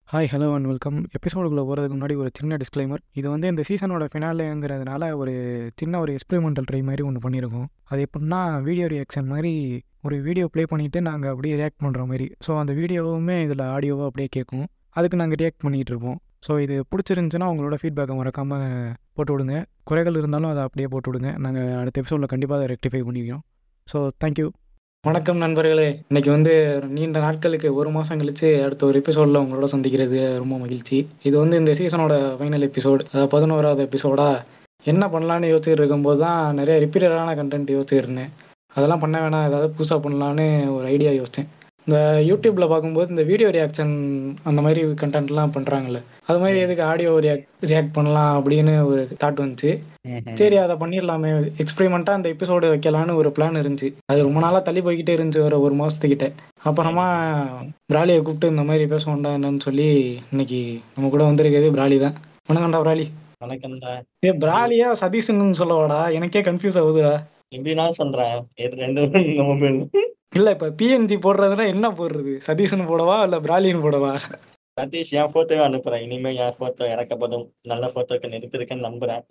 Hi hello and welcome எபிசோடுக்குள்ளே போகிறதுக்கு முன்னாடி ஒரு சின்ன டிஸ்க்ளைமர் இது வந்து இந்த சீசனோட ஃபினாலேங்கிறதுனால ஒரு சின்ன ஒரு எக்ஸ்பெரிமெண்டல் ட்ரை மாதிரி ஒன்று பண்ணியிருக்கோம் அது எப்படின்னா வீடியோ ரியாக்ஷன் மாதிரி ஒரு வீடியோ ப்ளே பண்ணிவிட்டு நாங்கள் அப்படியே ரியாக்ட் பண்ணுற மாதிரி ஸோ அந்த வீடியோவுமே இதில் ஆடியோவாக அப்படியே கேட்கும் அதுக்கு நாங்கள் ரியாக்ட் பண்ணிகிட்டு இருப்போம் ஸோ இது பிடிச்சிருந்துச்சுன்னா உங்களோட ஃபீட்பேக்கை மறக்காமல் போட்டு விடுங்க குறைகள் இருந்தாலும் அதை அப்படியே போட்டு விடுங்க நாங்கள் அடுத்த எபிசோடில் கண்டிப்பாக அதை ரெக்டிஃபை பண்ணிக்கிறோம் ஸோ தேங்க்யூ வணக்கம் நண்பர்களே இன்னைக்கு வந்து நீண்ட நாட்களுக்கு ஒரு மாதம் கழிச்சு அடுத்த ஒரு எபிசோடில் உங்களோட சந்திக்கிறது ரொம்ப மகிழ்ச்சி இது வந்து இந்த சீசனோட ஃபைனல் எபிசோடு அதாவது பதினோராவது எபிசோடா என்ன பண்ணலான்னு யோசிச்சுட்டு இருக்கும்போது தான் நிறைய ரிப்பீட்டடான கண்டென்ட் யோசிச்சுட்டு இருந்தேன் அதெல்லாம் பண்ண வேணாம் ஏதாவது புதுசாக பண்ணலான்னு ஒரு ஐடியா யோசித்தேன் இந்த யூடியூப்பில் பார்க்கும்போது இந்த வீடியோ ரியாக்ஷன் அந்த மாதிரி கண்டென்ட்லாம் பண்ணுறாங்கல்ல அது மாதிரி எதுக்கு ஆடியோ ரியாக்ட் ரியாக்ட் பண்ணலாம் அப்படின்னு ஒரு தாட் வந்துச்சு சரி அதை பண்ணிடலாமே எக்ஸ்பெரிமெண்ட்டாக அந்த எபிசோடு வைக்கலான்னு ஒரு பிளான் இருந்துச்சு அது ரொம்ப நாளாக தள்ளி போய்கிட்டே இருந்துச்சு ஒரு ஒரு மாதத்துக்கிட்ட அப்புறமா பிராலியை கூப்பிட்டு இந்த மாதிரி பேசுவோம்டா என்னன்னு சொல்லி இன்னைக்கு நம்ம கூட வந்திருக்கிறது பிராலி தான் வணக்கம்டா பிராலி வணக்கம்டா ஏ பிராலியா சதீஷ்னு சொல்லவாடா எனக்கே கன்ஃபியூஸ் ஆகுதுடா எப்படின்னா சொல்றேன் எது ரெண்டு பேரும் நம்ம பேர் இல்ல இப்ப பிஎன்ஜி போடுறதுனா என்ன போடுறது சதீஷ்னு போடவா இல்ல பிராலின்னு போடவா சதீஷ் என் போட்டோவே அனுப்புறேன் இனிமே என் போட்டோ இறக்கப்படும் நல்ல போட்டோக்கள் எடுத்திருக்கேன்னு நம்புறேன்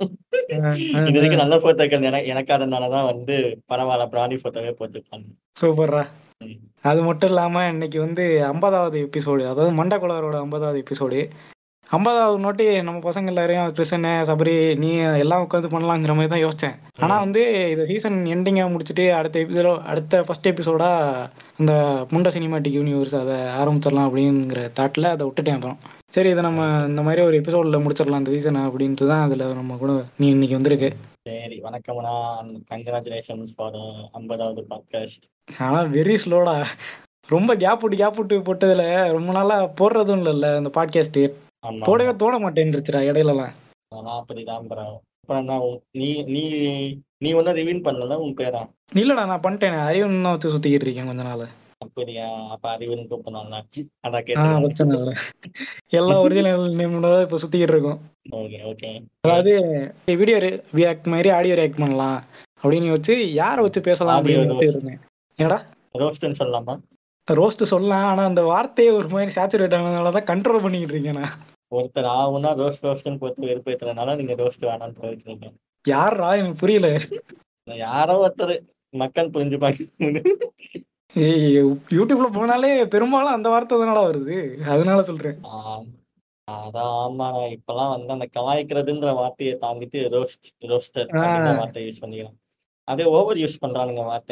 இது வரைக்கும் நல்ல போட்டோக்கள் எனக்கு எனக்காதனாலதான் வந்து பரவாயில்ல பிராணி போட்டோவே போட்டுருக்காங்க சூப்பர்ரா ம். அது மட்டும் இல்லாம இன்னைக்கு வந்து ஐம்பதாவது எபிசோடு அதாவது மண்டகுளாரோட ஐம்பதாவது எபிசோடு ஐம்பதாவது நோட்டி நம்ம பசங்க எல்லாரையும் கிருஷ்ண சபரி நீ எல்லாம் உட்காந்து பண்ணலாங்கிற மாதிரி தான் யோசிச்சேன் ஆனா வந்து இந்த சீசன் எண்டிங்கா முடிச்சுட்டு அடுத்த எபிசோட அடுத்த ஃபர்ஸ்ட் எபிசோடா இந்த முண்ட சினிமாட்டிக் யூனிவர்ஸ் அதை ஆரம்பிச்சிடலாம் அப்படிங்கிற தாட்ல அதை விட்டுட்டேன் அப்புறம் சரி இதை நம்ம இந்த மாதிரி ஒரு எபிசோட்ல முடிச்சிடலாம் இந்த சீசனை அப்படின்ட்டு தான் அதுல நம்ம கூட நீ இன்னைக்கு வந்திருக்கு சரி வணக்கம்னா கங்க்ராச்சுலேஷன்ஸ் ஃபார் ஐம்பதாவது பாட்காஸ்ட் ஆனா வெரி ஸ்லோடா ரொம்ப கேப் விட்டு கேப் விட்டு போட்டதுல ரொம்ப நாளா போடுறதும் இல்லைல்ல அந்த பாட்காஸ்ட் ஆமா போடவே தோண மாட்டேன்ருச்சுடா இடையிலலாம் அதெல்லாம் அப்படிதான் ப்ரோ அப்புறம் என்ன உன்- நீ நீ நீ ஒன்னும் ரிவீல் பண்ணல உன் பேரா இல்லடா நான் பண்ணிட்டேன் அறிவன் தான் வச்சு சுத்திக்கிட்டு இருக்கேன் கொஞ்ச நாள் அப்படியா அப்ப அறிவுன்னு கூப்பிடணும்ல அதான் ஆஹ் கேட்டு பிரச்சனை இல்லை எல்லா ஒரிஜினல் நேமோட தான் இப்போ சுத்திக்கிட்டு இருக்கோம் ஓகே ஓகே அதாவது வீடியோ ரியாக்ட் மாதிரி ஆடியோ ரியாக்ட் பண்ணலாம் அப்படின்னு வச்சு யாரை வச்சு பேசலாம் Audio அப்படின்னு roast. வச்சு இருந்தேன் என்னடா ரோஸ்ட்னு சொல்லலாமா ரோஸ்ட் சொல்லலாம் ஆனா அந்த வார்த்தையே ஒரு மாதிரி சேச்சுரேட் ஆனதுனால தான் கண்ட்ரோல் பண்ணிக்கிட்டு இருக்கேன் நான் ஒருத்தர் ஆகுனா ரோஸ்ட் ரோஸ்ட்னு போட்டு வெறுப்பேத்துறதுனால நீங்க ரோஸ்ட் வேணாம்னு சொல்லிட்டு யாரா எனக்கு புரியல யாரோ ஒருத்தர் மக்கள் புரிஞ்சு பார்க்க ஏய் யூடியூப்ல போனாலே பெரும்பாலும் அந்த வார்த்தை தானடா வருது அதனால சொல்றேன் அதான் ஆமாடா இப்பெல்லாம் வந்து அந்த கலாய்க்கிறதுன்ற வார்த்தையை தாண்டிட்டு ரோஸ்ட் ரோஸ்டர் அப்படின்ற வார்த்தை யூஸ் பண்ணிக்கிறோம் அதே ஓவர் யூஸ் பண்றானுங்க வார்த்தை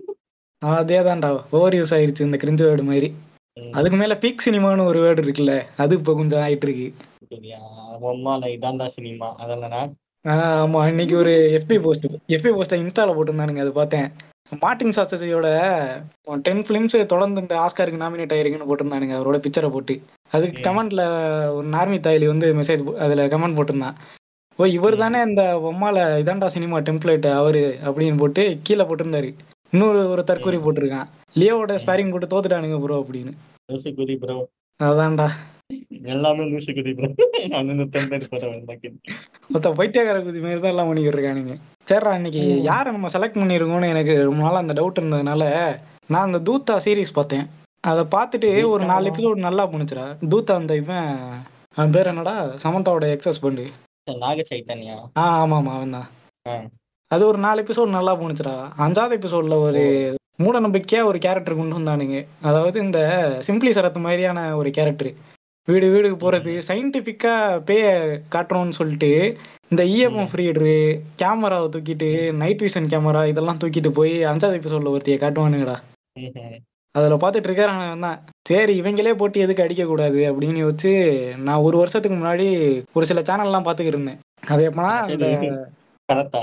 அதே தான்டா ஓவர் யூஸ் ஆயிருச்சு இந்த கிரிஞ்சு வேர்டு மாதிரி ம், அதுக்கு மேல பீக் சினிமான்னு ஒரு வேர்டு இருக்குல்ல அது இப்போ கொஞ்சம் ஆயிட்டு இருக்கு சரியா ரொம்ப இதாண்டா சினிமா அதெல்லாம் ஆஹ் ஆமா இன்னைக்கு ஒரு எஃபி போஸ்ட் எஃபி போஸ்ட்டை இன்ஸ்டால போட்டிருந்தானுங்க அது பார்த்தேன் மார்ட்டின் சாஸ்திரியோட டென் ஃபிலிம்ஸ் தொடர்ந்து இந்த ஆஸ்காருக்கு நாமினேட் ஆயிருக்குன்னு போட்டிருந்தானுங்க அவரோட பிக்சரை போட்டு அதுக்கு ம். கமெண்ட்ல ஒரு நார்மி தாயிலி வந்து மெசேஜ் அதுல கமெண்ட் போட்டிருந்தான் ஓ இவர் தானே இந்த பொம்மால இதாண்டா சினிமா டெம்ப்ளேட் அவரு அப்படின்னு போட்டு கீழே போட்டிருந்தாரு இன்னொரு ஒரு தற்கொலை ம். போட்டிருக்கான் லியோவோட ஸ்பேரிங் போட்டு தோத்துட்டானுங்க ப்ரோ அப்படின்னு லூசு குதி ப்ரோ அதான்டா எல்லாமே லூசு குதி ப்ரோ அந்த டெம்ப்ளேட் போட வேண்டாம் மொத்த பைத்தியக்கார குதி மாதிரி தான் எல்லாம் பண்ணிக்கிட்டு இருக்கானுங்க சரிடா இன்னைக்கு ம். யாரை நம்ம செலக்ட் பண்ணிருக்கோம்னு எனக்கு ரொம்ப நாளா அந்த டவுட் இருந்ததுனால நான் அந்த தூத்தா சீரிஸ் பார்த்தேன் அதை பார்த்துட்டு ஒரு நாலு தூத்தாவா? எபிசோடு நல்லா போணுச்சுடா தூத்தா அந்த இவன் அவன் பேர் என்னடா சமந்தாவோட எக்ஸஸ் பண்ணு நாக சைத்தன்யா ஆ ஆமா ஆமா அவன் தான் ஆ. அது ஒரு நாலு எபிசோடு நல்லா போணுச்சுடா அஞ்சாவது எபிசோட்ல ஒரு ஓ. மூட நம்பிக்கையா ஒரு கேரக்டர் கொண்டு வந்தானுங்க அதாவது இந்த சிம்பிளி சரத் மாதிரியான ஒரு கேரக்டர் வீடு வீடுக்கு போறது சயின்டிபிக்கா பேய காட்டுறோம்னு சொல்லிட்டு இந்த இஎம்எம் ம். ஃப்ரீடரு கேமராவை தூக்கிட்டு நைட் விஷன் கேமரா இதெல்லாம் தூக்கிட்டு போய் அஞ்சாவது எபிசோட்ல ஒருத்திய காட்டுவானுங்கடா ம்ஹும். அதுல பார்த்துட்டு இருக்கிறான் தான் சரி இவங்களே போட்டு எதுக்கு அடிக்க கூடாது அப்படின்னு வச்சு நான் ஒரு வருஷத்துக்கு முன்னாடி ஒரு சில சேனல்லாம் பார்த்துக்கிட்டு இருந்தேன் அது எப்பனா இந்த சரி கரெக்டா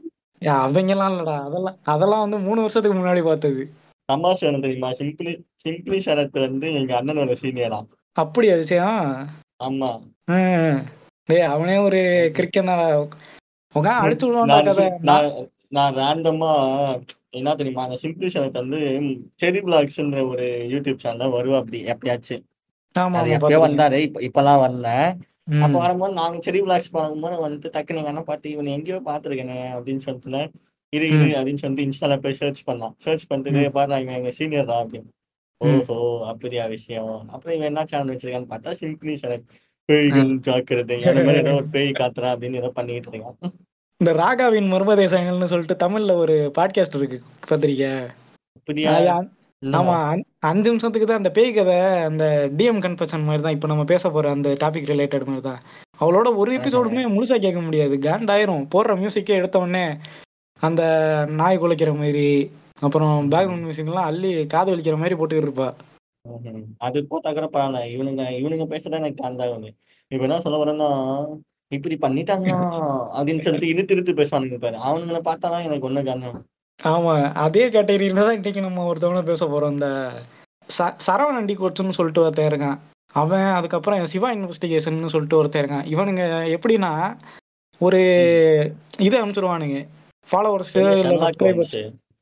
ஏ, அவங்கெல்லாம் இல்லடா அதெல்லாம் அதெல்லாம் வந்து மூணு வருஷத்துக்கு முன்னாடி பார்த்தது தமாஷ் என்ன தெரியுமா சிம்பிளி சிம்பிளி சரத் வந்து எங்க அண்ணனோட சீனியரா அப்படியா விஷயம் ஆமா ம். டேய் அவனே ஒரு கிரிக்கெட் தான்டா உட்காந்து அடிச்சு விடுவான்டா நான் கதை சி- நான் நான் ரேண்டமா என்ன தெரியுமா அந்த சிம்பிளி சரத் வந்து செரி பிளாக்ஸ்ன்ற ஒரு யூடியூப் சேனல்ல வருவா அப்படி எப்பயாச்சும் ஆமா அது ஆமா எப்பயோ பாத்துருக்கேன். வந்தாரு இப்ப இப்பெல்லாம் வரல ம். அப்ப வரும்போது நாங்க செரி பிளாக்ஸ் பார்க்கும்போது வந்துட்டு டக்குனு எங்க அண்ணன் பார்த்து இவன் எங்கேயோ பாத்துருக்கேனே அப்படின்னு சொல்லிட்டு இது இது அப்படின்னு சொல்லிட்டு இன்ஸ்டால போய் சர்ச் பண்ணான் சர்ச் பண்ணிட்டு ம். "டேய் பாரு இவன் எங்க சீனியர் தான் அப்படின்னு ஓஹோ அப்படியா விஷயம் அப்புறம் இவன் என்ன சேனல் வச்சிருக்கான்னு பார்த்தா சிம்பிளி சேனல் பேய்கள் ஜாக்கிரதை அந்த மாதிரி ஏதோ ஒரு பேய் காத்துறா அப்படின்னு ஏதோ பண்ணிட்டு இருக்கான் இந்த ராகாவின் மர்மதேசங்கள்னு சொல்லிட்டு தமிழ்ல ஒரு பாட்காஸ்ட் இருக்கு பத்திரிக்கை அப்படியா ஆமா அஞ்- அஞ்சு நிமிஷத்துக்கு தான் அந்த பேய் கதை அந்த டிஎம் கன்ஃபெஷன் மாதிரி தான் இப்போ நம்ம பேச போற அந்த டாபிக் ரிலேட்டட் மாதிரி தான் அவளோட ஒரு எபிசோடுமே முழுசா கேட்க முடியாது காண்டாயிரும் போடுற மியூசிக்கே எடுத்த உடனே அந்த நாய் குலைக்கிற மாதிரி அப்புறம் பேக்ரவுண்ட் மியூசிக்லாம் அள்ளி காது வலிக்கிற மாதிரி போட்டுக்கிட்டு இருப்பா ம்ஹும். அது போட்டா கூட பரவாயில்ல இவனுங்க இவனுங்க பேசதான் எனக்கு காண்டாகுது இப்ப என்ன சொல்ல வரேன்னா இப்படி பண்ணிட்டாங்களா அப்படின்னு சொல்லிட்டு இழுத்து இழுத்து பேசுவானுங்க பாரு அவனுங்களை பார்த்தாதான் எனக்கு ஒண்ணு காரணம் ஆமா அதே கேட்டகரியில தான் இன்னைக்கு நம்ம ஒருத்தவங்க பேச போறோம் இந்த ச சரவணன் அண்டி கோச்சுன்னு சொல்லிட்டு ஒருத்தன் இருக்கான் அவன் அதுக்கப்புறம் சிவா இன்வெஸ்டிகேஷன் சொல்லிட்டு ஒருத்தன் இருக்கான் இவனுங்க எப்படின்னா ஒரு இது அனுப்பிச்சிருவானுங்க ஃபாலோவர்ஸ் இல்ல சப்ஸ்கிரைபர்ஸ்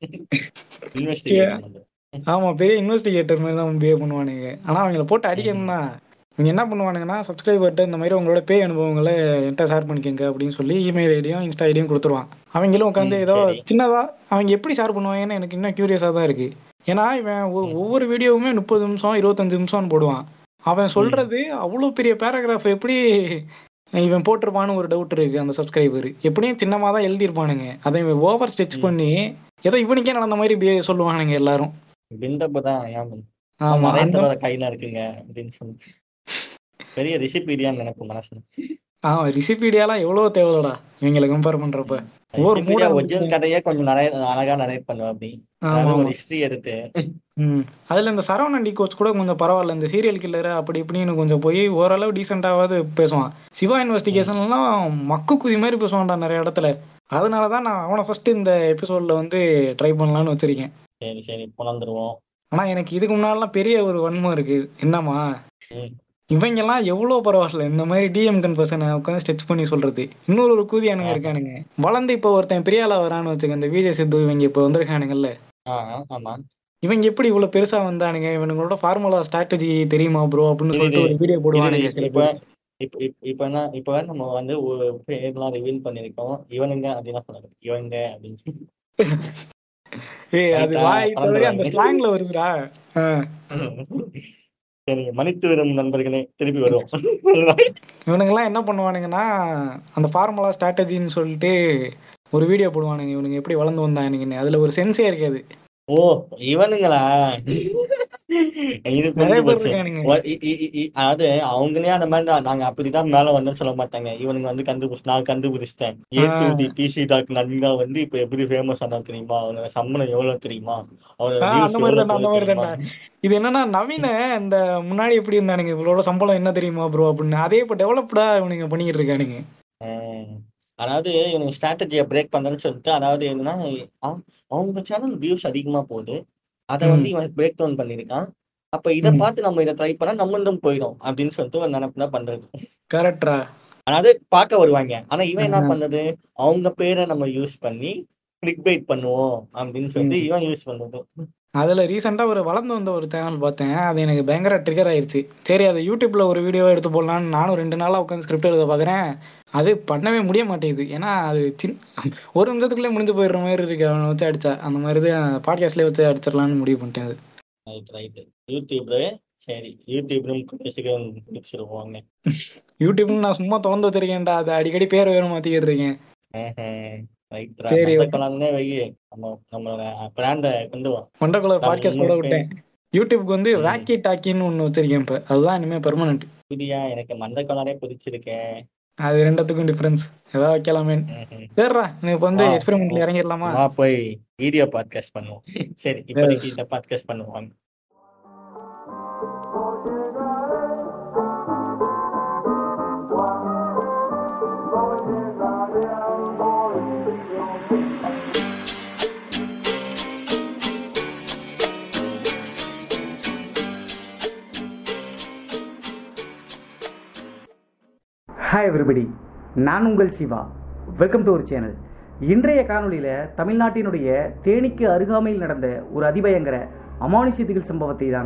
இன்வெஸ்டிகேட் ஆமா பெரிய இன்வெஸ்டிகேட்டர் மாதிரி தான் பிஹேவ் பண்ணுவானுங்க ஆனா அவங்கள போட்டு அடிக்கணும் தான் இவங்க என்ன பண்ணுவானுங்கன்னா சப்ஸ்கிரைபர்கிட்ட இந்த மாதிரி உங்களோட பே அனுபவங்களை என்கிட்ட ஷேர் பண்ணிக்கங்க அப்படின்னு சொல்லி இமெயில் ஐடியும் இன்ஸ்டா ஐடியும் கொடுத்துருவான் அவங்களும் உட்காந்து ம், ஏதோ சரி. சின்னதா அவங்க எப்படி ஷேர் பண்ணுவாங்கன்னு எனக்கு இன்னும் கியூரியஸா தான் இருக்கு ஏன்னா இவன் ஒ- ம். ஒவ்வொரு வீடியோவுமே முப்பது நிமிஷம் இருபத்தஞ்சு நிமிஷம்னு போடுவான் அவன் சொல்றது அவ்வளோ பெரிய பேராகிராஃப் எப்படி இவன் போட்டிருப்பான்னு ஒரு டவுட் இருக்கு அந்த சப்ஸ்கிரைபர் எப்படியும் சின்னமா தான் எழுதியிருப்பானுங்க அதை இவன் ஓவர் ஸ்டெச் ம். பண்ணி ஏதோ இவனுக்கே நடந்த மாதிரி behave சொல்லுவானுங்க எல்லாரும் பிந்தப்பு தான் ஏன் ஆமா நிறைய அந்த பேரோட கையில இருக்குங்க அப்படின்னு சொல்லிட்டு பெரிய ரிசிபீடியான்னு நினைக்கும் மனசுல ஆமா ரிசிபீடியாலாம் எவ்வளவு தேவையில்லடா இவங்களை கம்பேர் பண்றப்ப ஒரு ரிசிபீடியா மூட ஒரிஜினல் கதையே கொஞ்சம் நிறைய அழகா நரேட் பண்ணுவா அப்படி ஆமா அதாவது ஆமா ஒரு ஹிஸ்டரி எடுத்து ம் அதுல இந்த சரவணன் டி கோச் கூட கொஞ்சம் பரவாயில்ல இந்த சீரியல் கில்லர் அப்படி இப்படின்னு கொஞ்சம் போய் ஓரளவு டீசெண்டாவது பேசுவான் சிவா இன்வெஸ்டிகேஷன்லாம் மக்கு குதி மாதிரி பேசுவான்டா நிறைய இடத்துல அதனாலதான் நான் அவனை ஃபர்ஸ்ட் இந்த எபிசோட்ல வந்து ட்ரை பண்ணலாம்னு வச்சிருக்கேன் சரி சரி புலந்துருவோம் ஆனா எனக்கு இதுக்கு முன்னாடிலாம் பெரிய ஒரு வன்மம் இருக்கு என்னமா ம். இவங்க எல்லாம் எவ்வளவு பரவாயில்ல இந்த மாதிரி டிஎம் கன்ஃபர்ஷனை உட்காந்து ஸ்டெச் பண்ணி சொல்றது இன்னொரு ஒரு கூதியானுங்க ஆஹா. இருக்கானுங்க வளர்ந்து இப்போ ஒருத்தன் பெரியாளா வரான்னு வச்சுக்க இந்த விஜய் சித்து இவங்க இப்போ வந்திருக்கானுங்கல்ல ஆ ஆமா இவங்க எப்படி இவ்வளவு பெருசா வந்தானுங்க இவனுங்களோட ஃபார்முலா ஸ்ட்ராட்டஜி தெரியுமா ப்ரோ அப்படின்னு இது சொல்லிட்டு இது ஒரு வீடியோ இது போடுவானுங்க சில இப்ப பேர் இப்ப இப்ப இப்ப என்ன இப்ப நம்ம வந்து ஒரு பேர்லாம் ரிவீல் பண்ணிருக்கோம் இவனுங்க அப்படின்னு சொன்னாங்க இவங்க அப்படின்னு சொல்லி ஏய் அது ரைட்டா வாய் தவறி அந்த பறந்துருவாங்க ஸ்லாங்ல வருதுடா ஆ. சரி மன்னித்து வரும் நண்பர்களே திருப்பி வருவோம் இவனுங்கெல்லாம் என்ன பண்ணுவானுங்கன்னா அந்த ஃபார்முலா ஸ்ட்ராட்டஜின்னு சொல்லிட்டு ஒரு வீடியோ போடுவானுங்க இவனுங்க எப்படி வளர்ந்து வந்தானுங்கன்னு அதுல ஒரு சென்ஸே இருக்காது ஓ இவனுங்களா இது நிறைய புரிஞ்சு பேர் போச்சு இருக்கானுங்க ஒ- இ- இ- இ- இ- அதாவது அவங்களே அந்த மாதிரி தான் நாங்க அப்படிதான் மேல வந்தோம்னு சொல்ல மாட்டாங்க இவனுங்க வந்து கண்டுபிடிச்சு நான் கண்டுபிடிச்சிட்டேன் ஏ டு தி டிசி டாக் நன்கா வந்து இப்ப எப்படி ஃபேமஸ் ஆனா தெரியுமா அவனோட சம்பளம் எவ்வளவு தெரியுமா அவனோட ஆ, வியூஸ் அந்த மாதிரி எவ்வளவு தான்டா அந்த போகுது மாதிரி தெரியுமா தான்டா இது என்னன்னா நவீன இந்த முன்னாடி எப்படி இருந்தானுங்க இவளோட சம்பளம் என்ன தெரியுமா ப்ரோ அப்படின்னு அதே இப்போ டெவலப்டா இவனுங்க பண்ணிக்கிட்டு இருக்கானுங்க ஆஹ் அதாவது இவனுங்க ஸ்ட்ராட்டஜியை பிரேக் பண்ணணும்னு சொல்லிட்டு அதாவது என்னன்னா அவ- அவங்க சேனல் வியூஸ் அதிகமா போகுது அதை ம் வந்து இவன் பிரேக் டவுன் பண்ணிருக்கான் அப்ப இதை ம் பார்த்து நம்ம இதை ட்ரை பண்ணா நம்மளும் போயிடும் அப்படின்னு சொல்லிட்டு ஒரு நினைப்புல பண்றது கரெக்டா அதாவது பார்க்க வருவாங்க ஆனா இவன் என்ன பண்ணது அவங்க பேரை நம்ம யூஸ் பண்ணி கிளிக் பைட் பண்ணுவோம் அப்படின்னு சொல்லிட்டு ம். இவன் யூஸ் பண்ணது அதுல ரீசெண்டா ஒரு வளர்ந்து வந்த ஒரு சேனல் பார்த்தேன் அது எனக்கு பயங்கர ட்ரிகர் ஆயிருச்சு சரி அதை யூடியூப்ல ஒரு வீடியோ எடுத்து போடலான்னு நானும் ரெண்டு நாளா உட்காந்து ஸ்கிரிப்ட் எழுத பாக்குறேன் அது பண்ணவே முடிய மாட்டேங்குது ஏன்னா அது சின் ஒரு நிமிஷத்துக்குள்ளே முடிஞ்சு போயிடுற மாதிரி இருக்கு அவனை வச்சு அடிச்சா அந்த மாதிரி தான் பாட்காஸ்ட்லேயே வச்சு அடிச்சிடலான்னு முடிவு பண்ணிட்டேன் அது ரைட் ரைட் யூடியூப்ல சரி யூடியூப்லும் சீக்கிரம் பிடிச்சிருவாங்க யூடியூப்னு நான் சும்மா திறந்து வச்சிருக்கேன்டா அது அடிக்கடி பேர் வேற மாத்திக்கிட்டு இருக்கேன் ரைட்ரா சரி, மந்த okay. கொலாங்கனே வை நம்ம நம்மளோட பிராண்ட கொண்டு வா மண்டக்குள்ள நம்ம பாட்காஸ்ட் கூட உங்களுக்கு- விட்டேன் யூடியூப்க்கு வந்து ம். வேக்கி டாக்கின்னு ஒன்று வச்சிருக்கேன் இப்போ அதுதான் இனிமேல் பெர்மனன்ட் புரியா எனக்கு மந்த கொலானே பிடிச்சிருக்கேன் அது ரெண்டுத்துக்கும் டிஃபரன்ஸ் ஏதாவது வைக்கலாமே ம்ஹும். சரிடா இப்போ வந்து ஆ, எக்ஸ்பெரிமெண்ட்ல இறங்கிடலாமா வா போய் வீடியோ பாட்காஸ்ட் பண்ணுவோம் சரி இப்போதைக்கு Yes. இந்த பாட்காஸ்ட் பண்ணுவாங்க ஹாய் எவ்ரிபடி நான் உங்கள் சிவா வெல்கம் டு ஒரு சேனல் இன்றைய காணொளியில் தமிழ்நாட்டினுடைய தேனிக்கு அருகாமையில் நடந்த ஒரு அதிபயங்கர அமானுஷ்ய திகில் சம்பவத்தை தாங்க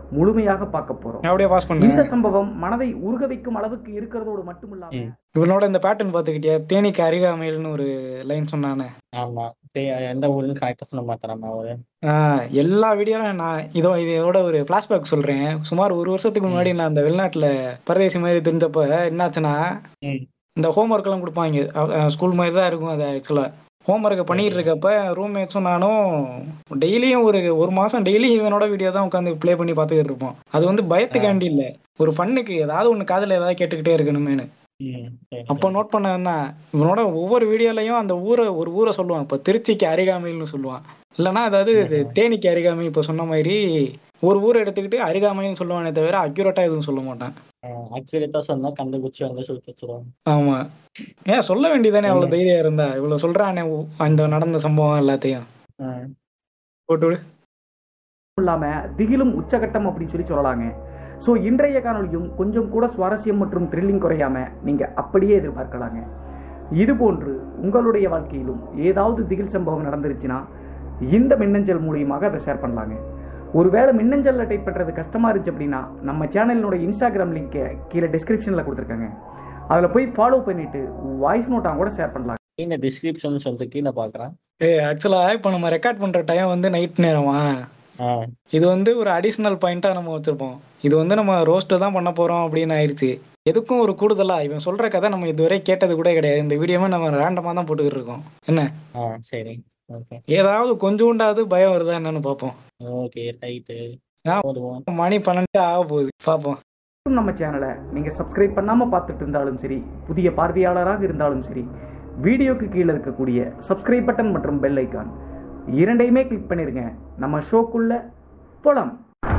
முழுமையாக பார்க்க போறோம் அப்படியே பாஸ் இந்த பண்ணேன் சம்பவம் மனதை உருக வைக்கும் அளவுக்கு இருக்கிறதோடு மட்டுமில்லாம ம். இவனோட இந்த பேட்டர்ன் பார்த்துக்கிட்டியா தேனிக்கு அருகாமையில்னு ஒரு லைன் சொன்னானே ஆமா டேய், எந்த ஊருன்னு கரெக்டா சொல்ல மாட்டாராமா அவரு ஆஹ் எல்லா வீடியோலும் நான் இதோ இதோட ஒரு ஃபிளாஷ்பேக் சொல்றேன் சுமார் ஒரு வருஷத்துக்கு முன்னாடி நான் அந்த வெளிநாட்டுல பரதேசி மாதிரி தெரிஞ்சப்ப என்னாச்சுன்னா ம். இந்த ஹோம்ஒர்க் எல்லாம் கொடுப்பாங்க ஸ்கூல் மாதிரி தான் இருக்கும் அது ஆக்சுவலா ஹோம்ஒர்க்கை பண்ணிட்டு இருக்கப்ப ரூம்மேட்ஸும் நானும் டெய்லியும் ஒரு ஒரு மாசம் டெய்லி இவனோட வீடியோ தான் உட்காந்து ப்ளே பண்ணி பார்த்துக்கிட்டு இருப்போம் அது வந்து பயத்துக்காண்டி இல்ல ஒரு ஃபன்னுக்கு ஏதாவது ஒண்ணு காதுல ஏதாவது கேட்டுக்கிட்டே இருக்கணுமேனு ம், சரி, அப்போ நோட் பண்ணதான் தான் இவனோட ஒவ்வொரு வீடியோலயும் அந்த ஊரை ஒரு ஊரை சொல்லுவான் இப்போ திருச்சிக்கு அருகாமைன்னு சொல்லுவான் இல்லைன்னா அதாவது இது ஆஹா. தேனிக்கு அருகாமை இப்போ சொன்ன மாதிரி ஒரு ஊரை எடுத்துக்கிட்டு அருகாமைன்னு சொல்லுவானே தவிர அக்யூரேட்டா எதுவும் சொல்ல மாட்டான் அக்யூரேட்டா சொன்னா கண்டுபிடிச்சு வந்து சுட்டு வச்சிருவாங்க ஆமா ஏன் சொல்ல வேண்டியதானே அவ்வளவு என்ன? தைரியம் இருந்தா இவ்வளவு சொல்றானே உ- அந்த நடந்த சம்பவம் எல்லாத்தையும் ஆ, போட்டு விடு. இல்லாம திகிலும் உச்சகட்டம் அப்படின்னு சொல்லி சொல்லலாங்க ஸோ இன்றைய காணொளியும் கொஞ்சம் கூட சுவாரஸ்யம் மற்றும் த்ரில்லிங் குறையாம நீங்க அப்படியே எதிர்பார்க்கலாங்க இது போன்று உங்களுடைய வாழ்க்கையிலும் ஏதாவது திகில் சம்பவம் நடந்துருச்சுன்னா இந்த மின்னஞ்சல் மூலியமாக அதை ஷேர் பண்ணலாங்க ஒருவேளை மின்னஞ்சலில் டைப் பண்ணுறது கஷ்டமாக இருந்துச்சு அப்படின்னா நம்ம சேனலினோட இன்ஸ்டாகிராம் லிங்கை கீழே டிஸ்கிரிப்ஷனில் கொடுத்துருக்காங்க அதில் போய் ஃபாலோ பண்ணிட்டு வாய்ஸ் நோட்டாக கூட ஷேர் பண்ணலாம் கீழே டிஸ்கிரிப்ஷன் சொல்லிட்டு கீழே பாக்குறேன் ஏய் ஆக்சுவலா இப்போ நம்ம ரெக்கார்ட் பண்ற டைம் வந்து நைட் நேரமா ஆ, இது வந்து ஒரு அடிஷ்னல் பாயிண்டா நம்ம வச்சிருப்போம் இது வந்து நம்ம ரோஸ்ட் தான் பண்ண போறோம் அப்படின்னு ஆயிருச்சு எதுக்கும் ஒரு கூடுதலா இவன் சொல்ற கதை நம்ம இதுவரை கேட்டது கூட கிடையாது இந்த வீடியோவே நம்ம ரேண்டமா தான் போட்டுக்கிட்டு இருக்கோம் என்ன ஆ சரி ஓகே ஏதாவது கொஞ்சோண்டாவது பயம் வருதா என்னன்னு பார்ப்போம் ஓகே ரைட்டு ஆ. போடுவோம் மணி பன்னெண்டு ஆக போகுது பார்ப்போம் நம்ம சேனலை நீங்கள் சப்ஸ்கிரைப் பண்ணாமல் பார்த்துட்டு இருந்தாலும் சரி புதிய பார்வையாளராக இருந்தாலும் சரி வீடியோக்கு கீழே இருக்கக்கூடிய சப்ஸ்கிரைப் பட்டன் மற்றும் பெல் ஐக்கான் இரண்டையுமே கிளிக் பண்ணிருங்க நம்ம ஷோக்குள்ள போலாம்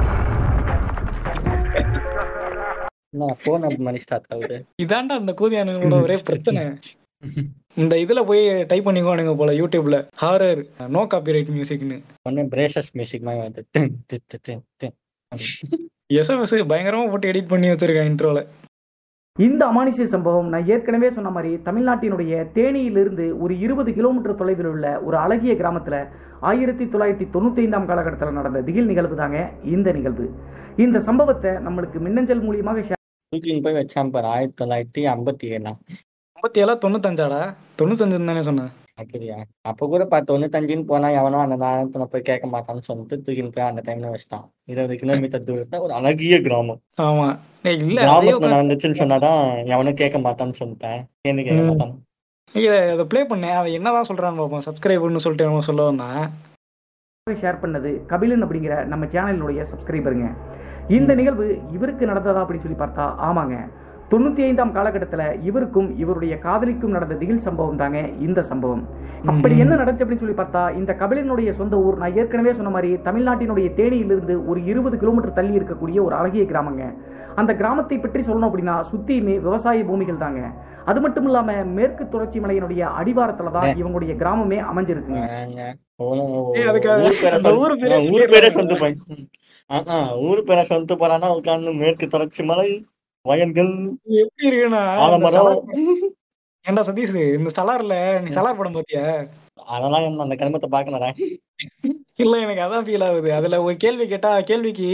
என்ன போன் அப்படி மாதிரி ஸ்டார்ட் ஆகுது இதாண்டா அந்த கூதியானுங்களோட ஒரே பிரச்சனை இந்த இதுல போய் டைப் பண்ணிக்குவானுங்க போல யூடியூப்ல ஹாரர் நோ காப்பிரைட் மியூசிக்னு ஒன்னு பிரேசஸ் மியூசிக் மாதிரி வந்து டின், டின், டின், டின், டின். எஸ்எம்எஸ் பயங்கரமா போட்டு எடிட் பண்ணி வச்சிருக்கேன் இன்ட்ரோல இந்த அமானுஷ்ய சம்பவம் நான் ஏற்கனவே சொன்ன மாதிரி தமிழ்நாட்டினுடைய தேனியிலிருந்து ஒரு இருபது கிலோமீட்டர் தொலைவில் உள்ள ஒரு அழகிய கிராமத்தில் ஆயிரத்தி தொள்ளாயிரத்தி தொண்ணூற்றி ஐந்தாம் காலகட்டத்தில் நடந்த திகில் நிகழ்வு தாங்க இந்த நிகழ்வு இந்த சம்பவத்தை நம்மளுக்கு மின்னஞ்சல் மூலியமாக share தூக்கின்னு போய் வச்சான் பாரு ஆயிரத்தி தொள்ளாயிரத்தி ஐம்பத்தி ஏழாம் ஐம்பத்தி ஏழா தொண்ணூத்தஞ்சாடா தொண்ணூத்தஞ்சு தானே சொன்னேன் அப்படியா அப்ப கூட பார்த்து தொண்ணூத்தஞ்சுன்னு போனா எவனோ அந்த நேரத்துல போய் கேட்க மாட்டான்னு சொல்லிட்டு தூக்கின்னு போய் அந்த டைம்ல வச்சுட்டான் இருபது கிலோமீட்டர் தூரத்துல ஒரு அழகிய கிராமம் ஆமா டேய், இல்ல அதே கிராமத்துல உட்காந்து நடந்துச்சுன்னு சொன்னாதான் எவனும் கேட்க மாட்டான்னு சொல்லிட்டேன் ஏன்னு கேட்க ம். மாட்டான் அதை ப்ளே பண்ணேன் அவன் என்னதான் சொல்றான்னு பார்ப்போம் சப்ஸ்கிரைபர்னு சொல்லிட்டு அவன் சொல்ல வந்தான் ஷேர் பண்ணது கபிலன் அப்படிங்கிற நம்ம சேனலினுடைய சப்ஸ்கிரைபருங்க இந்த நிகழ்வு இவருக்கு நடந்ததா அப்படின்னு சொல்லி பார்த்தா ஆமாங்க தொண்ணூத்தி ஐந்தாம் காலகட்டத்தில் இவருக்கும் இவருடைய காதலிக்கும் நடந்த திகில் சம்பவம் தாங்க இந்த சம்பவம் அப்படி ம். என்ன நடந்துச்சு அப்படின்னு சொல்லி பார்த்தா இந்த கபிலனுடைய சொந்த ஊர் நான் ஏற்கனவே சொன்ன மாதிரி தமிழ்நாட்டினுடைய தேனியிலிருந்து ஒரு இருபது கிலோமீட்டர் தள்ளி இருக்கக்கூடிய ஒரு அழகிய கிராமங்க அந்த கிராமத்தை பற்றி சொல்லணும் அப்படின்னா சுத்தியுமே விவசாய பூமிகள் தாங்க அது மட்டும் இல்லாம மேற்கு தொடர்ச்சி மலையினுடைய அடிவாரத்துல தான் இவங்களுடைய கிராமமே அமைஞ்சிருக்குங்க வராங்க. ஊரு- ஏய், அதுக்கு ஊர் பேரை அந்த சொல்லு- ஊரு பேரே ஆ, ஊரு பேரே சொல்லிடுறாங்க. சொல்லிட்டு போய் ஆ, ஆ, ஊரு பேரை சொல்லிட்டு போறானா உட்கார்ந்து மேற்கு தொடர்ச்சி மலை வயல்கள் எப்படி இருக்குன்னா இந்த ஆலமரம் சலார் ஏன்டா சதீஷ் இந்த சலார்ல நீ சலார் படம் பாத்தியா அதெல்லாம் என்ன அந்த கருமத்தை பாக்கலடா இல்ல எனக்கு அதான் ஃபீல் ஆகுது அதுல ஒரு கேள்வி கேட்டா கேள்விக்கு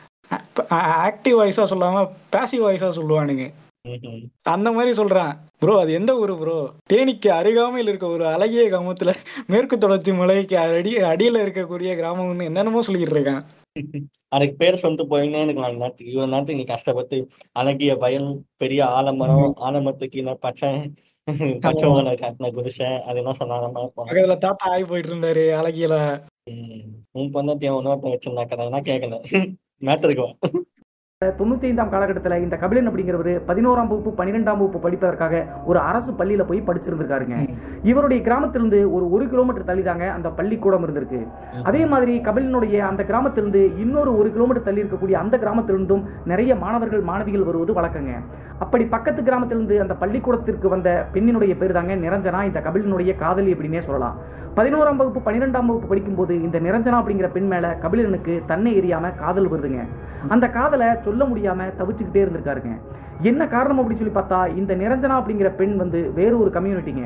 ஆக்டிவ் வாய்ஸா சொல்லாம பாசிவ் வாய்ஸா சொல்லுவானுங்க ம்ஹும். அந்த மாதிரி சொல்றான் ப்ரோ அது எந்த ஊரு ப்ரோ தேனிக்கு அருகாமையில் இருக்க ஒரு அழகிய கிராமத்துல மேற்கு தொடர்ச்சி மலைக்கு அடி அடியில இருக்கக்கூடிய கிராமம்னு என்னென்னமோ சொல்லிட்டு இருக்கான் அதுக்கு பேர் சொல்லிட்டு போயின்னே இருக்கலாம் இந்த நேரத்துக்கு இவ்வளவு நேரத்துக்கு நீ கஷ்டப்பட்டு அழகிய வயல் பெரிய ஆலமரம் ஆலமரத்துக்கு கீழே பச்சை பச்சை ஆமா. ஓலை காட்டின குடிசை அதெல்லாம் சொன்னாங்க போனோம் பக்கத்துல தாத்தா ஆகி போயிட்டு இருந்தாரு அழகியல ம். உன் பொண்ணு இன்னொருத்தன் வச்சிருந்தா கதை கேட்கல மேத்திருக்கோம் தொண்ணூத்தி ஐந்தாம் காலகட்டத்தில் இந்த கபிலன் அப்படிங்கிறவர் பதினோராம் வகுப்பு பன்னிரெண்டாம் வகுப்பு படிப்பதற்காக ஒரு அரசு பள்ளியில போய் படிச்சிருந்திருக்காருங்க இவருடைய கிராமத்திலிருந்து ஒரு ஒரு கிலோமீட்டர் தள்ளி தாங்க அந்த பள்ளிக்கூடம் இருந்திருக்கு அதே மாதிரி கபிலனுடைய அந்த கிராமத்திலிருந்து இன்னொரு ஒரு கிலோமீட்டர் தள்ளி இருக்கக்கூடிய அந்த கிராமத்திலிருந்தும் நிறைய மாணவர்கள் மாணவிகள் வருவது வழக்கங்க அப்படி பக்கத்து கிராமத்திலிருந்து அந்த பள்ளிக்கூடத்திற்கு வந்த பெண்ணினுடைய பேர் தாங்க நிரஞ்சனா இந்த கபிலனுடைய காதலி அப்படின்னே சொல்லலாம் பதினோராம் வகுப்பு பன்னிரெண்டாம் வகுப்பு படிக்கும்போது இந்த நிரஞ்சனா அப்படிங்கிற பெண் மேல கபிலனுக்கு தன்னை எரியாம காதல் வருதுங்க அந்த காதலை சொல்ல முடியாம தவிச்சுக்கிட்டே இருந்திருக்காருங்க என்ன காரணம் அப்படின்னு சொல்லி பார்த்தா இந்த நிரஞ்சனா அப்படிங்கிற பெண் வந்து வேற ஒரு கம்யூனிட்டிங்க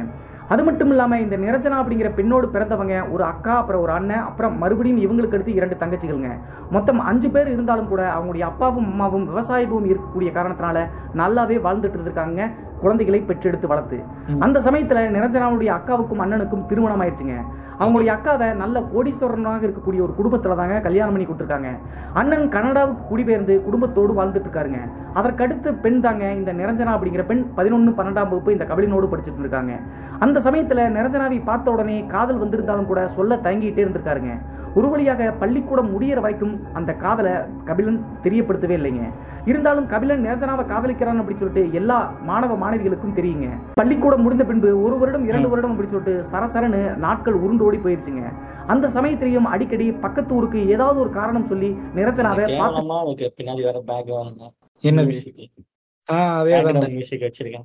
அது மட்டும் இல்லாமல் இந்த நிரஞ்சனா அப்படிங்கிற பெண்ணோடு பிறந்தவங்க ஒரு அக்கா அப்புறம் ஒரு அண்ணன் அப்புறம் மறுபடியும் இவங்களுக்கு அடுத்து இரண்டு தங்கச்சிகளுங்க மொத்தம் அஞ்சு பேர் இருந்தாலும் கூட அவங்களுடைய அப்பாவும் அம்மாவும் விவசாய பூமி இருக்கக்கூடிய காரணத்தினால நல்லாவே வாழ்ந்துட்டு இருக்காங்க குழந்தைகளை பெற்றெடுத்து வளர்த்து ம். அந்த சமயத்துல நிரஞ்சனாவுடைய அக்காவுக்கும் அண்ணனுக்கும் திருமணம் ஆயிடுச்சுங்க அவங்களுடைய அக்காவை நல்ல கோடீஸ்வரனாக இருக்கக்கூடிய ஒரு குடும்பத்துல தாங்க கல்யாணம் பண்ணி கொடுத்துருக்காங்க அண்ணன் கனடாவுக்கு குடிபெயர்ந்து குடும்பத்தோடு வாழ்ந்துட்டு இருக்காருங்க அதற்கடுத்து பெண் தாங்க இந்த நிரஞ்சனா அப்படிங்கிற பெண் பதினொன்று பன்னெண்டாம் வகுப்பு இந்த கபலினோடு படிச்சுட்டு இருக்காங்க அந்த சமயத்துல நிரஞ்சனாவை பார்த்த உடனே காதல் வந்திருந்தாலும் கூட சொல்ல தயங்கிட்டே இருந்திருக்காருங்க ஒரு வழியாக பள்ளிக்கூடம் முடியிற வரைக்கும் அந்த காதலை கபிலன் தெரியப்படுத்தவே இல்லைங்க இருந்தாலும் கபிலன் நிரஞ்சனாவை காதலிக்கிறான் அப்படி சொல்லிட்டு எல்லா மாணவ மாணவிகளுக்கும் தெரியுங்க பள்ளிக்கூடம் முடிந்த பின்பு ஒரு வருடம் இரண்டு வருடம் அப்படி சொல்லிட்டு சரசரன்னு நாட்கள் உருண்டு ஓடி போயிருச்சுங்க அந்த சமயத்திலையும் அடிக்கடி பக்கத்து ஊருக்கு ஏதாவது ஒரு காரணம் சொல்லி நிரஞ்சனாவை பார்த்து கேவலமா இருக்கு பின்னாடி வேற பேக்ரவுண்ட் என்னது ஆ அதே தான் பேக்ரவுண்ட் மியூசிக் வச்சிருக்கேன்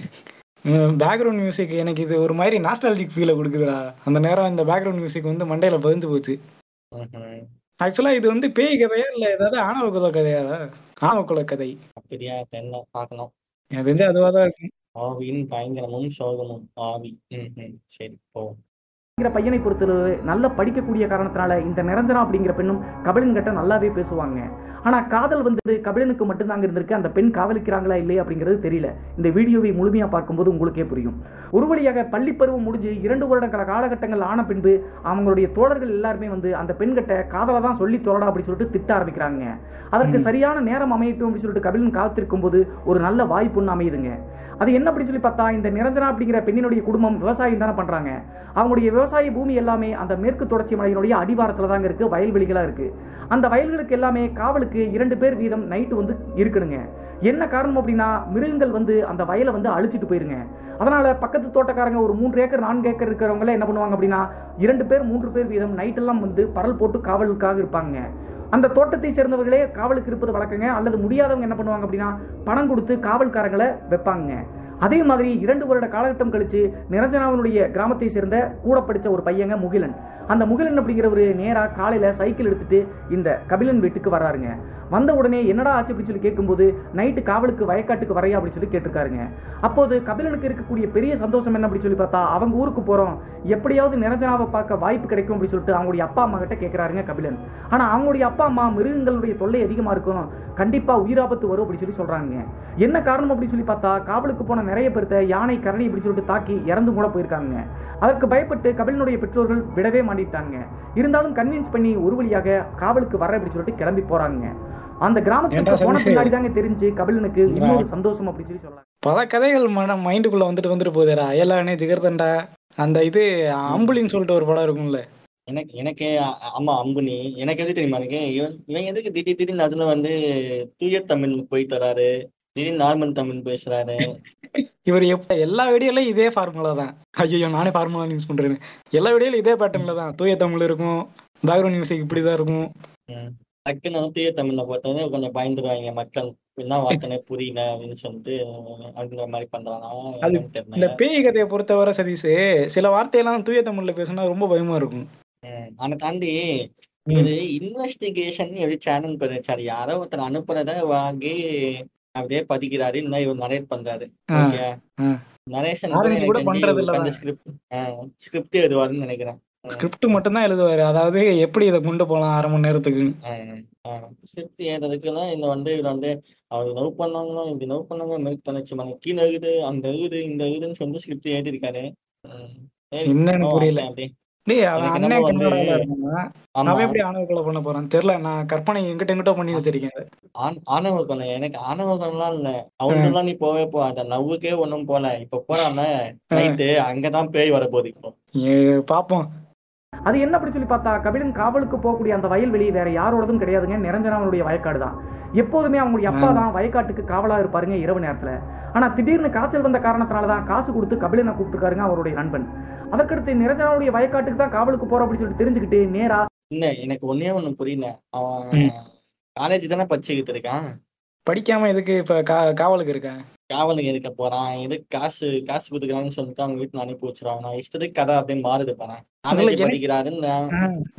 பேக்ரவுண்ட் மியூசிக் எனக்கு இது ஒரு மாதிரி நாஸ்டாலஜிக் ஃபீலை கொடுக்குதுடா அந்த நேரம் இந்த பேக்ரவுண்ட் மியூசிக் வந்து மண்டையில பதிஞ்சு போச்சு ம்ஹும். ஆக்சுவலா இது வந்து பேய் கதையா இல்ல ஏதாவது ஆணவ குல கதையாடா ஆணவ குல கதை அப்படியா தெரியல பார்க்கணும் எனக்கு தெரிஞ்சு அதுவா தான் இருக்கும் ஆவியின் பயங்கரமும் சோகமும் ஆவி ம்ஹும். சரி போ அப்படிங்கிற பையனை பொறுத்தளவு நல்லா படிக்கக்கூடிய காரணத்தினால இந்த நிரஞ்சனா அப்படிங்கிற பெண்ணும் கபிலன் கிட்ட நல்லாவே பேசுவாங்க ஆனா காதல் வந்தது கபிலனுக்கு மட்டும்தாங்க இருந்திருக்கு அந்த பெண் காதலிக்கிறாங்களா இல்லையா அப்படிங்கிறது தெரியல இந்த வீடியோவை முழுமையா பார்க்கும்போது உங்களுக்கே புரியும் ஒரு வழியாக பள்ளி பருவம் முடிஞ்சு இரண்டு வருட கால காலகட்டங்கள் ஆன பின்பு அவங்களுடைய தோழர்கள் எல்லாருமே வந்து அந்த பெண்கிட்ட காதலை தான் சொல்லி தோழடா அப்படி சொல்லிட்டு திட்ட ஆரம்பிக்கிறாங்க அதற்கு ம். சரியான நேரம் அமையட்டும் அப்படின்னு சொல்லிட்டு கபிலன் காத்திருக்கும் போது ஒரு நல்ல வாய்ப்பு ஒன்று அமையுதுங்க அது என்ன அப்படி சொல்லி பார்த்தா இந்த நிரஞ்சனா அப்படிங்கிற பெண்ணினுடைய குடும்பம் விவசாயம் தானே பண்றாங்க அவங்களுடைய விவசாய பூமி எல்லாமே அந்த மேற்கு தொடர்ச்சி மலையினுடைய அடிவாரத்துல தாங்க இருக்கு வயல்வெளிகளா இருக்கு அந்த வயல்களுக்கு எல்லாமே காவலுக்கு இரண்டு பேர் வீதம் நைட்டு வந்து இருக்கணுங்க என்ன காரணம் அப்படின்னா மிருகங்கள் வந்து அந்த வயலை வந்து அழிச்சிட்டு போயிருங்க அதனால பக்கத்து தோட்டக்காரங்க ஒரு மூன்று ஏக்கர் நான்கு ஏக்கர் இருக்கிறவங்க என்ன பண்ணுவாங்க அப்படின்னா இரண்டு பேர் மூன்று பேர் வீதம் நைட்டெல்லாம் வந்து பரல் போட்டு காவலுக்காக இருப்பாங்க அந்த தோட்டத்தை சேர்ந்தவர்களே காவலுக்கு இருப்பது வழக்கங்க அல்லது முடியாதவங்க என்ன பண்ணுவாங்க அப்படின்னா பணம் கொடுத்து காவல்காரங்களை வைப்பாங்க அதே மாதிரி இரண்டு வருட காலகட்டம் கழிச்சு நிரஞ்சனாவினுடைய கிராமத்தை சேர்ந்த கூட படிச்ச ஒரு பையங்க முகிலன் அந்த முகிலன் அப்படிங்கிறவர் நேரா காலையில சைக்கிள் எடுத்துட்டு இந்த கபிலன் வீட்டுக்கு வர்றாருங்க வந்த உடனே என்னடா ஆச்சு அப்படின்னு சொல்லி கேட்கும்போது நைட்டு காவலுக்கு வயக்காட்டுக்கு வரையா அப்படின்னு சொல்லி கேட்டிருக்காருங்க அப்போது கபிலனுக்கு இருக்கக்கூடிய பெரிய சந்தோஷம் என்ன அப்படின்னு சொல்லி பார்த்தா அவங்க ஊருக்கு போறோம் எப்படியாவது நிரஞ்சனாவை பார்க்க வாய்ப்பு கிடைக்கும் அப்படின்னு சொல்லிட்டு அவங்களுடைய அப்பா அம்மா கிட்ட கேட்கிறாருங்க கபிலன் ஆனா அவங்களுடைய அப்பா அம்மா மிருகங்களுடைய தொல்லை அதிகமா இருக்கும் கண்டிப்பா உயிராபத்து வரும் அப்படின்னு சொல்லி சொல்றாங்க என்ன காரணம் அப்படின்னு சொல்லி பார்த்தா காவலுக்கு போன நிறைய பேர்த்த யானை கரடி இப்படி சொல்லிட்டு தாக்கி இறந்து கூட போயிருக்காங்க அதற்கு பயப்பட்டு கபிலனுடைய பெற்றோர்கள் விடவே மாட்டிட்டாங்க இருந்தாலும் கன்வின்ஸ் பண்ணி ஒரு வழியாக காவலுக்கு வர அப்படி சொல்லிட்டு கிளம்பி போறாங்க அந்த ஏன்டா கிராமத்துக்கு போன சதீஷ்? பின்னாடி தாங்க தெரிஞ்சு கபிலனுக்கு இன்னொரு சந்தோஷம் அப்படின்னு சொல்லி சொல்லலாம் பல கதைகள் மன மைண்டுக்குள்ள வந்துட்டு வந்துட்டு போகுதுடா அயலானே ஜிகர்தண்டா அந்த இது அம்புலின்னு சொல்லிட்டு ஒரு படம் இருக்கும்ல எனக்கு எனக்கு அ- ஆமா அம்புனி எனக்கு எது தெரியுமா எனக்கு இவன் இவன் எதுக்கு திடீர் திடீர்னு நடுவுல வந்து தூய தமிழ் போயிட்டு வராரு திடீர்னு நார்மல் தமிழ் பேசுறாரு இவர் எப்ப எல்லா வீடியோலயும் இதே ஃபார்முலா தான் ஐயோ நானே ஃபார்முலா யூஸ் பண்றேன் எல்லா வீடியோலயும் இதே பேட்டர்ன்ல தான் தூய தமிழ் இருக்கும் பேக்ரவுண்ட் மியூசிக் இப்படிதான் இருக்கும் ம். டக்குன்னு வந்து தூய தமிழ்ல பார்த்தோன்னே கொஞ்சம் பயந்துருவாங்க மக்கள் என்ன வார்த்தைனே புரியல அப்படின்னு சொல்லிட்டு அப்படிங்கிற மாதிரி பண்றானா அது என்னன்னு இந்த தெரியல பேய் கதையை பொறுத்தவரை சதீஷ் சில வார்த்தையெல்லாம் தூய தமிழ்ல பேசினா ரொம்ப பயமா இருக்கும் ம். அதை தாண்டி ம். இது இன்வெஸ்டிகேஷன் எப்படி சேனல் பேர் வச்சாரு யாரோ ஒருத்தர் அனுப்புறத வாங்கி அப்படியே பதிக்கிறாரு இந்த இவர் நரேட் பண்றாரு ஆ, ஓகே ஆ. நரேஷன் ஆரஞ்சு கூட பண்றது இல்ல உட்காந்து ஸ்கிரிப்ட் ஸ்கிரிப்ட் எழுதுவாருன்னு நினைக்கிறேன் ம். ஸ்கிரிப்ட் மட்டும் தான் எழுதுவாரு அதாவது எப்படி இதை கொண்டு போகலாம் அரை மணி நேரத்துக்கு ஸ்கிரிப்ட் எழுதுறதுக்குலாம் இந்த வந்து இவர் வந்து அவர் லவ் பண்ணாங்களோ இப்படி லவ் பண்ணாங்க மெல்ட் பண்ணுச்சு மன கீழே இருக்குது அந்த எழுது இந்த எழுதுன்னு சொல்லி ஸ்கிரிப்ட் எழுதியிருக்காரு ம். சரி என்னன்னு ஓ, புரியல அப்படியே டேய் அவன் எனக்கு அண்ணன் என்னமோ வந்து கன்னடால இருக்கான் ஆமா அவன் எப்படி ஆணவ கொலை பண்ண போறான் தெரியல நான் கற்பனை எங்கிட்ட எங்கிட்ட பண்ணி வச்சிருக்கேன் அதை. ஆண்- ஆணவ கொலை எனக்கு ஆணவ கொலைலாம் இல்ல அவனுலாம் நீ போவே போகாத லவ்வுக்கே ஒண்ணும் போல இப்ப போறாம நைட்டு அங்கதான் பேய் வர போகுது இப்போ ஏ, பாப்போம் அது என்ன அப்படி சொல்லி பார்த்தா கபிலன் காவலுக்கு போகக்கூடிய அந்த வயல்வெளி வேற யாரோடதும் கிடையாதுங்க நிரஞ்சனாவனுடைய வயக்காடு தான் எப்போதுமே அவங்களுடைய அப்பா தான் வயக்காட்டுக்கு காவலா இருப்பாருங்க இரவு நேரத்துல ஆனா திடீர்னு காய்ச்சல் வந்த காரணத்தினால தான் காசு கொடுத்து கபிலனை கூப்பிட்டுருக்காருங்க அவருடைய நண்பன் அதற்கடுத்து நிரஞ்சனாவுடைய வயக்காட்டுக்கு தான் காவலுக்கு போறோம் அப்படின்னு சொல்லிட்டு தெரிஞ்சுக்கிட்டு நேரா இல்ல எனக்கு ஒன்னே ஒண்ணு புரியல அவன் ம். காலேஜ் தானே படிச்சுக்கிட்டு இருக்கான் படிக்காம எதுக்கு இப்ப கா- காவலுக்கு இருக்கேன் காவலுக்கு இருக்க போறான் எதுக்கு காசு காசு கொடுக்குறாங்கன்னு சொல்லிட்டு அவங்க வீட்டுல அனுப்பி வச்சிருவாங்க நான் இஷ்டத்துக்கு கதை அப்படின்னு மாறுது போறேன் அதுல காலேஜ் எனக்கு- படிக்கிறாருன்னு நான்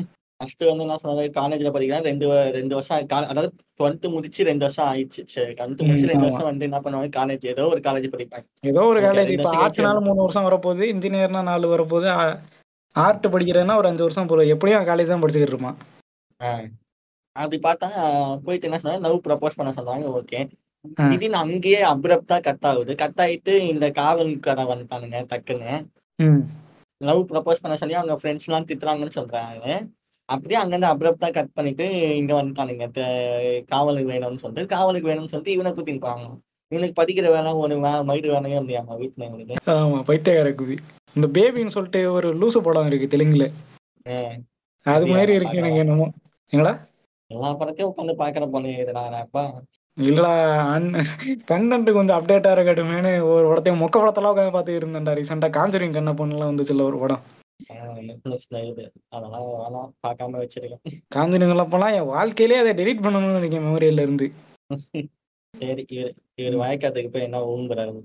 ஃபர்ஸ்ட் வந்து என்ன சொன்னாங்க காலேஜ்ல படிக்கிறேன் ரெண்டு வ- ரெண்டு வருஷம் ஆயி- கா- அதாவது டுவெல்த் முடிச்சு ரெண்டு வருஷம் ஆயிடுச்சு சரி டுவெல்த் முடிச்சு ம், ரெண்டு ஆமா. வருஷம் வந்து என்ன பண்ணுவாங்க காலேஜ் ஏதோ ஒரு காலேஜ் படிப்பாங்க ஏதோ ஒரு ஓகே காலேஜ் ரெண்டு இப்போ வருஷம் ஆர்ட்ஸ்னால கழிச்சு மூணு வருஷம் வரப்போகுது இன்ஜினியர்னா நாலு வரப்போகுது ஆர்ட் படிக்கிறேன்னா ஒரு அஞ்சு வருஷம் போதும் எப்படியும் காலேஜ் தான் படிச்சுக்கிட்டு இருப்பான் ஆஹ் அப்படி பார்த்தா போயிட்டு என்ன சொன்னாங்க லவ் ப்ரப்போஸ் பண்ண சொன்னாங்க ஓகே ஆ. திடீர்னு அங்கேயே அப்ரப்டா கட் ஆகுது கட் ஆயிட்டு இந்த காவல்காரன் வந்துட்டானுங்க டக்குன்னு ம் லவ் ப்ரப்போஸ் பண்ண சொல்லி அவங்க ஃப்ரெண்ட்ஸ் எல்லாம் திட்டுறாங்கன்னு சொல்றாங்க அப்படியே அங்கிருந்து அப்ரப்டா கட் பண்ணிட்டு இங்க வந்துட்டானுங்க த- காவலுக்கு வேணும்னு சொல்லிட்டு காவலுக்கு வேணும்னு சொல்லிட்டு இவனை குத்தின்னு போறாங்க இவனுக்கு படிக்கிற வேலை ஒரு வே மயிறு வேலையே இல்லையாமா வீட்டுல இவனுக்கு ஆமா பைத்தியக்கார குதி இந்த பேபின்னு சொல்லிட்டு ஒரு லூசு படம் இருக்கு தெலுங்குல ஆஹ் அது அப்படியா மாதிரி இருக்கு எனக்கு பார்க்கலாம் என்னமோ எங்களா எல்லா படத்தையும் உட்காந்து பாக்குற பொண்ணு இதுடாப்பா இல்லடா கண்டென்ட் கொஞ்சம் அப்டேட்டா இருக்கட்டுமேனு ஒரு படத்தையும் மொக்க படத்தெல்லாம் உட்காந்து பார்த்து இருந்தேன்டா ரீசெண்டா காஞ்சரிங் கண்ண பொண்ணுலாம் வந்துச்சுல்ல ஒரு படம் நெட்ஃபிளிக்ஸ்ல இது அதெல்லாம் வேணாம் பார்க்காம வச்சிருக்கேன் காஞ்சரிங் எல்லாம் போனா என் வாழ்க்கையிலேயே அதை டெலீட் பண்ணணும்னு நினைக்கிறேன் மெமரியில இருந்து சரி இவர் இவர் வயக்காத்துக்கு போய் என்ன ஊங்குறாரு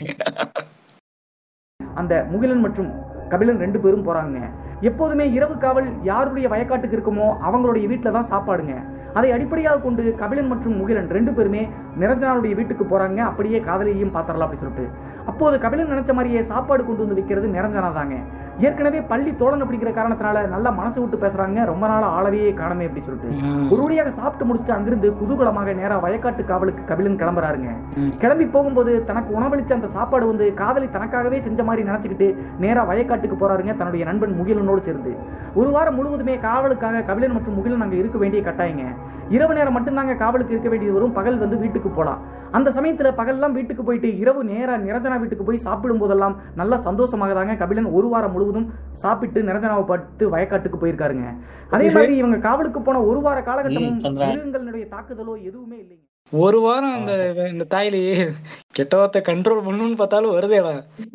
அந்த முகிலன் மற்றும் கபிலன் ரெண்டு பேரும் போறாங்க எப்போதுமே இரவு காவல் யாருடைய வயக்காட்டுக்கு இருக்குமோ அவங்களுடைய வீட்டில் தான் சாப்பாடுங்க அதை அடிப்படையாக கொண்டு கபிலன் மற்றும் முகிலன் ரெண்டு பேருமே நிரஞ்சனாவுடைய வீட்டுக்கு போறாங்க அப்படியே காதலியையும் பார்த்துடலாம் அப்படி சொல்லிட்டு அப்போது கபிலன் நினைச்ச மாதிரியே சாப்பாடு கொண்டு வந்து வைக்கிறது நிரஞ்சனா தாங்க ஏற்கனவே பள்ளி தோழன் அப்படிங்கிற காரணத்தினால நல்லா மனசு விட்டு பேசுறாங்க ரொம்ப நாள் ஆளவே காணமே அப்படி சொல்லிட்டு ஒரு வழியாக சாப்பிட்டு முடிச்சுட்டு அங்கிருந்து குதூகலமாக நேரா வயக்காட்டு காவலுக்கு கபிலன் கிளம்புறாருங்க ம். கிளம்பி போகும்போது தனக்கு உணவளிச்ச அந்த சாப்பாடு வந்து காதலி தனக்காகவே செஞ்ச மாதிரி நினைச்சுக்கிட்டு நேரா வயக்காட்டுக்கு போறாருங்க தன்னுடைய நண்பன் முகிலனோடு சேர்ந்து ஒரு வாரம் முழுவதுமே காவலுக்காக கபிலன் மற்றும் முகிலன் அங்க இருக்க வேண்டிய கட்டாயங்க இரவு நேரம் மட்டும்தாங்க காவலுக்கு இருக்க வேண்டியது வரும் பகல் வந்து வீட்டுக்கு போலாம் அந்த சமயத்துல பகல்லாம் வீட்டுக்கு போயிட்டு இரவு நேரா நிரஞ்சனா வீட்டுக்கு போய் சாப்பிடும் போதெல்லாம் நல்லா சந்தோஷமாக தாங்க கபிலன் ஒரு வாரம் முழுவதும் சாப்பிட்டு நிரஞ்சனாவை பட்டு வயக்காட்டுக்கு போயிருக்காருங்க அதே மாதிரி இவங்க காவலுக்கு போன ஒரு வார காலகட்டமும் ம், சந்திரா. மிருகங்களுடைய தாக்குதலோ எதுவுமே இல்லைங்க ஒரு வாரம் அந்த இந்த தாயிலேயே கெட்ட வார்த்தை கண்ட்ரோல் பண்ணணும்னு பார்த்தாலும் வருதேடா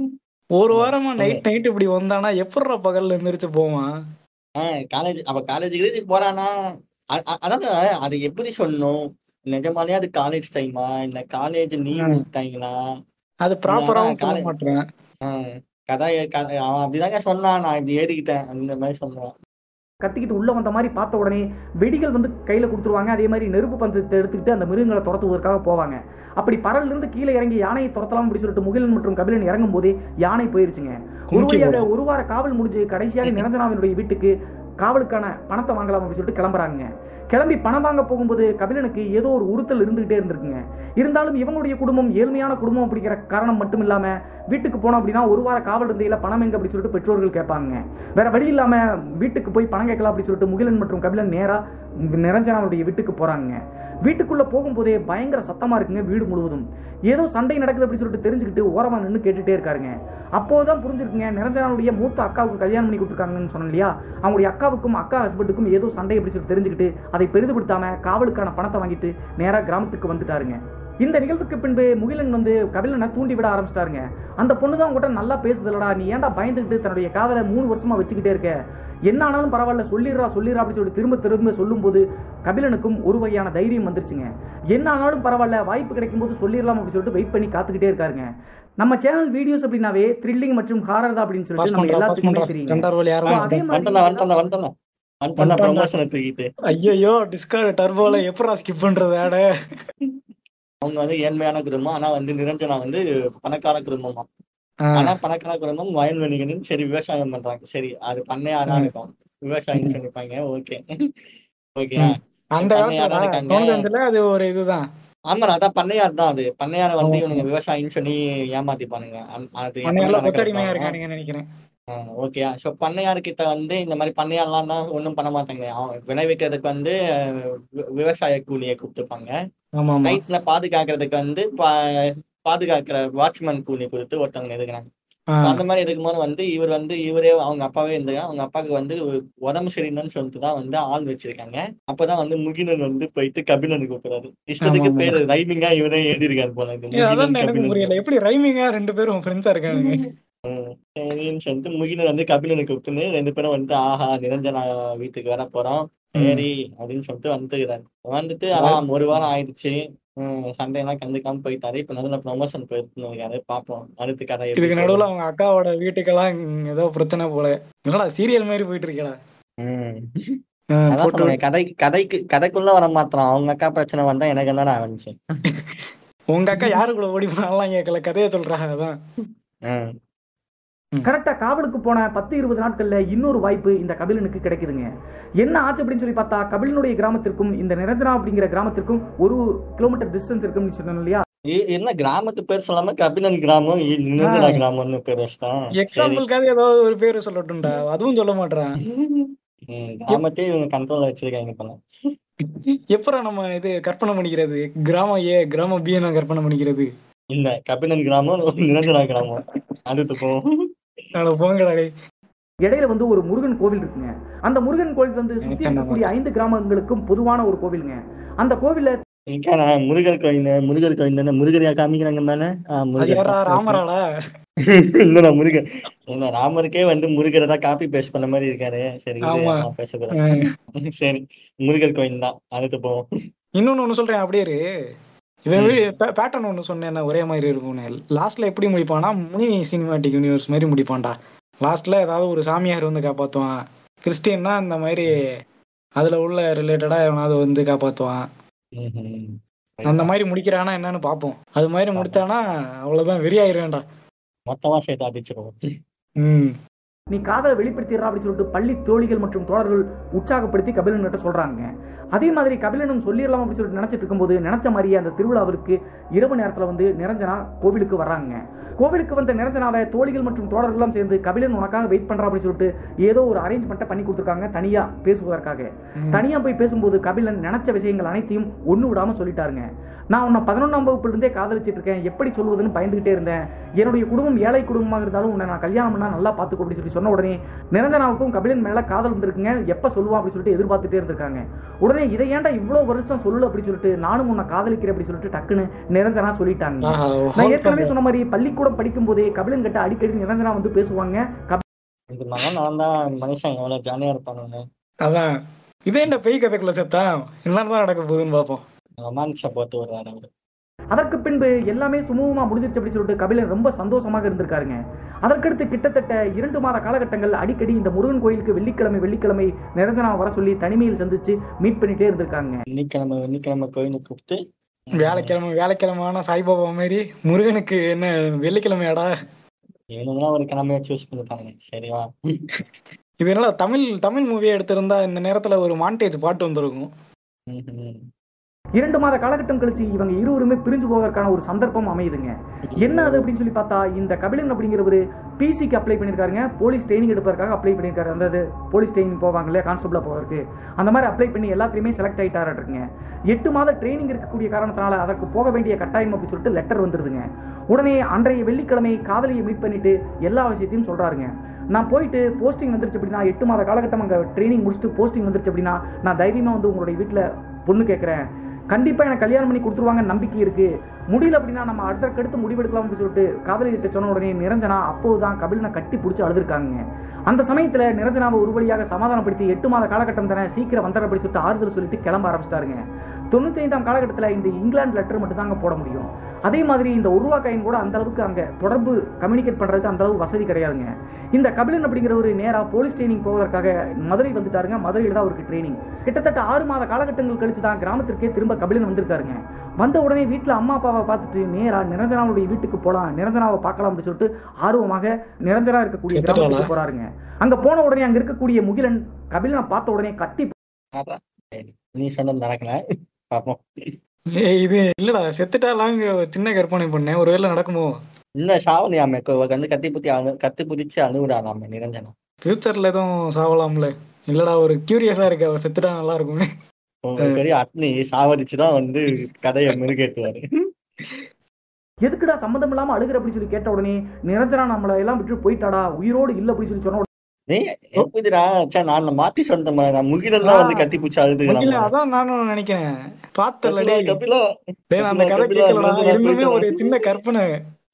ஒரு வாரமா நைட் நைட் இப்படி வந்தானா எப்படிடா பகல்ல எந்திரிச்சு போவான் ஆஹ் காலேஜ் அப்ப காலேஜ் கிரேஜுக்கு போறானா அ- அ- அதாவது அது எப்படி சொல்லணும் நிஜமாலே அது காலேஜ் டைமா இல்ல காலேஜ் லீவ் ம். விட்டாங்களா அது ப்ராப்பராவும் சொல்ல காலை- மாட்டேன் ஆஹ் கதை கதை அவன் அப்படிதாங்க சொன்னான் நான் இப்படி ஏறிக்கிட்டேன் அந்த மாதிரி சொன்னான் கத்திக்கிட்டு உள்ள வந்த மாதிரி பார்த்த உடனே வெடிகள் வந்து கையில கொடுத்துருவாங்க அதே மாதிரி நெருப்பு பந்தத்தை எடுத்துக்கிட்டு அந்த மிருகங்களை துரத்துவதற்காக போவாங்க அப்படி பறல்ல இருந்து கீழே இறங்கி யானையை துரத்தலாம் அப்படி சொல்லிட்டு முகிலன் மற்றும் கபிலன் இறங்கும் போதே யானை போயிருச்சுங்க ஒரு கும்கி வழியாக போடும். ஒரு வார காவல் முடிஞ்சு கடைசியாக நிரஞ்சனாவினுடைய வீட்டுக்கு காவலுக்கான பணத்தை வாங்கலாம் அப்படின்னு சொல்லிட்டு கிளம்புறாங்க கிளம்பி பணம் வாங்க போகும்போது கபிலனுக்கு ஏதோ ஒரு உறுத்தல் இருந்துகிட்டே இருந்திருக்குங்க இருந்தாலும் இவங்களுடைய குடும்பம் ஏழ்மையான குடும்பம் அப்படிங்கிற காரணம் மட்டும் இல்லாம வீட்டுக்கு போனோம் அப்படின்னா ஒரு வார காவல் இருந்தையில பணம் எங்க அப்படி சொல்லிட்டு பெற்றோர்கள் கேட்பாங்க வேற வழி இல்லாம வீட்டுக்கு போய் பணம் கேட்கலாம் அப்படி சொல்லிட்டு முகிலன் மற்றும் கபிலன் நேரா நிரஞ்சனாவுடைய வீட்டுக்கு போறாங்க வீட்டுக்குள்ள போகும்போதே பயங்கர சத்தமா இருக்குங்க வீடு முழுவதும் ஏதோ சண்டை நடக்குது அப்படி சொல்லிட்டு தெரிஞ்சுக்கிட்டு ஓரமா நின்று கேட்டுட்டே இருக்காருங்க அப்போதான் புரிஞ்சிருக்குங்க நிரஞ்சனாவுடைய மூத்த அக்காவுக்கு கல்யாணம் பண்ணி கொடுத்துருக்காங்கன்னு சொன்னேன் இல்லையா அவங்களுடைய அக்காவுக்கும் அக்கா ஹஸ்பண்டுக்கும் ஏதோ சண்டை அப்படி சொல்லிட்டு தெரிஞ்சுக்கிட்டு அதை பெரிதுபடுத்தாம காவலுக்கான பணத்தை வாங்கிட்டு நேரா கிராமத்துக்கு வந்துட்டாருங்க இந்த நிகழ்வுக்கு பின்பு முகிலன் வந்து கபிலனை தூண்டி விட ஆரம்பிச்சிட்டாருங்க அந்த பொண்ணு தான் உங்ககிட்ட நல்லா பேசுதலடா நீ ஏன்டா பயந்துக்கிட்டு தன்னுடைய காதலை மூணு வருஷமா வச்சுக்கிட்டே இருக்க என்ன ஆனாலும் பரவாயில்ல சொல்லிடுறா சொல்லிடுறா அப்படி சொல்லி திரும்ப திரும்ப சொல்லும்போது கபிலனுக்கும் ஒரு வகையான தைரியம் வந்துருச்சுங்க என்ன ஆனாலும் பரவாயில்ல வாய்ப்பு கிடைக்கும் போது சொல்லிடலாம் அப்படின்னு சொல்லிட்டு வெயிட் பண்ணி காத்துக்கிட்டே இருக்காருங்க நம்ம சேனல் வீடியோஸ் அப்படின்னாவே த்ரில்லிங் மற்றும் ஹாரர் தான் அப்படின்னு பாஸ் சொல்லிட்டு நம்ம பண்றா பாஸ் எல்லாத்துக்குமே பண்றா தெரியுங்க கண்டார்வல் யாரும் So, அதே மாதிரி வந்துடலாம் வந்துடலாம் வந்துடலாம் வந்துடலாம் வந்துட்டான்டா. ப்ரொமோஷனை தூக்கிட்டு ஐயோ டிஸ்கார்ட் டர்போல எப்படா ஸ்கிப் பண்றது ஆட அவங்க வந்து ஏழ்மையான குடும்பம் ஆனா வந்து நிரஞ்சனா வந்து பணக்கார குடும்பமா ஆனா பணக்கார குடும்பம் வயல்வெளிகள்னு சரி விவசாயம் பண்றாங்க சரி அது பண்ணையாரா ம். இருக்கும் விவசாயம் சொல்லிப்பாங்க ஓகே ஓகே ம். அந்த பண்ணையாரா காலத்துல இருக்காங்க தோன்றதுல அது ஒரு இதுதான் ஆமா அதான் பண்ணையார் தான் அது பண்ணையார வந்து ஆமா. இவனுங்க விவசாயின்னு சொல்லி ஏமாத்திப்பானுங்க அந்- அது எப்பவுமே பண்ணையார்ல நடக்கிறது கொத்தடிமையா தான். இருக்கானுங்க நினைக்கிறேன் ஓகே ஸோ பண்ணையார் கிட்ட வந்து இந்த மாதிரி பண்ணையார்லாம் தான் ஒன்றும் பண்ண மாட்டாங்க அவன் விளைவிக்கிறதுக்கு வந்து அஹ், வி- விவசாய கூலியை கொடுத்துப்பாங்க ஆமா ஆமா நைட்ல பாதுகாக்கிறதுக்கு வந்து பா- பாதுகாக்கிற வாட்ச்மேன் கூலி கொடுத்து ஒருத்தவங்க எதுக்குறாங்க ஆ, அந்த மாதிரி இருக்கும்போது வந்து இவர் வந்து இவரே அவங்க அப்பாவே இருந்தாங்க அவங்க அப்பாவுக்கு வந்து உடம்பு சரியில்லைன்னு சொல்லிட்டு தான் வந்து ஆள் வச்சிருக்காங்க அப்பதான் வந்து முகிலன் வந்து போயிட்டு கபிலன் கூப்பிடுறாரு இஷ்டத்துக்கு ஆமா, பேரு ரைமிங்கா இவரே எழுதியிருக்காரு போல இது ஏய், அதான் முகிலன் எனக்கு கபிலன் புரியல எப்படி ரைமிங்கா ரெண்டு பேரும் ஃப்ரெண்ட்ஸா இருக்கானுங்க ம். சரின்னு சொல்லிட்டு முகிலன் வந்து கபிலனை கூப்பிட்டுன்னு ரெண்டு பேரும் வந்து ஆஹா நிரஞ்சனா வீட்டுக்கு வர போறோம் சரி அப்படின்னு சொல்லிட்டு வந்துக்கிறாரு வந்துட்டு அதான் ஒரு வாரம் ஆயிடுச்சு ம், சண்டையெல்லாம் கண்டுக்காம போயிட்டாரு இப்ப நடுவுல ப்ரொமோஷன் போயிட்டு இருக்காரு பாப்போம் அடுத்த கதை எப்படி இதுக்கு போகுது. நடுவுல அவங்க அக்காவோட வீட்டுக்கெல்லாம் இங்க ஏதோ பிரச்சனை போல என்னடா சீரியல் மாதிரி போயிட்டு இருக்கடா ம். ஆ, அதான் போட்டு சொன்னேன் கதை கதைக்கு கதைக்குள்ள வர மாட்டான் அவங்க அக்கா பிரச்சனை வந்தா எனக்கு என்னடா வந்துச்சு உங்க அக்கா யாருக்குள்ள ஓடி போனாலாம் கேட்கல கதையை சொல்றாங்க அதான் கரெக்டா காவலுக்கு போன பத்து இருபது நாட்கள்ல இன்னொரு வாய்ப்பு இந்த கபிலனுக்கு கிடைக்குதுங்க என்ன ஆச்சு அப்படின்னு சொல்லி பார்த்தா கபிலனுடைய கிராமத்திற்கும் இந்த நிரஞ்சனா அப்படிங்கிற கிராமத்திற்கும் ஒரு கிலோமீட்டர் டிஸ்டன்ஸ் இருக்குன்னு சொன்னோம் இல்லையா இ- என்ன கிராமத்து பேர் சொல்லாம கபிலன் கிராமம் இ- நிரஞ்சனா கிராமம்னு பேர் வச்சுட்டான் சரி எக்ஸாம்பிளுக்காக ஏதாவது ஒரு பேரு சொல்லட்டும்டா அதுவும் சொல்ல மாட்டேன் ம், கிராமத்தையே இவங்க கண்ட்ரோல்ல வச்சிருக்காங்க இப்ப எப்பறம் நம்ம இது கற்பனை பண்ணிக்கிறது கிராமம் ஏ கிராமம் பி நான் கற்பனை பண்ணிக்கிறது இல்ல கபிலன் கிராமம் நிரஞ்சனா கிராமம் அடுத்து போ அட போங்கடா டேய். இடையில வந்து ஒரு முருகன் கோவில் இருக்குங்க அந்த முருகன் கோவில் வந்து சுத்தி எனக்கு இருக்கக்கூடிய ஐந்து கிராமங்களுக்கும் பொதுவான ஒரு கோவிலுங்க அந்த கோவில்ல இங்க முருகர் கோயில் முருகர் கோயில் தானே முருகரையா காமிக்கிறாங்க மேல ஆ, அது முருகர் யாரா தான். ராமராடா இல்லடா முருகர் என்ன ராமருக்கே வந்து முருகரை தான் காப்பி பேஸ்ட் பண்ண மாதிரி இருக்காரு சரி இது ஆமா. நான் பேசக்கூடாது சரி முருகர் கோயில் தான் அடுத்து போவோம் இன்னொன்னு ஒண்ணு சொல்றேன் அப்படியே இரு. இவன் பேட்டர்ன் ஒண்ணு சொன்னேன் ஒரே மாதிரி இருக்கும்னு லாஸ்ட்ல எப்படி முடிப்பானா முனி சினிமாட்டிக் யூனிவர்ஸ் மாதிரி முடிப்பான்டா லாஸ்ட்ல ஏதாவது ஒரு சாமியார் வந்து காப்பாத்துவான் கிறிஸ்டியன்னா இந்த மாதிரி அதுல உள்ள ரிலேட்டடா எவனாவது வந்து காப்பாத்துவான் ம்ஹும். அந்த மாதிரி முடிக்கிறானா என்னன்னு பாப்போம் அது மாதிரி முடிச்சானா அவ்வளவுதான் வெறியாயிருவேன்டா மொத்தமா சேர்த்து அடிச்சிருவோம் ம் நீ காதலை வெளிப்படுத்திடுறா அப்படின்னு சொல்லிட்டு பள்ளி தோழிகள் மற்றும் தோழர்கள் உற்சாகப்படுத்தி கபிலன் கிட்ட சொல்றாங்க அதே மாதிரி கபிலனும் சொல்லிடலாம் அப்படின்னு சொல்லிட்டு நினைச்சிட்டு இருக்கும்போது நினைச்ச மாதிரியே அந்த திருவிழாவிற்கு இரவு நேரத்துல வந்து நிரஞ்சனா கோவிலுக்கு வர்றாங்க கோவிலுக்கு வந்த நிரஞ்சனாவை தோழிகள் மற்றும் தோழர்கள்லாம் சேர்ந்து கபிலன் உனக்காக வெயிட் பண்றா அப்படின்னு சொல்லிட்டு ஏதோ ஒரு அரேஞ்ச்மெண்ட்டை பண்ணி கொடுத்துருக்காங்க தனியா பேசுவதற்காக தனியா போய் பேசும்போது கபிலன் நினைச்ச விஷயங்கள் அனைத்தையும் ஒண்ணு விடாம சொல்லிட்டாருங்க நான் உன்னை பதினொன்றாம் வகுப்புல இருந்தே காதலிச்சிட்டு இருக்கேன் எப்படி சொல்வதுன்னு பயந்துகிட்டே இருந்தேன் என்னுடைய குடும்பம் ஏழை குடும்பமாக இருந்தாலும் உன்னை நான் கல்யாணம் பண்ணா நல்லா பார்த்துக்கோ அப்படின்னு சொல்லி சொன்ன உடனே நிரஞ்சனாவுக்கும் கபிலன் மேல காதல் வந்திருக்குங்க எப்ப சொல்லுவா அப்படின்னு சொல்லிட்டு எதிர்பார்த்துட்டே இருந்திருக்காங்க உடனே இதை ஏன்டா இவ்வளவு வருஷம் சொல்லல அப்படின்னு சொல்லிட்டு நானும் உன்னை காதலிக்கிறேன் அப்படின்னு சொல்லிட்டு டக்குன்னு நிரஞ்சனா சொல்லிட்டாங்க ஆஹா, நான் ஏற்கனவே wholesome. சொன்ன மாதிரி பள்ளிக்கூடம் படிக்கும் போதே கபிலன் கிட்ட அடிக்கடி நிரஞ்சனா வந்து பேசுவாங்க கபி- இந்த மாதிரி நான் தான் மனுஷன் எவ்வளவு ஜாலியா இருப்பானுங்க அதான் இதே என்ன பேய் கதைக்குள்ள செத்தான் என்னதான் நடக்க போகுதுன்னு பாப்போம் ரொமான்ஸை போட்டு விடுறாரு அவரு அதற்கு பின்பு எல்லாமே சுமூகமா முடிஞ்சிருச்சு அப்படின்னு சொல்லிட்டு கபிலன் ரொம்ப சந்தோஷமாக இருந்திருக்காருங்க அதற்கடுத்து கிட்டத்தட்ட இரண்டு மாத காலகட்டங்கள் அடிக்கடி இந்த முருகன் கோயிலுக்கு வெள்ளிக்கிழமை வெள்ளிக்கிழமை நிரஞ்சனா வர சொல்லி தனிமையில் சந்திச்சு மீட் பண்ணிட்டே இருந்திருக்காங்க வெள்ளிக்கிழமை வெள்ளிக்கிழமை கோயிலுக்கு கூப்பிட்டு வேலைக்கிழமை வேலைக்கிழமையான சாய்பாபா மாதிரி முருகனுக்கு என்ன வெள்ளிக்கிழமையாடா இவனுங்களாம் ஒரு கிழமையா சூஸ் பண்ணிட்டாங்க சரிவா இது என்னடா தமிழ் தமிழ் மூவியை எடுத்திருந்தா இந்த நேரத்துல ஒரு மாண்டேஜ் பாட்டு வந்திருக்கும் ம்ஹும். இரண்டு மாத காலகட்டம் கழிச்சு இவங்க இருவருமே பிரிஞ்சு போவதற்கான ஒரு சந்தர்ப்பம் அமையுதுங்க என்ன அது அப்படின்னு சொல்லி பார்த்தா இந்த கபிலன் அப்படிங்கிறவரு பிசிக்கு அப்ளை பண்ணியிருக்காருங்க போலீஸ் ட்ரைனிங் எடுப்பதற்காக அப்ளை பண்ணியிருக்காரு அந்த போலீஸ் ட்ரைனிங் போவாங்க இல்லையா கான்ஸ்டபிளாக போவதற்கு அந்த மாதிரி அப்ளை பண்ணி எல்லாத்துலேயுமே செலக்ட் ஆகிட்டாருங்க எட்டு மாத ட்ரைனிங் இருக்கக்கூடிய காரணத்தினால அதற்கு போக வேண்டிய கட்டாயம் அப்படின்னு சொல்லிட்டு லெட்டர் வந்துருதுங்க உடனே அன்றைய வெள்ளிக்கிழமை காதலியை மீட் பண்ணிட்டு எல்லா விஷயத்தையும் சொல்றாருங்க நான் போயிட்டு போஸ்டிங் வந்துருச்சு அப்படின்னா எட்டு மாத காலகட்டம் அங்கே ட்ரைனிங் முடிச்சுட்டு போஸ்டிங் வந்துருச்சு அப்படின்னா நான் தைரியமாக வந்து உங்களுடைய வீட்டில் பொண்ணு கேட்குறேன் கண்டிப்பாக எனக்கு கல்யாணம் பண்ணி கொடுத்துருவாங்க நம்பிக்கை இருக்கு முடியல அப்படின்னா நம்ம அடுத்தடுத்து முடிவெடுக்கலாம் அப்படின்னு சொல்லிட்டு காதலிகிட்ட சொன்ன உடனே நிரஞ்சனா அப்போதுதான் கபிலனை கட்டி பிடிச்சி அழுதுருக்காங்க அந்த சமயத்துல நிரஞ்சனாவை ஒரு வழியாக சமாதானப்படுத்தி எட்டு மாத காலகட்டம் தானே சீக்கிரம் வந்துட அப்படி சொல்லிட்டு ஆறுதல் சொல்லிட்டு கிளம்ப ஆரம்பிச்சிட்டாருங்க தொண்ணூத்தி ஐந்தாம் காலகட்டத்தில் இந்த இங்கிலாந்து லெட்டர் மட்டும் தாங்க போட முடியும் அதே மாதிரி இந்த உருவா காயின் கூட அந்த அளவுக்கு அங்க தொடர்பு கம்யூனிகேட் பண்றதுக்கு அந்த அளவு வசதி கிடையாதுங்க இந்த கபிலன் அப்படிங்கிறவர் நேரா போலீஸ் ட்ரைனிங் போவதற்காக மதுரை வந்துட்டாருங்க மதுரையில் தான் அவருக்கு ட்ரைனிங் கிட்டத்தட்ட ஆறு மாத காலகட்டங்கள் கழிச்சு தான் கிராமத்திற்கே திரும்ப கபிலன் வந்திருக்காருங்க வந்த உடனே வீட்டில் அம்மா அப்பாவை பார்த்துட்டு நேரா நிரஞ்சனாவுடைய வீட்டுக்கு போகலாம் நிரஞ்சனாவை பார்க்கலாம் அப்படின்னு சொல்லிட்டு ஆர்வமாக நிரஞ்சனா இருக்கக்கூடிய செத்துட்டாளா? கிராமத்துக்கு போறாருங்க அங்க போன உடனே அங்க இருக்கக்கூடிய முகிலன் கபிலனை பார்த்த உடனே கட்டி அதான். சரி. நீ சொன்னது நடக்கல பாப்போம் ஏய், இது இல்லடா செத்துட்டாலாங்கிற ஒரு சின்ன கற்பனை பண்ணேன் ஒருவேளை நடக்குமோ இந்த சாவலியாம வந்து கத்தி புத்தி அணு கத்தி புதிச்சு அணுகுறானாம நிரஞ்சனா ஃபியூச்சர்ல எதுவும் சாவலாம்ல இல்லடா ஒரு கியூரியஸா இருக்கு அவ செத்துட்டா நல்லா இருக்குமே ஒரு பெரிய அட்னி சாவடிச்சுதான் வந்து கதையை மெருகேற்றுவாரு எதுக்குடா சம்மந்தம் இல்லாம அழுகிற அப்படின்னு சொல்லி கேட்ட உடனே நிரஞ்சனா நம்மளை எல்லாம் விட்டு போயிட்டாடா உயிரோடு இல்ல அப்படின்னு சொல்லி சொன்ன டேய், எப்படிடா சே நான் மாத்தி சொன்ன மாதிரி முகிலன் தான் வந்து கத்தி பூச்சி இல்ல அழுதுகிறான் அதான் நானும் நினைக்கிறேன் பார்த்தல டேய் கபிலா டேய், நான் அந்த கதை கபிலா, கேட்கலடா நிரஞ்சனா இருந்துமே போயிட்டு ஒரு சின்ன கற்பனை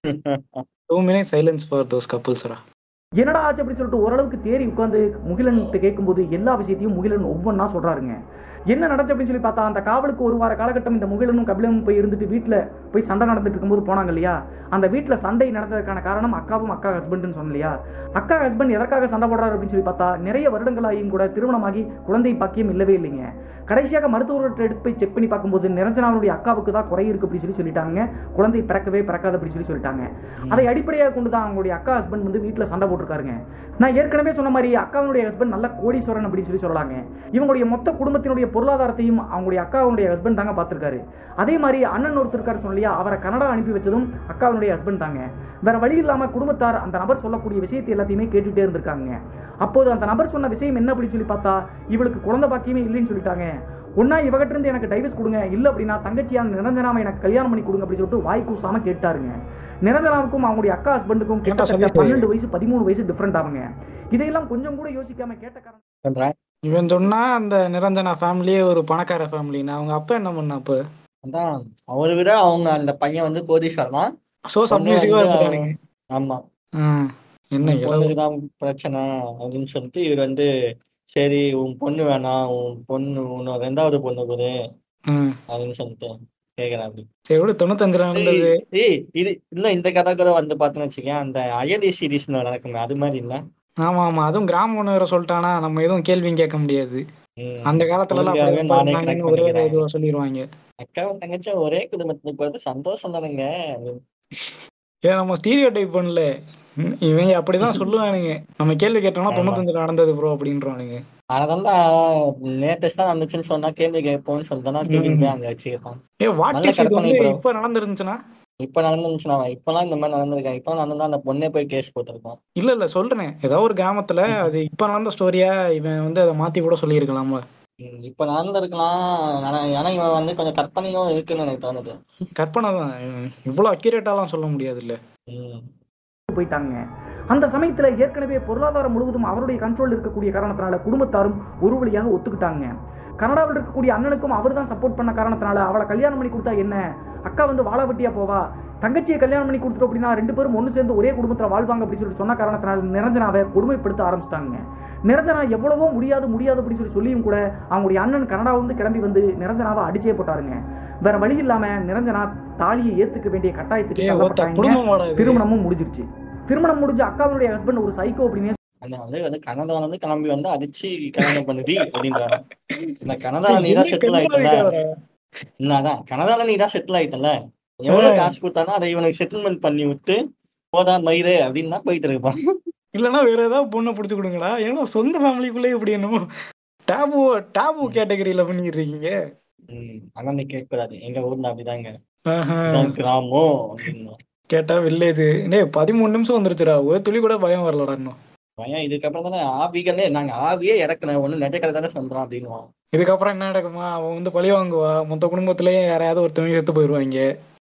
two minute silence for those கப்புள்ஸ்ரா என்னடா ஆச்சு அப்படின்னு சொல்லிட்டு ஓரளவுக்கு தேறி உட்காந்து முகிலன் கேட்கும்போது எல்லா விஷயத்தையும் முகிலன் ஒவ்வொன்றா சொல்றாருங்க என்ன நடந்துச்சு அப்படின்னு சொல்லி பார்த்தா அந்த காவலுக்கு ஒரு வார காலகட்டம் இந்த முகிலனும் கபிலனும் போய் இருந்துட்டு வீட்டில் போய் சண்டை நடந்துட்டு இருக்கும்போது போனாங்க இல்லையா அந்த வீட்டில் சண்டை நடந்ததுக்கான காரணம் அக்காவும் அக்கா ஹஸ்பண்ட்னு சொன்னோம் இல்லையா அக்கா ஹஸ்பண்ட் எதற்காக சண்டை போடுறாரு அப்படின்னு சொல்லி பார்த்தா நிறைய வருடங்களாகியும் கூட திருமணமாகி குழந்தை பாக்கியம் இல்லவே இல்லைங்க கடைசியாக மருத்துவர்கிட்ட எடுத்து போய் செக் பண்ணி பார்க்கும்போது நிரஞ்சனாவுடைய அக்காவுக்கு தான் குறை இருக்கு அப்படி சொல்லி சொல்லிட்டாங்க குழந்தை பிறக்கவே பிறக்காது அப்படி சொல்லி சொல்லிட்டாங்க அதை அடிப்படையாக கொண்டு தான் அவங்களுடைய அக்கா ஹஸ்பண்ட் வந்து வீட்டில் சண்டை போட்டிருக்காருங்க நான் ஏற்கனவே சொன்ன மாதிரி அக்காவுடைய ஹஸ்பண்ட் நல்ல கோடீஸ்வரன் அப்படின்னு சொல்லி சொல்லலாங்க இவங்களுடைய மொத்த குடும்பத்தினுடைய பொருளாதாரத்தையும் அவங்களுடைய அக்காவுடைய ஹஸ்பண்ட் தாங்க பார்த்துருக்காரு அதே மாதிரி அண்ணன் ஒருத்தர் இருக்காரு சொன்னலையா அவரை கனடா அனுப்பி வச்சதும் அக்காவுடைய ஹஸ்பண்ட் தாங்க வேற வழி இல்லாம குடும்பத்தார் அந்த நபர் சொல்லக்கூடிய விஷயத்தை எல்லாத்தையுமே கேட்டுட்டே இருந்திருக்காங்க அப்போது அந்த நபர் சொன்ன விஷயம் என்ன அப்படின்னு சொல்லி பார்த்தா இவளுக்கு குழந்தை பாக்கியமே இல்லைன்னு சொல்லிட்டாங்க ஒன்னா இவகிட்ட இருந்து எனக்கு டைவர்ஸ் கொடுங்க இல்ல அப்படின்னா தங்கச்சியான நிரஞ்சனாவை எனக்கு கல்யாணம் பண்ணி கொடுங்க அப்படின்னு சொல்லிட்டு வாய் கூசாம கேட்டாருங்க நிரஞ்சனாவுக்கும் அவங்களுடைய அக்கா ஹஸ்பண்டுக்கும் கேட்டா கிட்டத்தட்ட சொல்லிட்டு. பன்னெண்டு வயசு பதிமூணு வயசு டிஃப்ரெண்ட் ஆகுங்க இதையெல்லாம் கொஞ்சம் கூட யோசிக்காம கேட்ட காரணம் பண்றேன் இவன் சொன்னா அந்த நிரஞ்சனா ஃபேமிலியே ஒரு பணக்கார ஃபேமிலின்னு அவங்க அப்பா என்ன பண்ணா அப்ப அதான் அவரை விட அவங்க அந்த பையன் வந்து கோடீஸ்வரன் தான் சோ பொண்ணு சப்மியூசிவா வந்து இருக்கானுங்க ஆமா என்ன உன் இளவு பொண்ணுக்கு தான் பிரச்சனை அப்படின்னு சொல்லிட்டு இவர் வந்து சரி உன் பொண்ணு வேணாம் உன் பொண்ணு உன்னோட ரெண்டாவது பொண்ணு கொடு ம். அப்படின்னு சொல்லிட்டு கேக்குறேன் அப்படி சரி விடு தொண்ணூத்தஞ்சுல நடந்தது ஏய் இது இல்ல இந்த கதை கூட வந்து பார்த்தேன்னு வச்சுக்கேன் அந்த அயலி சீரீஸ்னு நடக்குமே அது மாதிரி இல்ல ஆமா ஆமா அதுவும் கிராம ஒண்ணு வேற சொல்லிட்டானா நம்ம எதுவும் கேள்வியும் கேட்க முடியாது ம். அந்த காலத்துல எல்லாம் உறுதியாவே அப்படி நானே இருந்தாங்கன்னு கனெக்ட் ஒரே பண்ணிக்கிறேன் இதுவா சொல்லிடுவாங்க அக்காவும் தங்கச்சும் ஒரே குடும்பத்துக்கு போறது சந்தோஷம் தானுங்க ஏன் நம்ம ஸ்டீரியோ டைப் பண்ணல ம், இவங்க அப்படிதான் சொல்லுவானுங்க நம்ம கேள்வி கேட்டோம்னா ஆமா. தொண்ணூத்தஞ்சுல நடந்தது ப்ரோ அப்படின்றானுங்க அதனால லேட்டஸ்டா நடந்துச்சுன்னு சொன்னா கேள்வி கேட்போம்னு சொல்லிட்டோம்னா தூக்கிட்டு போய் அங்க வச்சுக்கிட்டான் ஏ வாட் நல்ல இஃப் இது கற்பனை வந்து bro. இப்ப நடந்துருந்துச்சுன்னா இப்ப நடந்துச்சுன்னா இப்பெல்லாம் இந்த மாதிரி நடந்திருக்கேன் இப்ப நடந்தா அந்த பொண்ணே போய் கேஸ் போட்டிருக்கோம் இல்ல இல்ல சொல்றேன் ஏதோ ஒரு கிராமத்துல அது இப்ப நடந்த ஸ்டோரியா இவன் வந்து அதை மாத்தி கூட சொல்லியிருக்கலாம்ல ம், இப்ப நடந்திருக்கலாம் ஆனா ஏன்னா இவன் வந்து கொஞ்சம் கற்பனையும் இருக்குன்னு எனக்கு தோணுது கற்பனை தான் இவ்வளவு அக்யூரேட்டாலாம் சொல்ல முடியாது இல்ல ம். போயிட்டாங்க அந்த சமயத்துல ஏற்கனவே பொருளாதாரம் முழுவதும் அவருடைய கண்ட்ரோல் இருக்கக்கூடிய காரணத்தினால குடும்பத்தாரும் ஒரு வழியாக ஒத்துக்கிட்டாங்க கனடாவில் இருக்கக்கூடிய அண்ணனுக்கும் அவர் தான் சப்போர்ட் பண்ண காரணத்தினால அவளை கல்யாணம் பண்ணி கொடுத்தா என்ன அக்கா வந்து வாழ வெட்டியா போவா தங்கச்சியை கல்யாணம் பண்ணி கொடுத்துட்டோம் அப்படின்னா ரெண்டு பேரும் ஒன்று சேர்ந்து ஒரே குடும்பத்தில் வாழ்வாங்க அப்படின்னு சொல்லி சொன்ன காரணத்தினால நிரஞ்சனாவை கொடுமைப்படுத்த ஆரம்பிச்சிட்டாங்க நிரஞ்சனா எவ்வளவோ முடியாது முடியாது அப்படின்னு சொல்லி சொல்லியும் கூட அவங்களுடைய அண்ணன் கனடா வந்து கிளம்பி வந்து நிரஞ்சனாவை அடிச்சே போட்டாருங்க வேற வழி இல்லாம நிரஞ்சனா தாலியை ஏத்துக்க வேண்டிய கட்டாயத்துக்கு ஏ ஒத்த தள்ளப்பட்டாங்க குடும்பம் வாடாது திருமணமும் முடிஞ்சிருச்சு திருமணம் முடிஞ்ச அக்காவுடைய ஹஸ்பண்ட் ஒரு சைக்கோ அப்படின்னு அந்த வந்து வந்து கனடால இருந்து கிளம்பி வந்து அடிச்சு கல்யாணம் பண்ணுதி அப்படின்றாங்க இந்த கனடால நீ தான் செட்டில் ஆயிட்டல அதான் கனடால நீ தான் செட்டில் ஆயிட்டல எவ்வளவு காசு கொடுத்தானோ அதை இவனுக்கு செட்டில்மெண்ட் பண்ணி விட்டு போதா மயிறு அப்படின்னு தான் போயிட்டு இருப்பான் இல்லனா வேற ஏதாவது பொண்ணை புடிச்சு கொடுங்களா ஏன்னா சொந்த ஃபேமிலிக்குள்ளே இப்படி என்னமோ டேபு டேபு கேட்டகரியில பண்ணிட்டு இருக்கீங்க ம் அதான் நீ கேட்க கூடாது எங்க ஊர்ல அப்படிதாங்க ஆஹா. இதான் கிராமம் அப்படின்னு கேட்டா வில்லேஜ் டேய் பதிமூணு நிமிஷம் வந்துருச்சுடா ஒரு துளி கூட பயம் வரலடா இன்னும் பையன் இதுக்கப்புறம் தானே ஆவிகளே நாங்க ஆவியே இறக்கல ஒண்ணு நெஜ கதை தானே சொல்றோம் அப்படின்னு இதுக்கப்புறம் என்ன நடக்குமா அவன் வந்து பழி வாங்குவா மொத்த குடும்பத்திலேயே யாரையாவது ஒருத்தவங்க செத்து போயிருவாங்க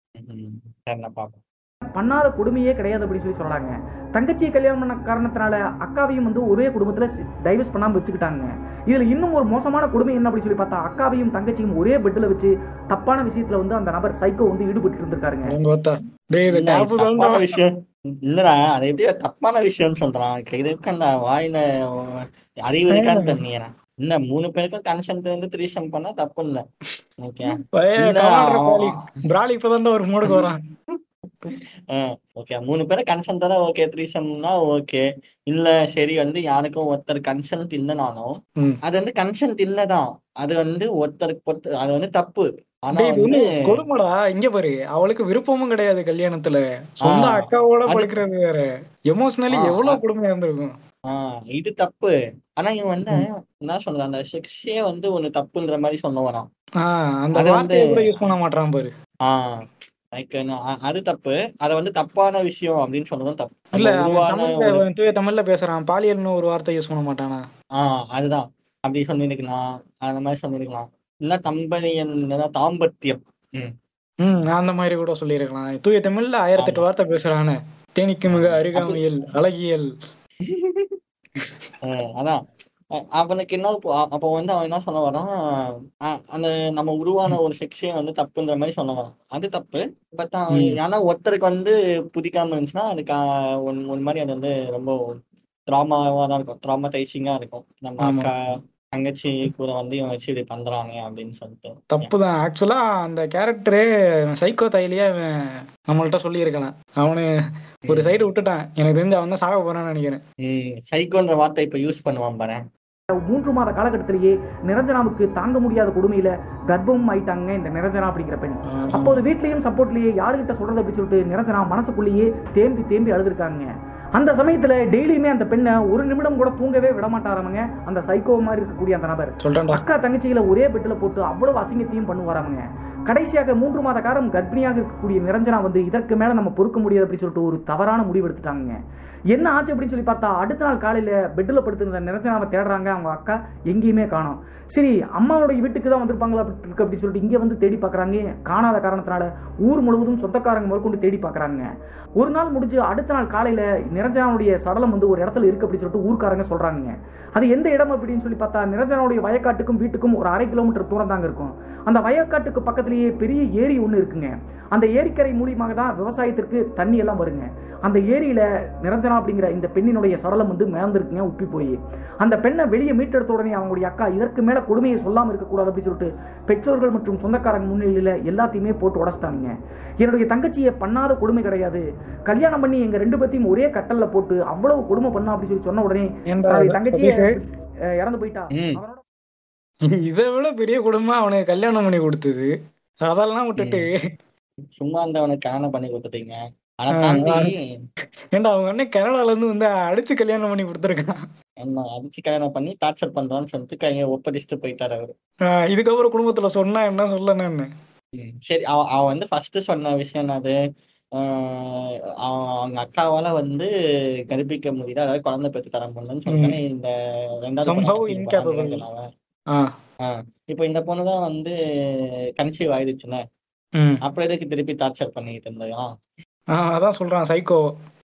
சரி நான் பாப்போம் பண்ணாத கொடுமையே கிடையாது அப்படின்னு சொல்லி சொல்றாங்க தங்கச்சியை கல்யாணம் பண்ண காரணத்தினால அக்காவையும் வந்து ஒரே குடும்பத்துல டைவர்ஸ் பண்ணாம வச்சுக்கிட்டாங்க இதுல இன்னும் ஒரு மோசமான கொடுமை என்ன அப்படின்னு சொல்லி பார்த்தா அக்காவையும் தங்கச்சியும் ஒரே பெட்ல வச்சு தப்பான விஷயத்துல வந்து அந்த நபர் சைக்கோ வந்து ஈடுபட்டு இருந்திருக்காருங்க அவங்க பார்த்தா டேய் இது இல்ல, டேபு இது தப்பான தான் விஷயம் இல்லடா அது எப்படி தப்பான விஷயம்னு சொல்றான் இதுக்கு அந்த வாயில அஹ், அறிவு இருக்கான்னு தெரியல இல்ல மூணு பேருக்கும் கன்சென்ட் வந்து த்ரீசம் பண்ணா தப்பு இல்ல ஓகே இல்ல அவன் பிராலி இப்பதான் ஒரு மோடுக்கு வரான் ஓகே மூணு பேரும் கன்சென்ட் தான் ஓகே த்ரீசம்னா ஓகே இல்ல சரி வந்து யாருக்கும் ஒருத்தர் கன்சென்ட் இல்லைனாலும் ம். அது வந்து கன்சென்ட் இல்லதான் அது வந்து ஒருத்தருக்கு பொறுத்து அது வந்து தப்பு ஆனா டேய் இது வந்து வந்து கொடுமைடா இங்க பாரு அவளுக்கு விருப்பமும் கிடையாது கல்யாணத்துல சொந்த ஆ, அக்காவோட அது- படுக்கிறது வேற எமோஷனலி ஆ, எவ்வளவு கொடுமையா இருந்திருக்கும் ஆஹ் இது தப்பு ஆனா இவன் வந்து என்ன சொல்றது அந்த செக்ஸே வந்து ஒண்ணு தப்புன்ற மாதிரி சொல்ல வரான் ஆஹ் அந்த அது வந்து- வார்த்தையை கூட யூஸ் பண்ண மாட்டான் பாரு ஆஹ் லைக் அது தப்பு அத வந்து தப்பான விஷயம் அப்படின்னு சொன்னதும் தப்பு இல்ல நம்ம அவன் உருவான தமிழ்ல ஒரு அவன் தூய தமிழ்ல பேசுறான் பாலியல்னு ஒரு வார்த்தை யூஸ் பண்ண மாட்டானா ஆஹ் அதுதான் அப்படி சொல்லியிருக்கலாம் அந்த மாதிரி சொல்லியிருக்கலாம் இல்ல தம்பதியன் ஏதாவது தாம்பத்தியம் ம் ம் அந்த மாதிரி கூட சொல்லியிருக்கலாம் தூய தமிழ்ல ஆயிரத்தி எட்டு வார்த்தை பேசுறானே தேனிக்கு மிக அருகாமையில் அழகியல் அஹ் அதான் அஹ் அவனுக்கு என்ன இப்போ அ- அப்போ வந்து அவன் என்ன சொல்ல வரான் அஹ் அந்த நம்ம உருவான ஒரு செக்ஷன் வந்து தப்புன்ற மாதிரி சொல்ல வரான் அது தப்பு பட் அவன் ம். ஆனா ஒருத்தருக்கு வந்து பிடிக்காம இருந்துச்சுன்னா அதுக்கு அஹ், ஒரு ஒரு மாதிரி அது வந்து ரொம்ப ட்ராமாவா தான் இருக்கும் ட்ராமடைசிங்கா இருக்கும் நம்ம ஆமா. அக்கா தங்கச்சி கூட வந்து இவன் வச்சு இப்படி பண்றாங்க அப்படின்னு சொல்லிட்டு தப்பு தான் ஆக்சுவலா அந்த கேரக்டரே சைக்கோ தைலியா அவன் நம்மள்ட்ட சொல்லியிருக்கலாம் அவனு ஒரு சைடு விட்டுட்டான் எனக்கு தெரிஞ்சு அவன் தான் சாக போறான்னு நினைக்கிறேன் ம் சைக்கோன்ற வார்த்தை இப்ப யூஸ் பண்ணுவான் பாரு மூன்று மாத காலகட்டத்திலேயே நிரஞ்சனாவுக்கு தாங்க முடியாத கொடுமையில கர்ப்பமும் ஆயிட்டாங்க இந்த நிரஞ்சனா அப்படிங்கிற பெண் அப்போது வீட்லயும் சப்போர்ட்லயே யாருகிட்ட சொல்றது அப்படி சொல்லிட்டு நிரஞ்சனா மனசுக்குள்ளேயே தேம்பி தேம்பி அழுதுருக்காங்க அந்த சமயத்துல டெய்லியுமே அந்த பெண்ணை ஒரு நிமிடம் கூட தூங்கவே விட மாட்டாராமங்க அந்த சைக்கோ மாதிரி இருக்கக்கூடிய அந்த நபர் சொல்றேன்டா அக்கா தங்கச்சிகளை ஒரே பெட்ல போட்டு அவ்வளவு அசிங்கத்தையும் பண்ணுவாராங்க கடைசியாக மூன்று மாத காலம் கர்ப்பிணியாக இருக்கக்கூடிய நிரஞ்சனா வந்து இதற்கு மேல நம்ம பொறுக்க முடியாது அப்படின்னு சொல்லிட்டு ஒரு தவறான முடிவு எடுத்துட்டாங்க என்ன ஆச்சு அப்படின்னு சொல்லி பார்த்தா அடுத்த நாள் காலையில பெட்ல படுத்திருந்த நிரஞ்சனாவை தேடுறாங்க அவங்க அக்கா எங்கேயுமே காணோம் சரி அம்மாவுடைய வீட்டுக்கு தான் வந்திருப்பாங்களா அப்படி இருக்கு அப்படின்னு சொல்லிட்டு இங்க வந்து தேடி பார்க்கறாங்க காணாத காரணத்தினால ஊர் முழுவதும் சொந்தக்காரங்க முதற்கொண்டு தேடி பார்க்கறாங்க ஒரு நாள் முடிஞ்சு அடுத்த நாள் காலையில நிரஞ்சனாவுடைய சடலம் வந்து ஒரு இடத்துல இருக்கு அப்படின்னு சொல்லிட்டு ஊர்க்காரங்க சொல்றாங்க அது எந்த இடம் அப்படின்னு சொல்லி பார்த்தா நிரஞ்சனாவுடைய வயக்காட்டுக்கும் வீட்டுக்கும் ஒரு அரை கிலோமீட்டர் தூரம் தாங்க இருக்கும் அந்த வயக்காட்டுக்கு பக்கத்திலேயே பெரிய ஏரி ஒன்று இருக்குங்க அந்த ஏரிக்கரை மூலியமாக தான் விவசாயத்திற்கு தண்ணி எல்லாம் வருங்க அந்த ஏரியில நிரஞ்சனா அப்படிங்கிற இந்த பெண்ணினுடைய சடலம் வந்து மேந்திருக்குங்க உப்பி போய் அந்த பெண்ணை வெளியே மீட்டெடுத்த உடனே அவங்களுடைய அக்கா இதற்கு மேல கொடுமையை சொல்லாம இருக்கக்கூடாது அப்படின்னு சொல்லிட்டு பெற்றோர்கள் மற்றும் சொந்தக்காரங்க முன்னிலையில எல்லாத்தையுமே போட்டு உடச்சிட்டாங்க என்னுடைய தங்கச்சியை பண்ணாத கொடுமை கிடையாது கல்யாணம் பண்ணி எங்க ரெண்டு பேத்தையும் ஒரே கட்டல்ல போட்டு அவ்வளவு கொடுமை பண்ணா அப்படின்னு சொல்லி சொன்ன உடனே ஏன்டா தன்னுடைய தங்கச்சியை சதீஷ், அஹ், இறந்து போயிட்டா ம். அவனோட இதை விட பெரிய குடும்பம் அவனுக்கு கல்யாணம் பண்ணி கொடுத்தது அதெல்லாம் விட்டுட்டு சும்மா அந்த அவனுக்கு கல்யாணம் பண்ணி கொடுத்துட்டீங்க ஆனா ஆ, தாண்டி ஏன்டா அவங்க அண்ணன் கனடால இருந்து வந்து அடிச்சு கல்யாணம் பண்ணி கொடுத்துருக்கான் என்ன அடிச்சு கல்யாணம் பண்ணி டார்ச்சர் பண்றான்னு சொல்லிட்டு கையை ஒப்படைச்சிட்டு போயிட்டாரு அவரு ஆஹ் இதுக்கப்புறம் குடும்பத்துல சொன்னா என்ன சொல்லணும் என்ன ம். சரி அவ அவ வந்து ஃபர்ஸ்ட் சொன்ன விஷயம் என்னது ஆஹ் அவ- அவங்க அக்காவால வந்து கர்ப்பிக்க முடியல அதாவது குழந்தை பெற்று தர முடியலன்னு சொல்லிட்டு இந்த ரெண்டாவது பொண்ணை Somehow கட்டிட்டு போறான் incapable. நிரஞ்சனாவை. ஆஹ் ஆஹ் இப்போ இந்த பொண்ணு தான் வந்து கன்சீவ் ஆயிடுச்சுல ம் அப்புறம் எதுக்கு திருப்பி டார்ச்சர் பண்ணிட்டு இருந்தா ஆஹ் அதான் சொல்றான் சைக்கோ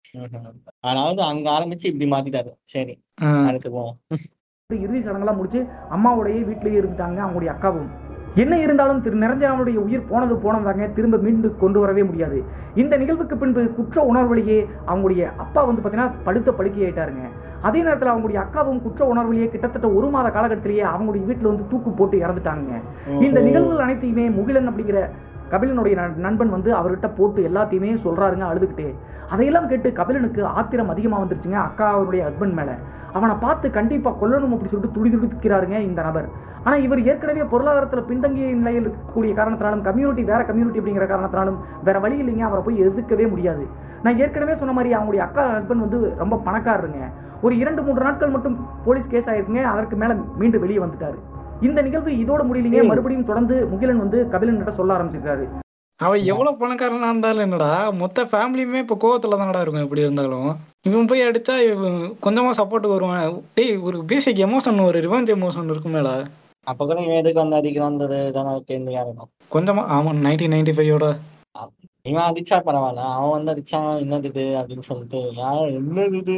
அதாவது அங்க ஆரம்பிச்சு இப்படி மாத்திட்டாரு சரி ஆஹ் அடுத்து போவோம் இறுதி சடங்கெல்லாம் முடிச்சு அம்மாவுடைய வீட்டிலேயே இருந்துட்டாங்க அவங்களுடைய அக்காவும் என்ன இருந்தாலும் திரு நிரஞ்சனாவுடைய உயிர் போனது போனதாங்க திரும்ப மீண்டு கொண்டு வரவே முடியாது இந்த நிகழ்வுக்கு பின்பு குற்ற உணர்வுலையே அவங்களுடைய அப்பா வந்து பார்த்தீங்கன்னா படுத்த படுக்கையாயிட்டாருங்க அதே நேரத்தில் அவங்களுடைய அக்காவும் குற்ற உணர்வுலையே கிட்டத்தட்ட ஒரு மாத காலகட்டத்திலேயே அவங்களுடைய வீட்டில் வந்து தூக்கு போட்டு இறந்துட்டாங்க இந்த நிகழ்வுகள் அனைத்தையுமே முகிலன் அப்படிங்கிற கபிலனுடைய நண்- நண்பன் வந்து அவர்கிட்ட போட்டு எல்லாத்தையுமே சொல்றாருங்க அழுதுகிட்டே அதையெல்லாம் கேட்டு கபிலனுக்கு ஆத்திரம் அதிகமா வந்துருச்சுங்க அக்கா அவருடைய ஹஸ்பண்ட் மேல அவனை பார்த்து கண்டிப்பா கொல்லணும் அப்படி சொல்லிட்டு துடி துடிக்கிறாருங்க இந்த நபர் ஆனா இவர் ஏற்கனவே பொருளாதாரத்துல பின்தங்கிய நிலையில் இருக்கக்கூடிய காரணத்தினாலும் கம்யூனிட்டி வேற கம்யூனிட்டி அப்படிங்கிற காரணத்தினாலும் வேற வழி இல்லைங்க அவரை போய் எதிர்க்கவே முடியாது நான் ஏற்கனவே சொன்ன மாதிரி அவங்களுடைய அக்கா ஹஸ்பண்ட் வந்து ரொம்ப பணக்காரருங்க ஒரு இரண்டு மூன்று நாட்கள் மட்டும் போலீஸ் கேஸ் ஆயிருக்குங்க அதற்கு மேல மீண்டு வெளியே வந்துட்டாரு இந்த நிகழ்வு இதோட முடியலைங்க ஏய். மறுபடியும் தொடர்ந்து முகிலன் வந்து கபிலன் கிட்ட சொல்ல ஆரம்பிச்சிருக்காரு அவன் எவ்வளவு பணக்காரனா இருந்தாலும் என்னடா மொத்த ஃபேமிலியுமே இப்ப கோவத்துல தானடா இருக்கும் எப்படி இருந்தாலும் இவன் போய் அடிச்சா இவன் கொஞ்சமா சப்போர்ட் வருவான் டேய் ஒரு பேசிக் எமோஷன் ஒரு ரிவெஞ்ச் எமோஷன் இருக்குமேடா அப்ப கூட இவன் எதுக்கு வந்து அடிக்கிறான்றது தானே கேள்வியா இருக்கும் கொஞ்சமா ஆமா நைன்டீன் நைன்டி ஃபைவோட இவன் அடிச்சா பரவாயில்ல அவன் வந்து அடிச்சான் என்னது இது அப்படின்னு சொல்லிட்டு யார் என்னது இது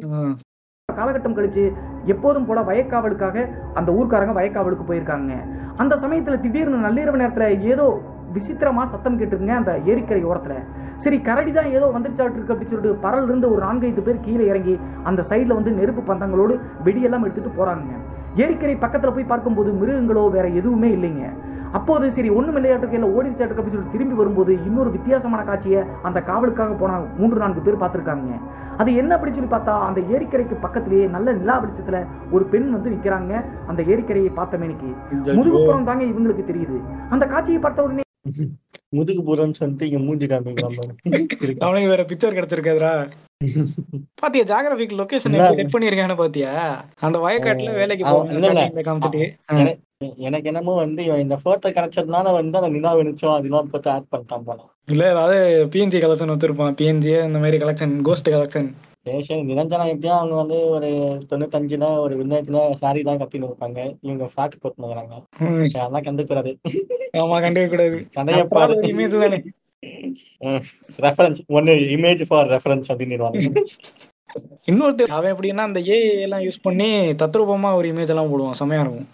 காலகட்டம் கழிச்சு எப்போதும் போல வயக்காவலுக்காக அந்த ஊர்க்காரங்க வயக்காவலுக்கு போயிருக்காங்க அந்த சமயத்துல திடீர்னு நள்ளிரவு நேரத்துல ஏதோ விசித்திரமா சத்தம் கேட்டுருங்க அந்த ஏரிக்கரை ஓரத்துல சரி கரடி தான் ஏதோ வந்துருச்சாட்டு இருக்கு அப்படின்னு சொல்லிட்டு பரல் இருந்து ஒரு நான்கைந்து பேர் கீழே இறங்கி அந்த சைடுல வந்து நெருப்பு பந்தங்களோடு வெடியெல்லாம் எடுத்துட்டு போறாங்க ஏரிக்கரை பக்கத்துல போய் பார்க்கும்போது மிருகங்களோ வேற எதுவுமே இல்லைங்க அப்போது சரி ஒண்ணும் இல்லையாட்டுக்கு இல்லை ஓடிச்சாட்டுக்கு அப்படின்னு சொல்லி திரும்பி வரும்போது இன்னொரு வித்தியாசமான காட்சியை அந்த காவலுக்காக போன மூன்று நான்கு பேர் பார்த்திருக்காங்க அது என்ன அப்படின்னு சொல்லி பார்த்தா அந்த ஏரிக்கரைக்கு பக்கத்திலேயே நல்ல நிலா வெளிச்சத்துல ஒரு பெண் வந்து நிக்கிறாங்க அந்த ஏரிக்கரையை பார்த்த மேனிக்கு முதுகுப்புறம் தாங்க இவங்களுக்கு தெரியுது அந்த காட்சியை பார்த்த உடனே முதுகு புறம்னு சொல்லிட்டு இங்க மூஞ்சி காமிக்கலாம் பாரு. இருக்கு. அவனுக்கு வேற பிக்சர் கிடைச்சிருக்காதுடா பாத்தியா ஜாகிரபிக் லொகேஷன் இல்ல. செட் பண்ணிருக்கான்னு பாத்தியா அந்த வயக்காட்டுல வேலைக்கு அவன் இல்ல, இல்ல. போவாங்க காமிச்சிட்டு என- எனக்கு என்னமோ வந்து இவன் இந்த போட்டோ கிடைச்சதுனால வந்து அந்த நிலா வெளிச்சம் அதெல்லாம் போட்டு ஆட் பண்ணிட்டான் போல இல்ல அதாவது பிஎன்ஜி கலெக்ஷன் வச்சிருப்பான் பிஎன்ஜி இந்த மாதிரி கலெக்ஷன் கோஸ்ட் கலெக்ஷன் சரி சரி நிரஞ்சனா எப்படியும் அவங்க வந்து ஒரு தொண்ணூத்தஞ்சுல ஒரு வில்லேஜ்ல சாரி தான் கத்தின்னு இருப்பாங்க இவங்க ஃபிராக் போட்டுனுக்குறாங்க அதெல்லாம் கண்டுக்கிறாரு ஆமா கண்டுக்க கூடாது கதையை பாரு இமேஜ் தானே ரெஃபரன்ஸ் ஒன்னு இமேஜ் ஃபார் ரெஃபரன்ஸ் அப்படின்னு இன்னொருத்தர் அவன் எப்படின்னா அந்த ஏஐ எல்லாம் யூஸ் பண்ணி தத்ரூபமா ஒரு இமேஜ் எல்லாம் போடுவான் செமையா இருக்கும்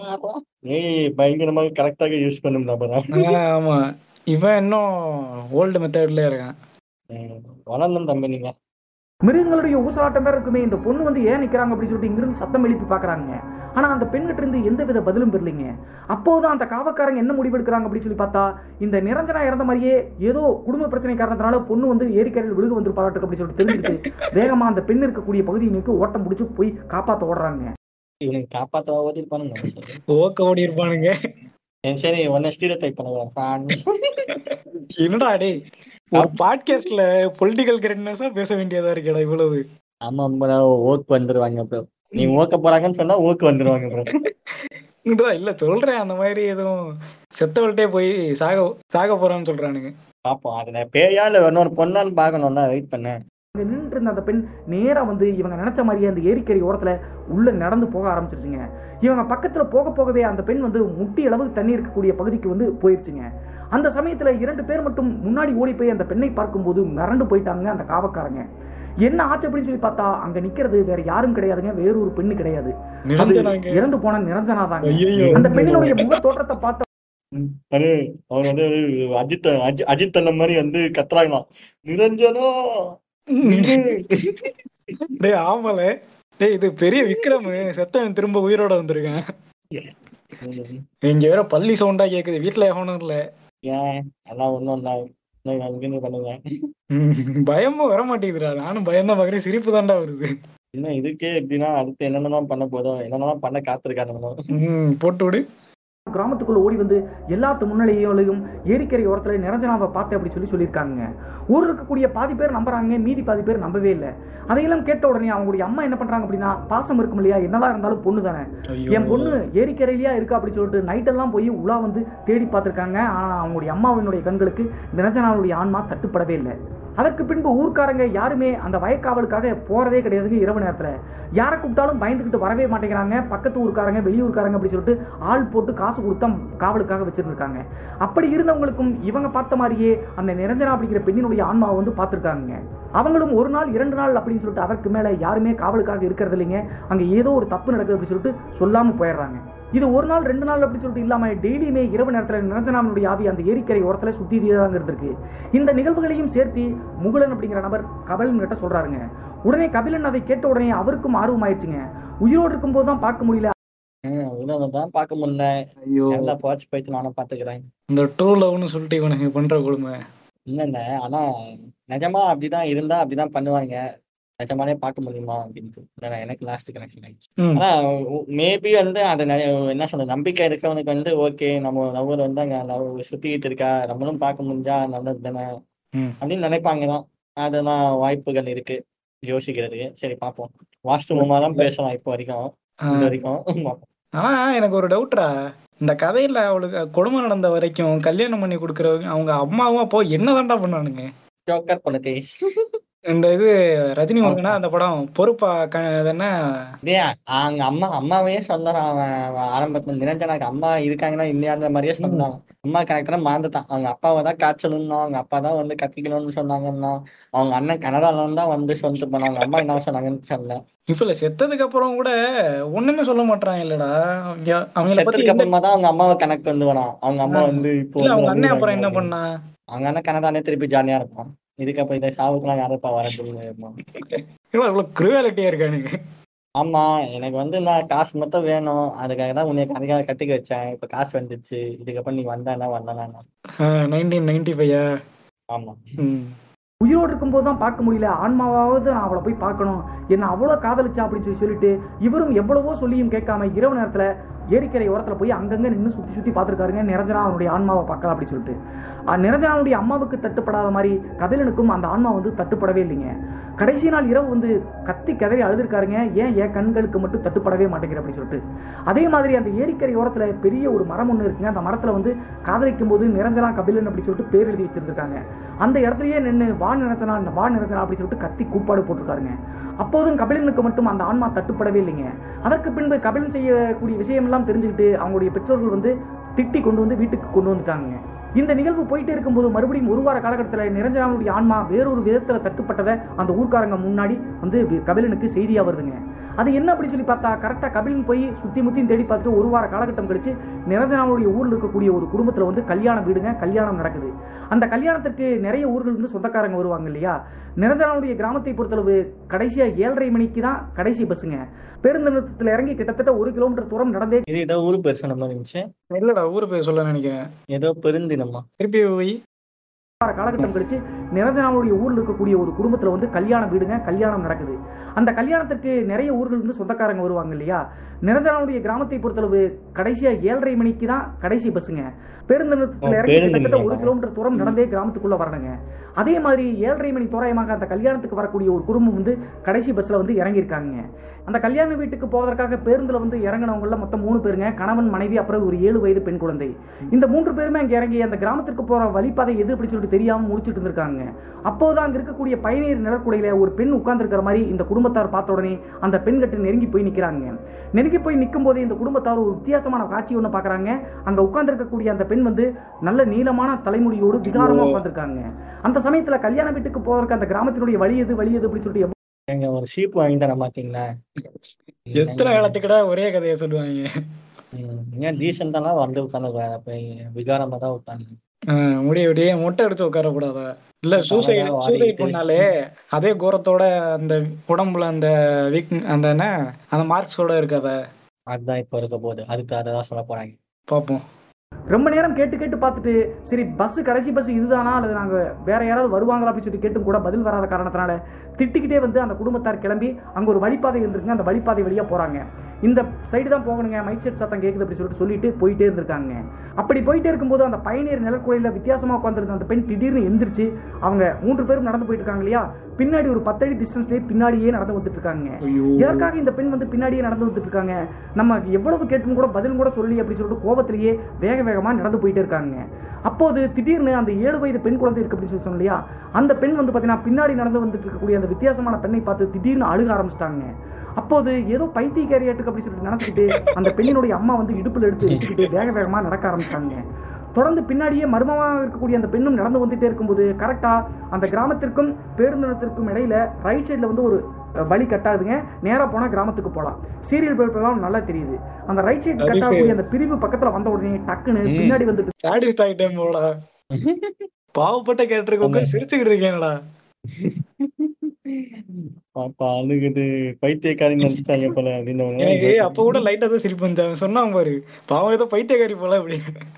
ஏய் பயங்கரமா கரெக்டாக யூஸ் பண்ணும் நபரா ஆ, ஆமா இவன் இன்னும் ஓல்டு மெத்தட்ல இருக்கான் வளரணும் தம்பி நீங்க மிருகங்களுடைய ஊசலாட்டம் வேற இருக்குமே இந்த பொண்ணு வந்து ஏன் நிக்கிறாங்க அப்படின்னு சொல்லிட்டு இங்கிருந்து சத்தம் எழுப்பி பார்க்கறாங்க ஆனா அந்த பெண்கிட்ட இருந்து எந்த வித பதிலும் பெறலைங்க அப்போதான் அந்த காவக்காரங்க என்ன முடிவெடுக்கிறாங்க அப்படின்னு சொல்லி பார்த்தா இந்த நிரஞ்சனா இறந்த மாதிரியே ஏதோ குடும்ப பிரச்சனை காரணத்தினால பொண்ணு வந்து ஏரிக்கரையில் விழுக வந்து பாராட்டு அப்படின்னு சொல்லிட்டு தெரிஞ்சுட்டு வேகமா அந்த பெண் இருக்கக்கூடிய பகுதியை நோக்கி ஓட்டம் பிடிச்சி போய் காப்பாத்த ஓடுறாங்க இவனுக்கு காப்பாத்த ஓதி இருப்பானுங்க சரி. ஓக்க ஓடி இருப்பானுங்க சரி, சரி ஒன்னு ஸ்டீரியோ டைப் பண்ணுவேன் ஃபேன்ஸ் என்னடா டேய் ஒரு பாட்காஸ்ட்ல பொலிட்டிக்கல் கரெக்ட்னஸா பேச வேண்டியதா இருக்கேடா இவ்வளவு ஆமா ப்ரோ ஓக்கு வந்துருவாங்க ப்ரோ நீ ஓக்க போறாங்கன்னு சொன்னா ஓக்கு வந்துருவாங்க ப்ரோ இதுடா இல்ல சொல்றேன் அந்த மாதிரி எதுவும் செத்தவள்கிட்டே போய் சாக சாக போறான்னு சொல்றானுங்க பாப்போம் அதுல பேயா இல்ல இன்னொரு பொண்ணான்னு பாக்கணும்னா வெயிட் பண்ணேன் அங்க நின்றுட்டு இருந்த அந்த பெண் நேரா வந்து இவங்க நினைச்ச மாதிரியே அந்த ஏரிக்கரை ஓரத்துல உள்ள நடந்து போக ஆரம்பிச்சிருச்சுங்க இவங்க பக்கத்துல போக போகவே அந்த பெண் வந்து முட்டி அளவுக்கு தண்ணி இருக்கக்கூடிய பகுதிக்கு வந்து போயிருச்சுங்க அந்த சமயத்துல இரண்டு பேர் மட்டும் முன்னாடி ஓடி போய் அந்த பெண்ணை பார்க்கும்போது மிரண்டு போயிட்டாங்க அந்த காவக்காரங்க என்ன ஆச்சு அப்படின்னு சொல்லி பார்த்தா அங்க நிக்கிறது வேற யாரும் கிடையாதுங்க வேற ஒரு பெண்ணு கிடையாது அது நிரஞ்சனாங்க இறந்து போன நிரஞ்சனா தாங்க ஐயோ அந்த பெண்ணினுடைய முக தோற்றத்தை பார்த்த அது அவர் வந்து அஜித் அஜி- அஜித் அந்த மாதிரி வந்து கத்துறாங்களாம் நிரஞ்சனோ நில்லு. டேய் ஆமால டேய் இது பெரிய விக்ரம் செத்தவன் திரும்ப உயிரோட வந்திருக்கேன் இங்க வேற பள்ளி சவுண்டா கேக்குது வீட்டுல எவனும் இல்ல ஏன் எல்லாம் ஒண்ணும் இல்ல இன்னும் அங்கேயே பண்ணுங்க ம், பயமும் வர மாட்டேங்குதுடா நானும் பயம்தான் பாக்குறேன் சிரிப்பு தான்டா வருது இன்னும் இதுக்கே எப்படின்னா அடுத்து என்னென்னலாம் பண்ண போதும் என்னென்னலாம் பண்ண காத்திருக்கானுங்களோ ம், போட்டு விடு கிராமத்துக்குள்ள ஓடி வந்து எல்லாத்து முன்னிலையிலையும் ஏரிக்கரை ஓரத்துல நிரஞ்சனாவை பார்த்தேன் அப்படி சொல்லி சொல்லியிருக்காங்க ஊர்ல இருக்கக்கூடிய பாதி பேர் நம்புறாங்க மீதி பாதி பேர் நம்பவே இல்லை அதையெல்லாம் கேட்ட உடனே அவங்களுடைய அம்மா என்ன பண்றாங்க அப்படின்னா பாசம் இருக்கும் இல்லையா என்னதான் இருந்தாலும் பொண்ணு தானே என் பொண்ணு ஏரிக்கரையிலயா இருக்கா அப்படின்னு சொல்லிட்டு நைட்டெல்லாம் போய் உலா வந்து தேடி பார்த்திருக்காங்க ஆனா அவங்களுடைய அம்மாவினுடைய கண்களுக்கு நிரஞ்சனாவுடைய ஆன்மா தட்டுப்படவே இல்லை அதற்கு பின்பு ஊர்க்காரங்க யாருமே அந்த வயக்காவலுக்காக போறதே கிடையாதுங்க இரவு நேரத்துல யாரை கூப்பிட்டாலும் பயந்துக்கிட்டு வரவே மாட்டேங்கிறாங்க பக்கத்து ஊர்க்காரங்க வெளியூர்க்காரங்க அப்படி சொல்லிட்டு ஆள் போட்டு காசு கொடுத்தா காவலுக்காக வச்சிருந்திருக்காங்க அப்படி இருந்தவங்களுக்கும் இவங்க பார்த்த மாதிரியே அந்த நிரஞ்சனா அப்படிங்கிற பெண்ணினுடைய ஆன்மாவை வந்து பார்த்திருக்காங்க அவங்களும் ஒரு நாள் இரண்டு நாள் அப்படின்னு சொல்லிட்டு அதற்கு மேல யாருமே காவலுக்காக இருக்கிறது இல்லைங்க அங்க ஏதோ ஒரு தப்பு நடக்குது அப்படின்னு சொல்லிட்டு சொல்லாம போயிடுறாங்க இது ஒரு நாள் ரெண்டு நாள் அப்படி சொல்லிட்டு இல்லாம டெய்லியுமே இரவு நேரத்துல நிரஞ்சனாமனுடைய ஆவி அந்த ஏரிக்கரை ஓரத்துல சுத்திட்டே தான் இருந்திருக்கு இந்த நிகழ்வுகளையும் சேர்த்து முகுலன் அப்படிங்கிற நபர் கபிலன் கிட்ட சொல்றாருங்க உடனே கபிலன் அதை கேட்ட உடனே அவருக்கும் ஆர்வம் ஆயிடுச்சுங்க உயிரோடு இருக்கும்போது தான் பார்க்க முடியல இன்னும் தான் பார்க்க முடியல ஐயோ நல்லா போச்சு போயிட்டு நானும் பாத்துக்கிறேன் இந்த ட்ரூ லவ்னு சொல்லிட்டு இவனுக்கு பண்ற கொடுமை இல்ல இல்ல ஆனா நிஜமா அப்படிதான் இருந்தா அப்படிதான் பண்ணுவாங்க நிஜமாலே பார்க்க முடியுமா அப்படின்ட்டு இல்ல, எனக்கு லாஸ்ட் கனெக்ஷன் ஆயிடுச்சு ம். ஆனா மேபி வந்து அது நெ- என்ன சொல்றது நம்பிக்கை இருக்கவனுக்கு வந்து ஓகே நம்ம லவ்வர் வந்து அங்க லவ் சுத்திக்கிட்டு இருக்கா நம்மளும் பார்க்க முடிஞ்சா நல்லது தானே ம். அப்படின்னு நினைப்பாங்க தான் அதெல்லாம் வாய்ப்புகள் இருக்கு யோசிக்கிறதுக்கு சரி பார்ப்போம் வாஸ்துவமா தான் பேசலாம் இப்போ வரைக்கும் ஆ, இது வரைக்கும் பார்ப்போம். ஆனா எனக்கு ஒரு டவுட்ரா இந்த கதையில அவளுக்கு கொடுமை நடந்த வரைக்கும் கல்யாணம் பண்ணி கொடுக்குறவங்க அவங்க அம்மாவும் அப்போ என்னதான்டா பண்ணானுங்க ஜோக்கர் பண்ண தேஸ் இந்த இது ரஜினி முருகனா அந்த படம் பொறுப்பா க- அது என்ன இதே அவங்க அம்மா அம்மாவையே சொன்னான் அவன் அவன் ஆரம்பத்துல நிரஞ்சனாக்கு அம்மா இருக்காங்கன்னா இல்லையாங்கிற மாதிரியே சொன்னான் அம்மா கரெக்டா மறந்துட்டான் அவங்க அப்பாவை தான் காய்ச்சலுன்னா அவங்க அப்பா தான் வந்து கத்திக்கணும்னு சொன்னாங்கன்னா அவங்க அண்ணன் கனடால தான் வந்து சொல்லிட்டு போனாங்க அவங்க அம்மா என்ன சொன்னாங்கன்னு சொன்னேன் இப்ப செத்ததுக்கு அப்புறம் கூட ஒண்ணுமே சொல்ல மாட்டான் இல்லடா அவங்க அவங்கள பத்தி செத்ததுக்கு அப்புறமா தான் அவங்க அம்மாவை கணக்கு வந்து வரான் அவங்க அம்மா ஆ. வந்து இப்போ இல்ல வந்து அவங்க அண்ணன் அப்புறம் வந்துருக்காங்க என்ன அப்படின்னு. பண்ணா அவங்க அண்ணன் கனடாலே திருப்பி ஜாலியா இருப்பான் இதுக்கப்புறம் இதை சாவுக்குலாம் யாருப்பா வரதுன்னு இவ்வளவு இவ்வளவு குருவாலிட்டியா இருக்கானுங்க ஆமா எனக்கு வந்து நான் காசு மட்டும் வேணும் அதுக்காக தான் உன்னை கதைக்காக கத்திக்க வச்சேன் இப்ப காசு வந்துச்சு இதுக்கப்புறம் நீ வந்தானா வந்தானா நைன்டீன் நைன்டி ஃபைவ் ஆமா உயிரோடு இருக்கும்போது தான் பார்க்க முடியல ஆன்மாவாவது நான் அவளை போய் பார்க்கணும் என்ன அவ்வளோ காதலிச்சா அப்படின்னு சொல்லி சொல்லிட்டு இவரும் எவ்வளவோ சொல்லியும் கேட்காம இரவு நேரத்தில் ஏரிக்கரை ஓரத்தில் போய் அங்கங்கே நின்று சுற்றி சுற்றி பார்த்துருக்காருங்க நிரஞ்சனா அவனுடைய ஆன்மாவை பார்க்கலாம் அப்படின்னு சொல்லிட்டு அஹ் நிரஞ்சனாவுடைய அம்மாவுக்கு தட்டுப்படாத மாதிரி கபிலனுக்கும் அந்த ஆன்மா வந்து தட்டுப்படவே இல்லைங்க கடைசி நாள் இரவு வந்து கத்தி கதறி அழுதுருக்காருங்க ஏன் என் கண்களுக்கு மட்டும் தட்டுப்படவே மாட்டேங்கிற அப்படின்னு சொல்லிட்டு அதே மாதிரி அந்த ஏரிக்கரை ஓரத்தில் பெரிய ஒரு மரம் ஒன்று இருக்குங்க அந்த மரத்தில் வந்து காதலிக்கும் போது நிரஞ்சனா கபிலன் அப்படி சொல்லிட்டு பேர் எழுதி வச்சிருந்திருக்காங்க அந்த இடத்துலயே நின்று வா நிறத்தனா வா நிறத்தனா அப்படி சொல்லிட்டு கத்தி கூப்பாடு போட்டிருக்காருங்க அப்போதும் கபிலனுக்கு மட்டும் அந்த ஆன்மா தட்டுப்படவே இல்லைங்க அதற்கு பின்பு கபிலன் செய்யக்கூடிய விஷயமெல்லாம் தெரிஞ்சுக்கிட்டு அவங்களுடைய பெற்றோர்கள் வந்து திட்டி கொண்டு வந்து வீட்டுக்கு கொண்டு வந்துட்டாங்க இந்த நிகழ்வு போயிட்டே இருக்கும்போது மறுபடியும் ஒரு வார காலகட்டத்தில் நிரஞ்சனாவுடைய ஆன்மா வேறொரு விதத்தில் தட்டுப்பட்டதை அந்த ஊர்க்காரங்க முன்னாடி வந்து வி- கபிலனுக்கு செய்தியாக வருதுங்க அது என்ன அப்படி சொல்லி பார்த்தா கரெக்டாக கபிலன் போய் சுற்றி முத்தியும் தேடி பார்த்துட்டு ஒரு வார காலகட்டம் கழிச்சு நிரஞ்சனாவுடைய ஊரில் இருக்கக்கூடிய ஒரு குடும்பத்தில் வந்து கல்யாணம் வீடுங்க கல்யாணம் நடக்குது அந்த கல்யாணத்திற்கு நிறைய ஊர்கள் இருந்து சொந்தக்காரங்க வருவாங்க இல்லையா நிரஞ்சனாவுடைய கிராமத்தை பொறுத்தளவு கடைசியாக ஏழரை மணிக்கு தான் கடைசி பஸ்ஸுங்க பேருந்து நிறுத்தத்தில் இறங்கி கிட்டத்தட்ட ஒரு கிலோமீட்டர் தூரம் நடந்தே இது ஏதோ ஊரு பேர் சொன்ன மாதிரி இருந்துச்சு இல்லடா ஊரு பேர் சொல்ல நினைக்கிறேன் ஏதோ பெருந்தினமா திருப்பி போய் வார காலகட்டம் கழிச்சு நிரஞ்சனாவுடைய ஊரில் இருக்கக்கூடிய ஒரு குடும்பத்தில் வந்து கல்யாணம் வீடுங்க கல்யாணம் நடக்குது அந்த கல்யாணத்திற்கு நிறைய ஊர்கள் இருந்து சொந்தக்காரங்க வருவாங்க இல்லையா நிரஞ்சனாவுடைய கிராமத்தை பொறுத்தளவு கடைசியாக ஏழரை மணிக்கு தான் கடைசி பஸ்ஸுங்க பேருந்து நிறுத்தத்தில் ஓ, இறங்கி பேருந்து கிட்டத்தட்ட ஒரு நிலையமா? கிலோமீட்டர் தூரம் நடந்தே கிராமத்துக்குள்ள வரணுங்க அதே மாதிரி ஏழரை மணி தோராயமாக அந்த கல்யாணத்துக்கு வரக்கூடிய ஒரு குடும்பம் வந்து கடைசி பஸ்ல வந்து இறங்கியிருக்காங்க அந்த கல்யாண வீட்டுக்கு போவதற்காக பேருந்துல வந்து இறங்கினவங்கள மொத்தம் மூணு பேருங்க கணவன் மனைவி அப்புறம் ஒரு ஏழு வயது பெண் குழந்தை இந்த மூன்று பேருமே அங்கே இறங்கி அந்த கிராமத்திற்கு போற வழிப்பாதை எது அப்படி சொல்லிட்டு தெரியாம முடிச்சுட்டு இருந்திருக்காங்க அப்போதான் அங்க இருக்கக்கூடிய பயணியர் நிழற்குடையில ஒரு பெண் உட்கார்ந்திருக்கிற மாதிரி இந்த குடும்பத்தார் பார்த்த உடனே அந்த பெண் கட்டு நெருங்கி போய் நிக்கிறாங்க நெருங்கி போய் நிற்கும் போதே இந்த குடும்பத்தார் ஒரு வித்தியாசமான காட்சி ஒன்று பார்க்கறாங்க அங்க உட்கார்ந்திருக்கக்கூடிய அந்த பெண் வந்து நல்ல நீளமான தலைமுடியோடு விகாரமா உட்கார்ந்திருக்காங்க அந்த சமயத்துல கல்யாண வீட்டுக்கு போவதற்கு அந்த கிராமத்தினுடைய வழி எது வழி எது அப்படி சொல்லிட்டு எங்க ஒரு ஷீப் வாங்கி தர மாட்டீங்களா எத்தனை காலத்துக்குடா ஒரே கதையை சொல்லுவாங்க ம், ஏன் டீசெண்டாலாம் வந்து உட்காந்து அப்ப விகாரமா தான் உட்காந்து ஆஹ் முடிய விடிய மொட்டை அடிச்சு உட்கார கூடாதா இல்ல சூசைட் அழகா சூசைட் வாரிக்கிட்டு. பண்ணாலே அதே கோரத்தோட அந்த உடம்புல அந்த வீக் அந்த என்ன அந்த மார்க்ஸோட இருக்காத அதுதான் இப்ப இருக்க போகுது அதுக்கு அதை தான் சொல்ல போறாங்க பாப்போம் ரொம்ப நேரம் கேட்டு கேட்டு பார்த்துட்டு சரி பஸ் கடைசி பஸ் இதுதானா அல்லது நாங்க வேற யாராவது வருவாங்களா அப்படின்னு சொல்லி கேட்டும் கூட பதில் வராத காரணத்தினால திட்டிக்கிட்டே வந்து அந்த குடும்பத்தார் கிளம்பி அங்க ஒரு வழிப்பாதை இருந்திருக்குங்க அந்த வழிப்பாதை வழியா போறாங்க இந்த சைடு தான் போகணுங்க மைக் செட் சத்தம் கேட்குது அப்படி சொல்லிட்டு சொல்லிட்டு போயிட்டே இருந்திருக்காங்க அப்படி போயிட்டே இருக்கும்போது அந்த பயணியர் நிலக்குறையில வித்தியாசமா உட்காந்துருந்த அந்த பெண் திடீர்னு எந்திரிச்சு அவங்க மூன்று பேரும் நடந்து போயிட்டு இருக்காங்க இல்லையா பின்னாடி ஒரு பத்தடி டிஸ்டன்ஸ்லேயே பின்னாடியே நடந்து வந்துட்டு இருக்காங்க ஐயோ எதற்காக இந்த பெண் வந்து பின்னாடியே நடந்து வந்துட்டு இருக்காங்க நம்ம எவ்வளவு கேட்டும் கூட பதில் கூட சொல்லி அப்படி சொல்லிட்டு கோபத்திலேயே வேக வேகமா நடந்து போயிட்டே இருக்காங்க அப்போது திடீர்னு அந்த ஏழு வயது பெண் குழந்தை இருக்கு அப்படின்னு சொல்லி சொன்னோம் இல்லையா அந்த பெண் வந்து பார்த்தீங்கன்னா பின்னாடி நடந்து வந்துட்டு இருக்கக்கூடிய அந்த வித்தியாசமான பெண்ணை பார்த்து திடீர்னு அழுக ஆரம்பிச்சிட்டாங்க அப்போது ஏதோ பைத்தியக்காரியாட்டுக்கு அப்படி சொல்லிட்டு நினைச்சிட்டு அந்த பெண்ணினுடைய அம்மா வந்து இடுப்புல எடுத்து வச்சுக்கிட்டு வேக வேகமா நடக்க ஆரம்பிச்சாங்க தொடர்ந்து பின்னாடியே மர்மமாக இருக்கக்கூடிய அந்த பெண்ணும் நடந்து வந்துட்டே இருக்கும்போது கரெக்டா அந்த கிராமத்திற்கும் பேருந்து நிலையத்திற்கும் இடையில ரைட் சைடுல வந்து ஒரு அஹ், வழி கட்டாதுங்க நேரா போனா கிராமத்துக்கு போலாம் சீரியல் பேப்பர்லாம் நல்லா தெரியுது அந்த ரைட் சைடு அது கட்டாகக்கூடிய அந்த பிரிவு பக்கத்துல வந்த உடனே டக்குன்னு ம். பின்னாடி வந்துட்டு சாடிஸ்ட் ஆகிட்டேன் போடா பாவப்பட்ட கேட்டிருக்க உட்காந்து சிரிச்சுக்கிட்டு இருக்கேன்டா பாப்பா அழுகுது பைத்தியக்காரின்னு நினைச்சிட்டாங்க போல அப்படின்னு எனக்கு அப்ப கூட லைட்டா தான் சிரிப்பு வந்துச்சு அவன் சொன்னான் பாரு பாவம் ஏதோ பைத்தியக்காரி போல அப்படி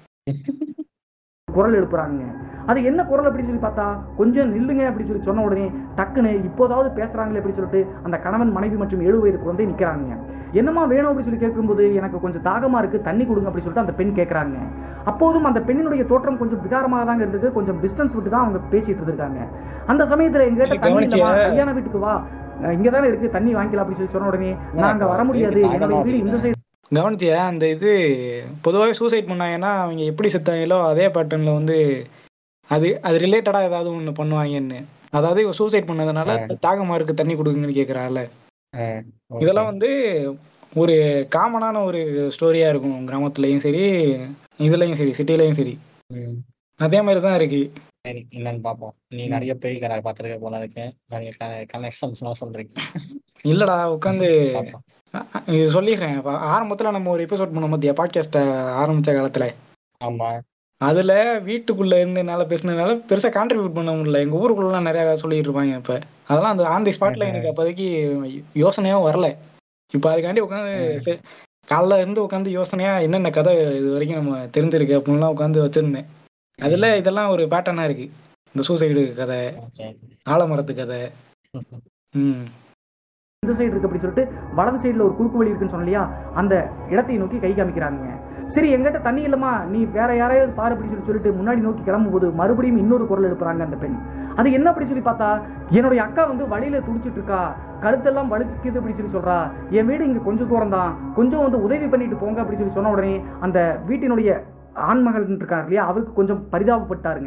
குரல் எழுப்புறாங்க அது என்ன குரல் அப்படின்னு சொல்லி பார்த்தா கொஞ்சம் நில்லுங்க அப்படின்னு சொல்லி சொன்ன உடனே டக்குன்னு இப்போதாவது பேசுறாங்களே அப்படின்னு சொல்லிட்டு அந்த கணவன் மனைவி மற்றும் ஏழு வயது குழந்தை நிக்கிறாங்க என்னம்மா வேணும் அப்படின்னு சொல்லி கேட்கும்போது எனக்கு கொஞ்சம் தாகமா இருக்கு தண்ணி கொடுங்க அப்படின்னு சொல்லிட்டு அந்த பெண் கேட்கறாங்க அப்போதும் அந்த பெண்ணினுடைய தோற்றம் கொஞ்சம் விகாரமாக தாங்க இருந்தது கொஞ்சம் டிஸ்டன்ஸ் விட்டு தான் அவங்க பேசிட்டு இருந்திருக்காங்க அந்த சமயத்துல எங்கிட்ட தண்ணி இல்லைம்மா கவனிச்சியா? கல்யாண வீட்டுக்கு வா அஹ் இங்க தானே இருக்கு தண்ணி வாங்கிக்கலாம் அப்படின்னு சொல்லி சொன்ன உடனே நாங்க வர முடியாது என்னுடைய வீடு இந்த சைடு கவனிச்சியா அந்த இது பொதுவாகவே சூசைட் பண்ணாங்கன்னா அவங்க எப்படி செத்தாங்களோ அதே பேட்டர்ன்ல வந்து அது அது ரிலேட்டடா ஏதாவது ஒண்ணு பண்ணுவாங்கன்னு அதாவது இவ சூசைட் பண்ணதுனால தாகமா இருக்கு தண்ணி கொடுங்கன்னு கேக்குறாள் இதெல்லாம் வந்து ஒரு காமனான ஒரு ஸ்டோரியா இருக்கும் கிராமத்துலயும் சரி இதுலயும் சரி சிட்டிலயும் சரி ம். அதே மாதிரி தான் இருக்கு சரி என்னன்னு பாப்போம் நீ நிறைய பேய் கடை பார்த்துருக்க போல இருக்கு நிறைய கனெக்ஷன்ஸ் எல்லாம் சொல்றீங்க இல்லடா உட்காந்து பாப்போம். இது சொல்லிடுறேன் இப்ப ஆரம்பத்துல நம்ம ஒரு எபிசோட் பண்ண மத்திய பாட்காஸ்ட ஆரம்பிச்ச காலத்துல ஆமா அதுல வீட்டுக்குள்ள இருந்து என்னால பேசினதுனால பெருசா கான்ட்ரிபியூட் பண்ண முடியல எங்க ஊருக்குள்ளலாம் நிறைய சொல்லிட்டு இருப்பாங்க இப்ப அதெல்லாம் அந்த ஆன் தி ஸ்பாட்ல எனக்கு அப்போதைக்கு யோசனையும் வரல இப்ப அதுக்காண்டி உட்காந்து காலைல இருந்து உட்காந்து யோசனையா என்னென்ன கதை இது வரைக்கும் நம்ம தெரிஞ்சிருக்கு அப்படின்லாம் உட்காந்து வச்சிருந்தேன் அதுல இதெல்லாம் ஒரு பேட்டர்னா இருக்கு இந்த சூசைடு கதை ஓகே ஆலமரத்து கதை ம் இந்த சைடு இருக்கு அப்படின்னு சொல்லிட்டு வலது சைடுல ஒரு குறுக்கு வழி இருக்குன்னு சொன்ன இல்லையா அந்த இடத்தை நோக்கி கை காமிக்கிறாங்க சரி எங்கிட்ட தண்ணி இல்லம்மா நீ வேற யாரையாவது பாரு அப்படின்னு சொல்லி சொல்லிட்டு முன்னாடி நோக்கி கிளம்பும்போது மறுபடியும் இன்னொரு குரல் எழுப்புறாங்க அந்த பெண் அது என்ன அப்படி சொல்லி பார்த்தா என்னுடைய அக்கா வந்து வழியில துடிச்சிட்டு இருக்கா கழுத்தெல்லாம் வலிக்குது அப்படின்னு சொல்லி சொல்றா என் வீடு இங்க கொஞ்சம் தூரம் தான் கொஞ்சம் வந்து உதவி பண்ணிட்டு போங்க அப்படின்னு சொல்லி சொன்ன உடனே அந்த வீட்டினுடைய ஆண்மகள் இருக்கார் இல்லையா அவருக்கு கொஞ்சம் பரிதாபப்பட்டாருங்க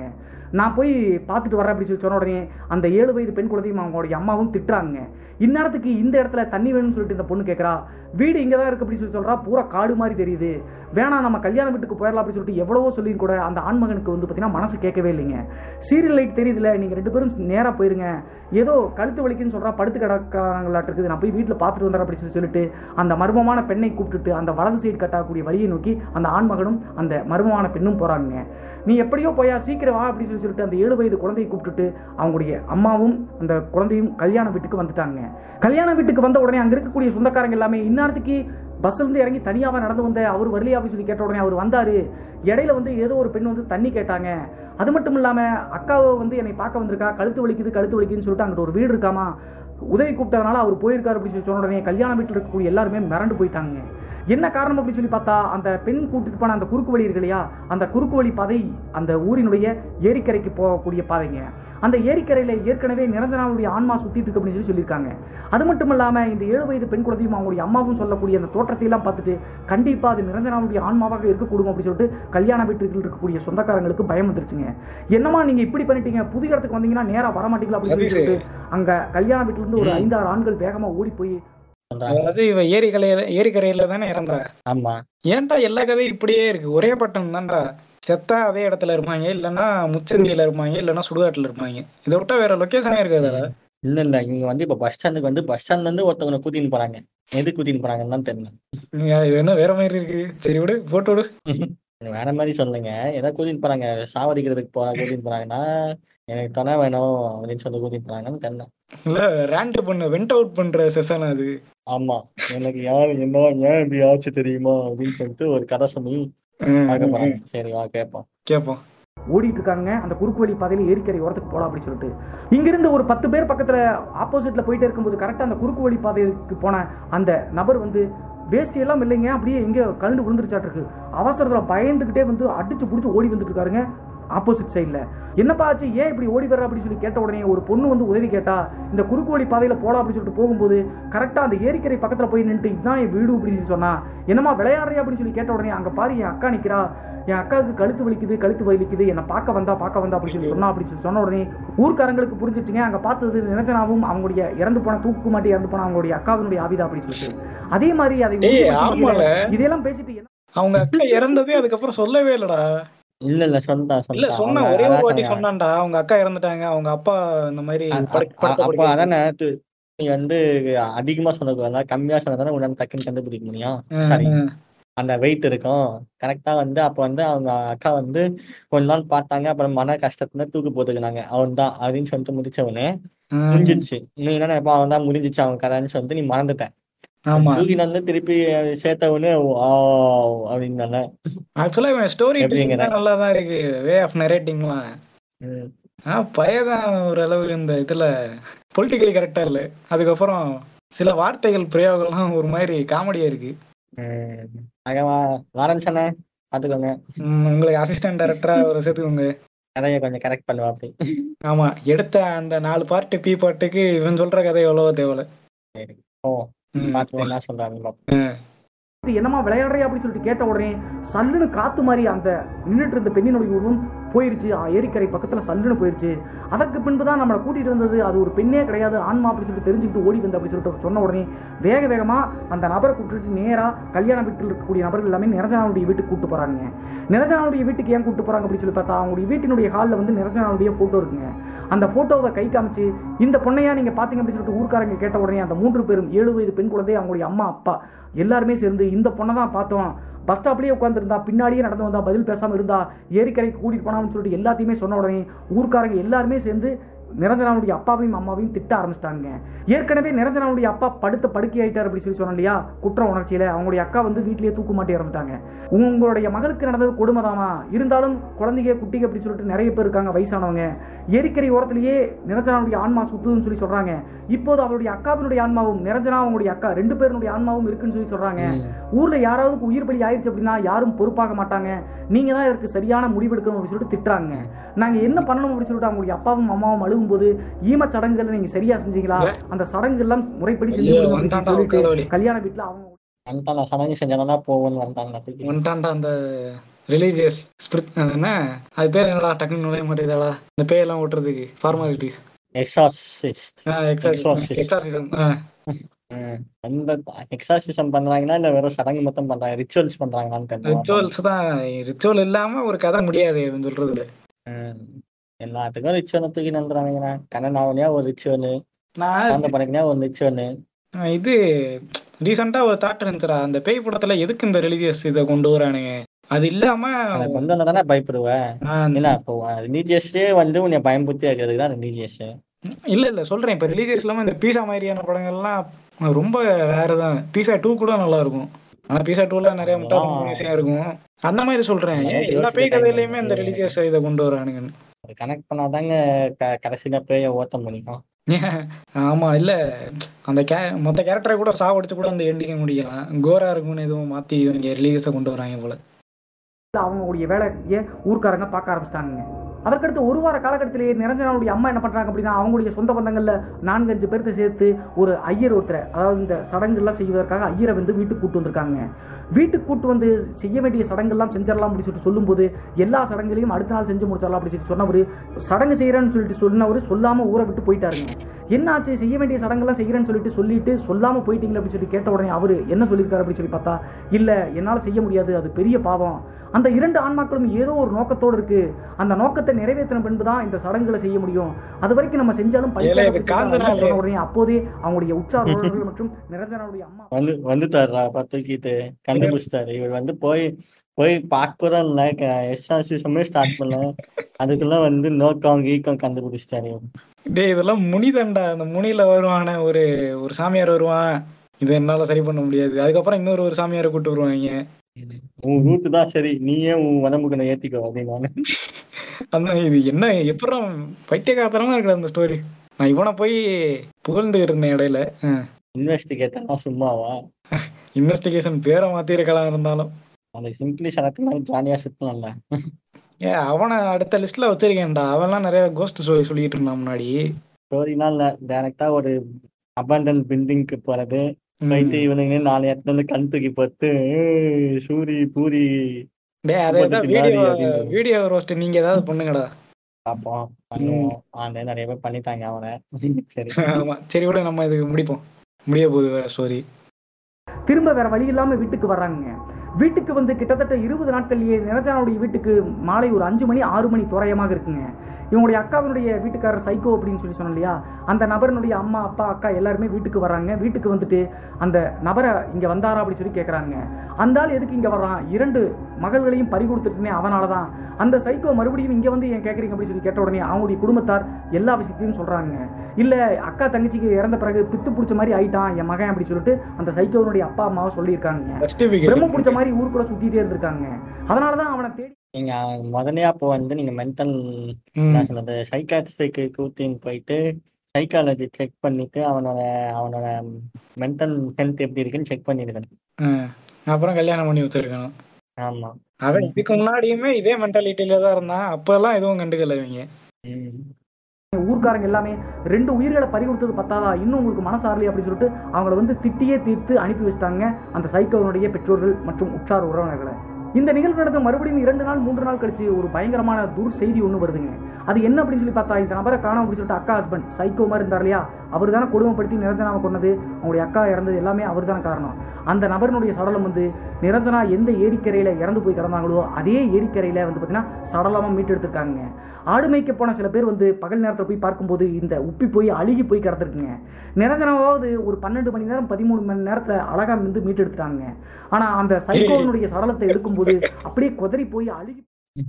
நான் போய் பார்த்துட்டு வரேன் அப்படின்னு சொல்லி சொன்ன உடனே அந்த ஏழு வயது பெண் குழந்தையும் அவங்களுடைய அம்மாவும் திட்டுறாங்க இந்நேரத்துக்கு இந்த இடத்துல தண்ணி வேணும்னு சொல்லிட்டு இந்த பொண்ணு கேட்குறா வீடு இங்கே தான் இருக்கு அப்படின்னு சொல்லி சொல்றா பூரா காடு மாதிரி தெரியுது வேணாம் நம்ம கல்யாண வீட்டுக்கு போயிடலாம் அப்படின்னு சொல்லிட்டு எவ்வளவோ சொல்லி கூட அந்த ஆண்மகனுக்கு வந்து பார்த்தீங்கன்னா மனசு கேட்கவே இல்லைங்க சீரியல் லைட் தெரியுதுல நீங்கள் ரெண்டு பேரும் நேராக போயிருங்க ஏதோ கழுத்து வலிக்குன்னு சொல்கிறா படுத்து கிடக்காங்களாட்டு இருக்குது நான் போய் வீட்டில் பார்த்துட்டு வந்துடுறேன் அப்படின்னு சொல்லி சொல்லிட்டு அந்த மர்மமான பெண்ணை கூப்பிட்டுட்டு அந்த வலது சைடு கட்டாக்கூடிய வழியை நோக்கி அந்த ஆண்மகனும் அந்த மர்மமான பெண்ணும் போகிறாங்க நீ எப்படியோ போயா சீக்கிரம் வா அப்படின்னு சொல்லி சொல்லிட்டு அந்த ஏழு வயது குழந்தையை கூப்பிட்டுட்டு அவங்களுடைய அம்மாவும் அந்த குழந்தையும் கல்யாண வீட்டுக்கு வந்துட்டாங்க கல்யாண வீட்டுக்கு வந்த உடனே அங்கே இருக்கக்கூடிய சொந்தக்காரங்க எல்லாமே இந்நேரத்துக்கு பஸ்ல இருந்து இறங்கி தனியாக நடந்து வந்த அவர் வரலையா அப்படின்னு சொல்லி கேட்ட உடனே அவர் வந்தாரு இடையில வந்து ஏதோ ஒரு பெண் வந்து தண்ணி கேட்டாங்க அது மட்டும் இல்லாம அக்காவை வந்து என்னை பார்க்க வந்திருக்கா கழுத்து வலிக்குது கழுத்து வலிக்குதுன்னு சொல்லிட்டு அங்கிட்ட ஒரு வீடு இருக்காமா உதவி கூப்பிட்டதுனால அவர் போயிருக்காரு அப்படின்னு சொல்லி சொன்ன உடனே கல்யாண வீட்டில் இருக்கக்கூடிய எல்லாருமே மிரண்டு போயிட்டாங்க என்ன காரணம் அப்படின்னு சொல்லி பார்த்தா அந்த பெண் கூட்டிட்டு போன அந்த குறுக்கு வழி இருக்கு இல்லையா அந்த குறுக்கு வழி பாதை அந்த ஊரினுடைய ஏரிக்கரைக்கு போகக்கூடிய பாதைங்க அந்த ஏரிக்கரையில ஏற்கனவே நிரஞ்சனாவுடைய ஆன்மா சுத்திட்டு இருக்கு அப்படின்னு சொல்லி சொல்லியிருக்காங்க அது மட்டும் இல்லாம இந்த ஏழு வயது பெண் குழந்தையும் அவங்களுடைய அம்மாவும் சொல்லக்கூடிய அந்த தோற்றத்தை எல்லாம் பார்த்துட்டு கண்டிப்பா அது நிரஞ்சனாவுடைய ஆன்மாவாக இருக்கக்கூடும் அப்படின்னு சொல்லிட்டு கல்யாண வீட்டுக்கு இருக்கக்கூடிய சொந்தக்காரங்களுக்கு பயம் வந்துருச்சுங்க என்னமா நீங்க இப்படி பண்ணிட்டீங்க புது இடத்துக்கு வந்தீங்கன்னா நேரா வர மாட்டீங்களா அப்படின்னு சொல்லி சதீஷ். சொல்லிட்டு அங்க கல்யாண வீட்டுல இருந்து ஒரு ம். ஐந்தாறு ஆண்கள் வேகமா ஓடி போய் சொல்றாங்க அதாவது இவ ஏரிக்கரையில ஏரிக்கரையில தானே இறந்தா ஆமா ஏன்டா எல்லா கதையும் இப்படியே இருக்கு ஒரே பட்டம் தான்டா செத்தா அதே இடத்துல இருப்பாங்க இல்லைன்னா முச்சந்தியில இருப்பாங்க இல்லைன்னா சுடுகாட்டுல இருப்பாங்க இதை விட்டா வேற லொகேஷனே இருக்காதுடா இல்ல இல்ல இங்க வந்து இப்ப பஸ் ஸ்டாண்டுக்கு வந்து பஸ் ஸ்டாண்ட்ல இருந்து ஒருத்தவங்க கூட்டின்னு போறாங்க எது கூட்டின்னு போறாங்கன்னு தான் தெரியல நீ இது என்ன வேற மாதிரி இருக்கு சரி விடு போட்டு விடு வேற மாதிரி சொல்லுங்க ஏதாவது கூட்டின்னு போறாங்க சாவடிக்கிறதுக்கு போறா கூட்டின்னு போறாங்கன்னா எனக்கு துணை வேணும் அப்படின்னு சொல்லி கூட்டின்னு போறாங்கன்னு தெரியல இல்ல ரேண்ட் பண்ண வெண்ட் அவுட் பண்ற செஷன் அது ஆமா எனக்கு யாரு என்ன ஏன் இப்படி ஆச்சு தெரியுமா அப்படின்னு சொல்லிட்டு ஒரு கதை சொல்லி ம், பார்க்க ம், போறாங்க ம். சரி வா கேட்போம் கேப்போம் ஓடிட்டு இருக்காங்க அந்த குறுக்கு வழி பாதையில ஏரிக்கரை ஓரத்துக்கு போலாம் அப்படின்னு சொல்லிட்டு இங்கிருந்து ஒரு பத்து பேர் பக்கத்துல ஆப்போசிட்ல போயிட்டே இருக்கும்போது கரெக்டா அந்த குறுக்கு வழி பாதைக்கு போன அந்த நபர் வந்து வேஷ்டி எல்லாம் இல்லைங்க அப்படியே எங்க கழுண்டு விழுந்துருச்சாட்டு இருக்கு அவசரத்துல பயந்துகிட்டே வந்து அடிச்சு புடிச்சு ஓடி வந்துட்டு இருக்காருங்க ஆப்போசிட் சைடில் என்னப்பா ஆச்சு ஏன் இப்படி ஓடி வர்ற அப்படின்னு சொல்லி கேட்ட உடனே ஒரு பொண்ணு வந்து உதவி கேட்டா இந்த குறுக்கு வழி பாதையில போலாம் அப்படின்னு சொல்லிட்டு போகும்போது கரெக்டா அந்த ஏரிக்கரை பக்கத்துல போய் நின்றுட்டு இதுதான் என் வீடு அப்படின்னு சொல்லி சொன்னா என்னம்மா விளையாடுறியா அப்படின்னு சொல்லி கேட்ட உடனே அங்க பாரு என் அக்கா நிக்கிறா என் அக்காவுக்கு கழுத்து வலிக்குது கழுத்து வலிக்குது என்னை பார்க்க வந்தா பார்க்க வந்தா அப்படின்னு சொல்லி சொன்னா அப்படின்னு சொல்லி சொன்ன உடனே ஊர்க்காரங்களுக்கு புரிஞ்சிச்சுங்க அங்க பார்த்தது நிரஞ்சனாவும் அவங்களுடைய இறந்து போன தூக்கு மாட்டி இறந்து போன அவங்களுடைய அக்காவினுடைய ஆவிதா அப்படின்னு சொல்லிட்டு அதே மாதிரி அதை டேய், உறுதிப்படுத்தி ஆமால. இதெல்லாம் பேசிட்டு என்ன அவங்க அக்கா இறந்ததே அதுக்கப்புறம் சொல்லவே இல்லடா இல்ல இல்ல சொன்னா இல்ல சொன்னா சொன்ன ஒரே ஒரு வாட்டி சொன்னான்டா அவங்க அக்கா இறந்துட்டாங்க அவங்க அப்பா இந்த மாதிரி படுக்க- படுத்த அப்ப படுக்கையில அதானே து- நீ வந்து அதிகமா சொன்னதுனால கம்மியா சொன்னதானே உடனே டக்குன்னு கண்டுபிடிக்க முடியும் ம், சரி ம். அந்த வெயிட் இருக்கும் கரெக்டா வந்து அப்ப வந்து அவங்க அக்கா வந்து கொஞ்ச நாள் பார்த்தாங்க அப்புறம் மன கஷ்டத்துல தூக்கு போட்டுக்கினாங்க அவன் தான் அப்படின்னு சொல்லிட்டு முடிச்சவனே ம். முடிஞ்சிச்சு நீ என்ன நினைப்பா அவன் தான் முடிஞ்சிச்சு அவன் கதைன்னு சொல்லிட்டு நீ மறந்துட்ட ஆமா தூக்கிட்டு வந்து திருப்பி சேர்த்தவனே ஆ அப்படின்னு தானே ஆக்சுவலா இவன் ஸ்டோரி எப்படிங்கிற? நல்லா தான் இருக்கு வே ஆஃப் நரேட்டிங்லாம் ம். ஆ பையதான் ஓரளவு இந்த இதுல பொலிட்டிக்கலி கரெக்டா இல்ல அதுக்கப்புறம் சில வார்த்தைகள் பிரயோகம்லாம் ஒரு மாதிரி காமெடியா இருக்கு ம். ஆகவா லாரன்ஸ் அண்ணே பாத்துக்கோங்க ம், உங்களுக்கு அசிஸ்டன்ட் டைரக்டரா ஒரு சேர்த்துக்கோங்க கதையை கொஞ்சம் கரெக்ட் பண்ணுவா அப்படி ஆமா எடுத்த அந்த நாலு பார்ட்டு பி பார்ட்டுக்கு இவன் சொல்ற கதை எவ்வளவோ தேவையில்ல சரி ஓ ம், பார்த்துட்டு என்ன சொல்றாருன்னு பார்ப்போம் இது என்னம்மா விளையாடுறியா அப்படின்னு சொல்லிட்டு கேட்ட உடனே சல்லுன்னு காத்து மாதிரி அந்த நின்றுட்டு இருந்த பெண்ணினுடைய உருவம் போயிருச்சு ஆ, ஏரிக்கரை பக்கத்துல சல்லுன்னு போயிருச்சு அதற்கு பின்பு தான் நம்மளை கூட்டிட்டு வந்தது அது ஒரு பெண்ணே கிடையாது ஆன்மா அப்படின்னு சொல்லிட்டு தெரிஞ்சுக்கிட்டு ஓடி வந்து அப்படின்னு சொல்லிட்டு சொன்ன உடனே வேக வேகமா அந்த நபரை கூப்பிட்டுட்டு நேரா கல்யாண வீட்டில் இருக்கக்கூடிய நபர்கள் எல்லாமே நிரஞ்சனாவுடைய வீட்டுக்கு கூட்டு போறாங்க நிரஞ்சனாவுடைய வீட்டுக்கு ஏன் கூட்டு போறாங்க அப்படின்னு சொல்லி பார்த்தா அவங்களுடைய வீட்டினுடைய ஹாலில் வந்து நிரஞ்சனாவுடைய போட்டோ இருக்குங்க அந்த போட்டோவை கை காமிச்சு இந்த பொண்ணையா நீங்க பாத்தீங்க அப்படின்னு சொல்லிட்டு ஊர்க்காரங்க கேட்ட உடனே அந்த மூன்று பேரும் ஏழு வயது பெண் குழந்தை அவங்களுடைய அம்மா அப்பா எல்லாருமே சேர்ந்து இந்த பொண்ணை தான் பார்த்தோம் பஸ் ஸ்டாப்லயே உட்காந்துருந்தா பின்னாடியே நடந்து வந்தா பதில் பேசாம இருந்தா ஏரிக்கரைக்கு கூட்டிட்டு போனான்னு சொல்லிட்டு எல்லாத்தையுமே சொன்ன உடனே ஊர்க்காரங்க எல்லாருமே சேர்ந்து நிரஞ்சனாவுடைய அப்பாவையும் அம்மாவையும் திட்ட ஆரம்பிச்சிட்டாங்க ஏற்கனவே நிரஞ்சனாவுடைய அப்பா படுத்த படுக்கை ஆயிட்டார் அப்படி சொல்லி சொன்னோம் இல்லையா குற்ற உணர்ச்சியில அவங்களுடைய அக்கா வந்து வீட்லயே தூக்கு மாட்டி இறந்துட்டாங்க உங்களுடைய மகளுக்கு நடந்தது கொடுமைதாமா இருந்தாலும் குழந்தைங்க குட்டிங்க அப்படி சொல்லிட்டு நிறைய பேர் இருக்காங்க வயசானவங்க ஏரிக்கரை ஓரத்திலேயே நிரஞ்சனாவுடைய ஆன்மா சுத்துதுன்னு சொல்லி சொல்றாங்க இப்போது அவருடைய அக்காவினுடைய ஆன்மாவும் நிரஞ்சனா அவங்களுடைய அக்கா ரெண்டு பேருடைய ஆன்மாவும் இருக்குன்னு சொல்லி சொல்றாங்க ஊர்ல யாராவது உயிர் பலி ஆயிடுச்சு அப்படின்னா யாரும் பொறுப்பாக மாட்டாங்க நீங்க தான் இதற்கு சரியான முடிவெடுக்கணும் அப்படின்னு சொல்லிட்டு திட்டுறாங்க நாங்க என்ன பண்ணணும் அப்படின்னு சொல்லிட்டு அவங்களுடைய அப்பாவும் அம்மாவும் அழுகும்போது ஈம சடங்குகளை நீங்க சரியா செஞ்சீங்களா அந்த சடங்கு எல்லாம் முறைப்படி செஞ்சு ஐயோ, கொடுங்க அப்படின்னு வந்துட்டான்டா சொல்லிட்டு உட்காரவழி. கல்யாண வீட்டுல அவங்க வந்துட்டான் நான் சடங்கு செஞ்சாதான் போகணும்னு வந்தாங்க தூக்கி. வந்துட்டான்டா அந்த ரிலீஜியஸ் ஸ்பிரிட் என்ன அது பேர் என்னடா டக்குன்னு நுழைய மாட்டேங்குதாடா இந்த பேயெல்லாம் ஓட்டுறதுக்கு formalities exorcist exorcism Exorcist. Exorcism ம். அந்த எக்ஸாசிசம் பண்றாங்களா இல்ல வெறும் சடங்கு மட்டும் பண்றாங்க ரிச்சுவல்ஸ் பண்றாங்களான்னு தெரியல ரிச்சுவல்ஸ் தான் ரிச்சுவல் இல்லாம ஒரு கதை முடியாது அவன் சொல்றதுல ம். எல்லாத்துக்கும் ரிச்சுவல் தூக்கி நந்துறானுங்கண்ணா கண்ணனாவனியா ஒரு ரிச்சுவல் நான் அந்த படக்குனா ஒரு ரிச்சுவல் நான் இது ரீசெண்டா ஒரு தாட் இருந்துச்சுடா அந்த பேய் படத்துல எதுக்கு இந்த ரிலீஜியஸ் இதை கொண்டு வரானுங்க அது இல்லாம அதை கொண்டு வந்தா தானே பயப்படுவேன் ஆஹ், இல்ல இப்போ ரிலீஜியஸே வந்து உன்னை பயம்புத்தி வைக்கிறதுக்கு தான் ரிலீஜியஸ் இல்ல இல்ல சொல்றேன் இப்ப ரிலீஜியஸ் இல்லாம இந்த பீஸா மாதிரியான படங்கள்லாம் ரொம்ப ரேர் தான் பீஸா டூ கூட நல்லா இருக்கும் ஆனா பீஸா டூல நிறைய முட்டாள்தனமான விஷயம் இருக்கும் அந்த மாதிரி சொல்றேன் நிறைய ஏன் எல்லா யோசிக்க பேய் time கதையிலயுமே இந்த இல்லை. ரிலீஜியஸ் இதை கொண்டு வரானுங்கன்னு அது கனெக்ட் பண்ணாதாங்க க- கடைசியில பேய ஓட்ட முடியும் ஆமா இல்ல அந்த கே மொத்த கேரக்டரை கூட சாவடிச்சு கூட அந்த எண்டிங்க முடிக்கலாம் கோரா இருக்கும்னு எதுவும் மாத்தி இவங்க ரிலீஜியஸை கொண்டு வராங்க போல அவங்களுடைய வேலையை ஊர்க்காரங்க பார்க்க ஆரம்பிச்சிட்டாங்க அதற்கடுத்து ஒரு வார காலகட்டத்திலேயே நிரஞ்சனாவுடைய அம்மா என்ன பண்ணுறாங்க அப்படின்னா அவங்களுடைய சொந்த பந்தங்களில் நான்கு அஞ்சு பேர்த்த சேர்த்து ஒரு ஐயர் ஒருத்தரை அதாவது இந்த சடங்குகள்லாம் செய்வதற்காக ஐயரை வந்து வீட்டுக்கு கூட்டு வந்திருக்காங்க வீட்டுக்கு கூட்டு வந்து செய்ய வேண்டிய சடங்கெல்லாம் செஞ்சிடலாம் அப்படின்னு சொல்லிட்டு சொல்லும்போது எல்லா சடங்குகளையும் அடுத்த நாள் செஞ்சு முடிச்சிடலாம் அப்படின்னு சொல்லிட்டு சொன்னவர் சடங்கு செய்கிறேன்னு சொல்லிட்டு சொன்னவர் சொல்லாமல் ஊரை விட்டு போயிட்டாருங்க என்ன ஆச்சு செய்ய வேண்டிய சடங்கெல்லாம் செய்கிறேன்னு சொல்லிட்டு சொல்லிட்டு சொல்லாமல் போயிட்டீங்களே அப்படின்னு சொல்லி கேட்ட உடனே அவர் என்ன சொல்லியிருக்காரு அப்படின்னு சொல்லி பார்த்தா இல்லை என்னால் செய்ய முடியாது அது பெரிய பாவம் அந்த இரண்டு ஆன்மாக்களும் ஏதோ ஒரு நோக்கத்தோடு இருக்கு அந்த நோக்கத்தை நிறைவேற்றின பின்பு தான் இந்த சடங்குகளை செய்ய முடியும் அது வரைக்கும் நம்ம செஞ்சாலும் ஏலே, இது பலிக்காது காந்த நாள். சொன்ன உடனே அப்போதே அவங்களுடைய உற்சாக உறவுகள் மற்றும் நிரஞ்சனாவுடைய அம்மா வந்து வந்துட்டாரா தூக்கிட்டு கண்டுபிடிச்சிட்டாரு இவர் வந்து போய் போய் பார்க்குறோம் இல்லை எஸ்ஆசிசமே ஸ்டார்ட் பண்ணல அதுக்குள்ள வந்து நோக்கம் கீக்கம் கண்டுபிடிச்சிட்டாரு டேய் இதெல்லாம் முனிதண்டா அந்த முனியில வருவான ஒரு ஒரு சாமியார் வருவான் இது என்னால சரி பண்ண முடியாது அதுக்கப்புறம் இன்னொரு ஒரு சாமியாரை கூட்டு வருவாங்க உன் ரூட்டு தான் சரி நீயே உன் உடம்புக்கு நான் ஏத்திக்கோ அப்படின்னு அந்த இது என்ன எப்பறம் பைத்தியகாரத்தனமா இருக்கு அந்த ஸ்டோரி நான் இவனை போய் புகழ்ந்து இருந்தேன் இடையில இன்வெஸ்டிகேட்டர்னா சும்மாவா இன்வெஸ்டிகேஷன் பேரை மாத்திருக்கலாம் இருந்தாலும் அந்த சிம்பிளி சரக்கு ஜாலியா சுத்தலாம்ல ஏ அவனை அடுத்த லிஸ்ட்ல வச்சிருக்கேன்டா அவன்லாம் நிறைய கோஸ்ட் ஸ்டோரி சொல்லிட்டு இருந்தான் முன்னாடி ஸ்டோரினா இல்ல டைரக்டா ஒரு அபண்டன் பில்டிங்க்கு போறது ம். போயிட்டு இவனுங்க நாலு இடத்துல இருந்து கண் தூக்கி போட்டு "ஏய், சூரி பூரி டேய் அதே தான் போட்டு பின்னாடி வீடியோ அப்படின்னு. வீடியோ ரோஸ்ட் நீங்க ஏதாவது பண்ணுங்கடா பார்ப்போம் பண்ணுவோம் அந்த நிறைய பேர் பண்ணிட்டாங்க அவனை சரி ஆமா சரி விட நம்ம இதுக்கு முடிப்போம் முடிய போகுது வேற ஸ்டோரி திரும்ப வேற வழி இல்லாம வீட்டுக்கு வர்றாங்க வீட்டுக்கு வந்து கிட்டத்தட்ட இருபது நாட்கள்லயே நிரஞ்சனாவுடைய வீட்டுக்கு மாலை ஒரு அஞ்சு மணி ஆறு மணி தோராயமாக இருக்குங்க இவங்களுடைய அக்காவினுடைய வீட்டுக்காரர் சைக்கோ அப்படின்னு சொல்லி சொன்னோம் இல்லையா அந்த நபரினுடைய அம்மா அப்பா அக்கா எல்லாருமே வீட்டுக்கு வர்றாங்க வீட்டுக்கு வந்துட்டு அந்த நபரை இங்க வந்தாரா அப்படின்னு சொல்லி கேட்குறாங்க அந்த ஆள் எதுக்கு இங்க வர்றான் இரண்டு மகள்களையும் பறி கொடுத்துட்டுனே அவனால தான் அந்த சைக்கோ மறுபடியும் இங்க வந்து ஏன் கேட்குறீங்க அப்படின்னு சொல்லி கேட்ட உடனே அவங்களுடைய குடும்பத்தார் எல்லா விஷயத்தையும் சொல்றாங்க இல்ல அக்கா தங்கச்சிக்கு இறந்த பிறகு பித்து பிடிச்ச மாதிரி ஆயிட்டான் என் மகன் அப்படின்னு சொல்லிட்டு அந்த சைக்கோனுடைய அப்பா அம்மாவை சொல்லியிருக்காங்க பிரம்ம ஜஸ்டிபிகேஷன் பிடிச்ச மாதிரி ஊருக்குள்ள சுத்திட்டே இருந்திருக்காங்க அதனாலதான் அவனை தேடி நீங்க முதலே அப்போ வந்து நீங்க மென்டல் என்ன சொல்றது சைக்காட்ரிக்கு கூட்டின்னு போயிட்டு சைக்காலஜி செக் பண்ணிட்டு அவனோட அவனோட மென்டல் ஹெல்த் எப்படி இருக்குன்னு செக் பண்ணிருக்கணும் அப்புறம் கல்யாணம் பண்ணி வச்சிருக்கணும் ஆமா அவன் இதுக்கு முன்னாடியுமே இதே மென்டாலிட்டியில தான் இருந்தான் அப்பெல்லாம் எதுவும் கண்டுக்கல இவங்க ம். ஊர்க்காரங்க எல்லாமே ரெண்டு உயிர்களை பறி கொடுத்தது பத்தாதா இன்னும் உங்களுக்கு மனசாரலி அப்படின்னு சொல்லிட்டு அவங்கள வந்து திட்டியே தீர்த்து அனுப்பி வச்சிட்டாங்க அந்த சைக்கோனுடைய பெற்றோர்கள் மற்றும் உற்றார் உறவினர்களை இந்த நிகழ்வு நடந்து மறுபடியும் இரண்டு நாள் மூன்று நாள் கழிச்சு ஒரு பயங்கரமான துர் செய்தி ஒன்று வருதுங்க அது என்ன அப்படின்னு சொல்லி பார்த்தா இந்த நபரை காணோம் அப்படின்னு சொல்லிட்டு அக்கா ஹஸ்பண்ட் சைக்கோ மாதிரி இருந்தார் இல்லையா அவர் தானே கொடுமைப்படுத்தி நிரஞ்சனாவை கொன்னது அவங்களுடைய அக்கா இறந்தது எல்லாமே அவர் தானே காரணம் அந்த நபரினுடைய சடலம் வந்து நிரஞ்சனா எந்த ஏரிக்கரையில இறந்து போய் கிடந்தாங்களோ அதே ஏரிக்கரையில வந்து பார்த்தீங்கன்னா சடலமா மீட்டெடுத்திருக்காங்க ஆடு மேய்க்க போன சில பேர் வந்து பகல் நேரத்தில் போய் பார்க்கும்போது இந்த உப்பி போய் அழுகி போய் கிடந்திருக்குங்க நிரஞ்சனாவது ஒரு பன்னெண்டு மணி நேரம் பதிமூணு மணி நேரத்தில் அழகா வந்து மீட்டெடுத்துட்டாங்க ஆனா அந்த சைக்கோனுடைய சடலத்தை எடுக்கும்போது அப்படியே குதறி போய் அழுகி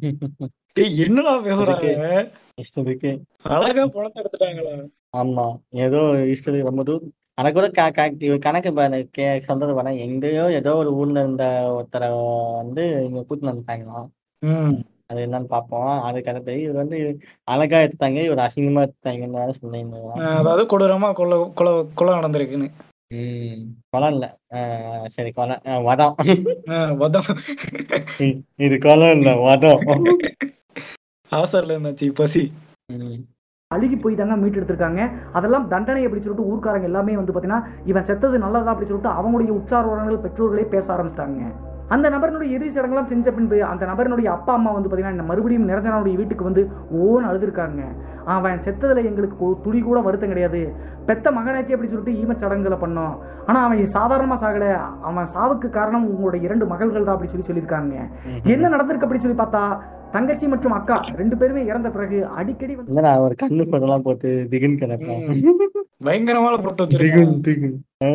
டேய் என்னடா பேசுறாங்க இஷ்டத்துக்கு அழகா பணத்தை எடுத்துட்டாங்களா ஆமா ஏதோ இஷ்டத்துக்கு ரொம்ப தூரம் எனக்கு கூட க- க- இவன் கணக்கு பாரு கே சொல்றது பாரு எங்கேயோ ஏதோ ஒரு ஊர்ல இருந்த ஒருத்தரை வந்து இங்க கூட்டிட்டு வந்துட்டாங்களாம் ம் அது என்னன்னு பார்ப்போம் அதுக்கு அடுத்து இவர் வந்து அழகா எடுத்தாங்க இவர் அசிங்கமா எடுத்தாங்கன்னு வேற சொல்லியிருந்தாங்க அஹ் அதாவது கொடூரமா கொலை கொலை கொலை நடந்திருக்குன்னு ம் கொலை இல்ல அஹ் சரி கொலை அஹ் வதம் அஹ் வதம் இ- இது கொலை இல்ல வதம் ஆசர்ல என்னாச்சு பசி ம். அழுகி போய் தாங்க மீட்டு எடுத்திருக்காங்க அதெல்லாம் தண்டனை அப்படி சொல்லிட்டு ஊர்க்காரங்க எல்லாமே வந்து பார்த்தீங்கன்னா இவன் செத்தது நல்லதா அப்படி சொல்லிட்டு அவங்களுடைய உற்சாரங்கள் பெற்றோர்களே பேச ஆரம்பிச்சிட்டாங்க அந்த நபரினுடைய இறுதி சடங்கெல்லாம் செஞ்ச பின்பு அந்த நபரினுடைய அப்பா அம்மா வந்து பார்த்தீங்கன்னா இந்த மறுபடியும் நிரஞ்சனாவுடைய வீட்டுக்கு வந்து ஓன்னு அழுதுருக்காங்க அவன் செத்ததுல எங்களுக்கு கொ- துளி கூட வருத்தம் கிடையாது பெத்த மகனாச்சு அப்படி சொல்லிட்டு ஈமச் சடங்குகளை பண்ணோம் ஆனால் அவன் சாதாரணமாக சாகல அவன் சாவுக்கு காரணம் உங்களுடைய இரண்டு மகள்கள் தான் அப்படி சொல்லி சொல்லியிருக்காங்க என்ன நடந்திருக்கு அப்படி சொல்லி பார்த்தா தங்கச்சி மற்றும் அக்கா ரெண்டு பேருமே இறந்த பிறகு அடிக்கடி வந்து இல்லடா ஒரு கண்ணு பதெல்லாம் போட்டு திகுன் கிடப்பேன் பயங்கரமான போட்டு திகுன் வச்சிருக்கேன் திகுன்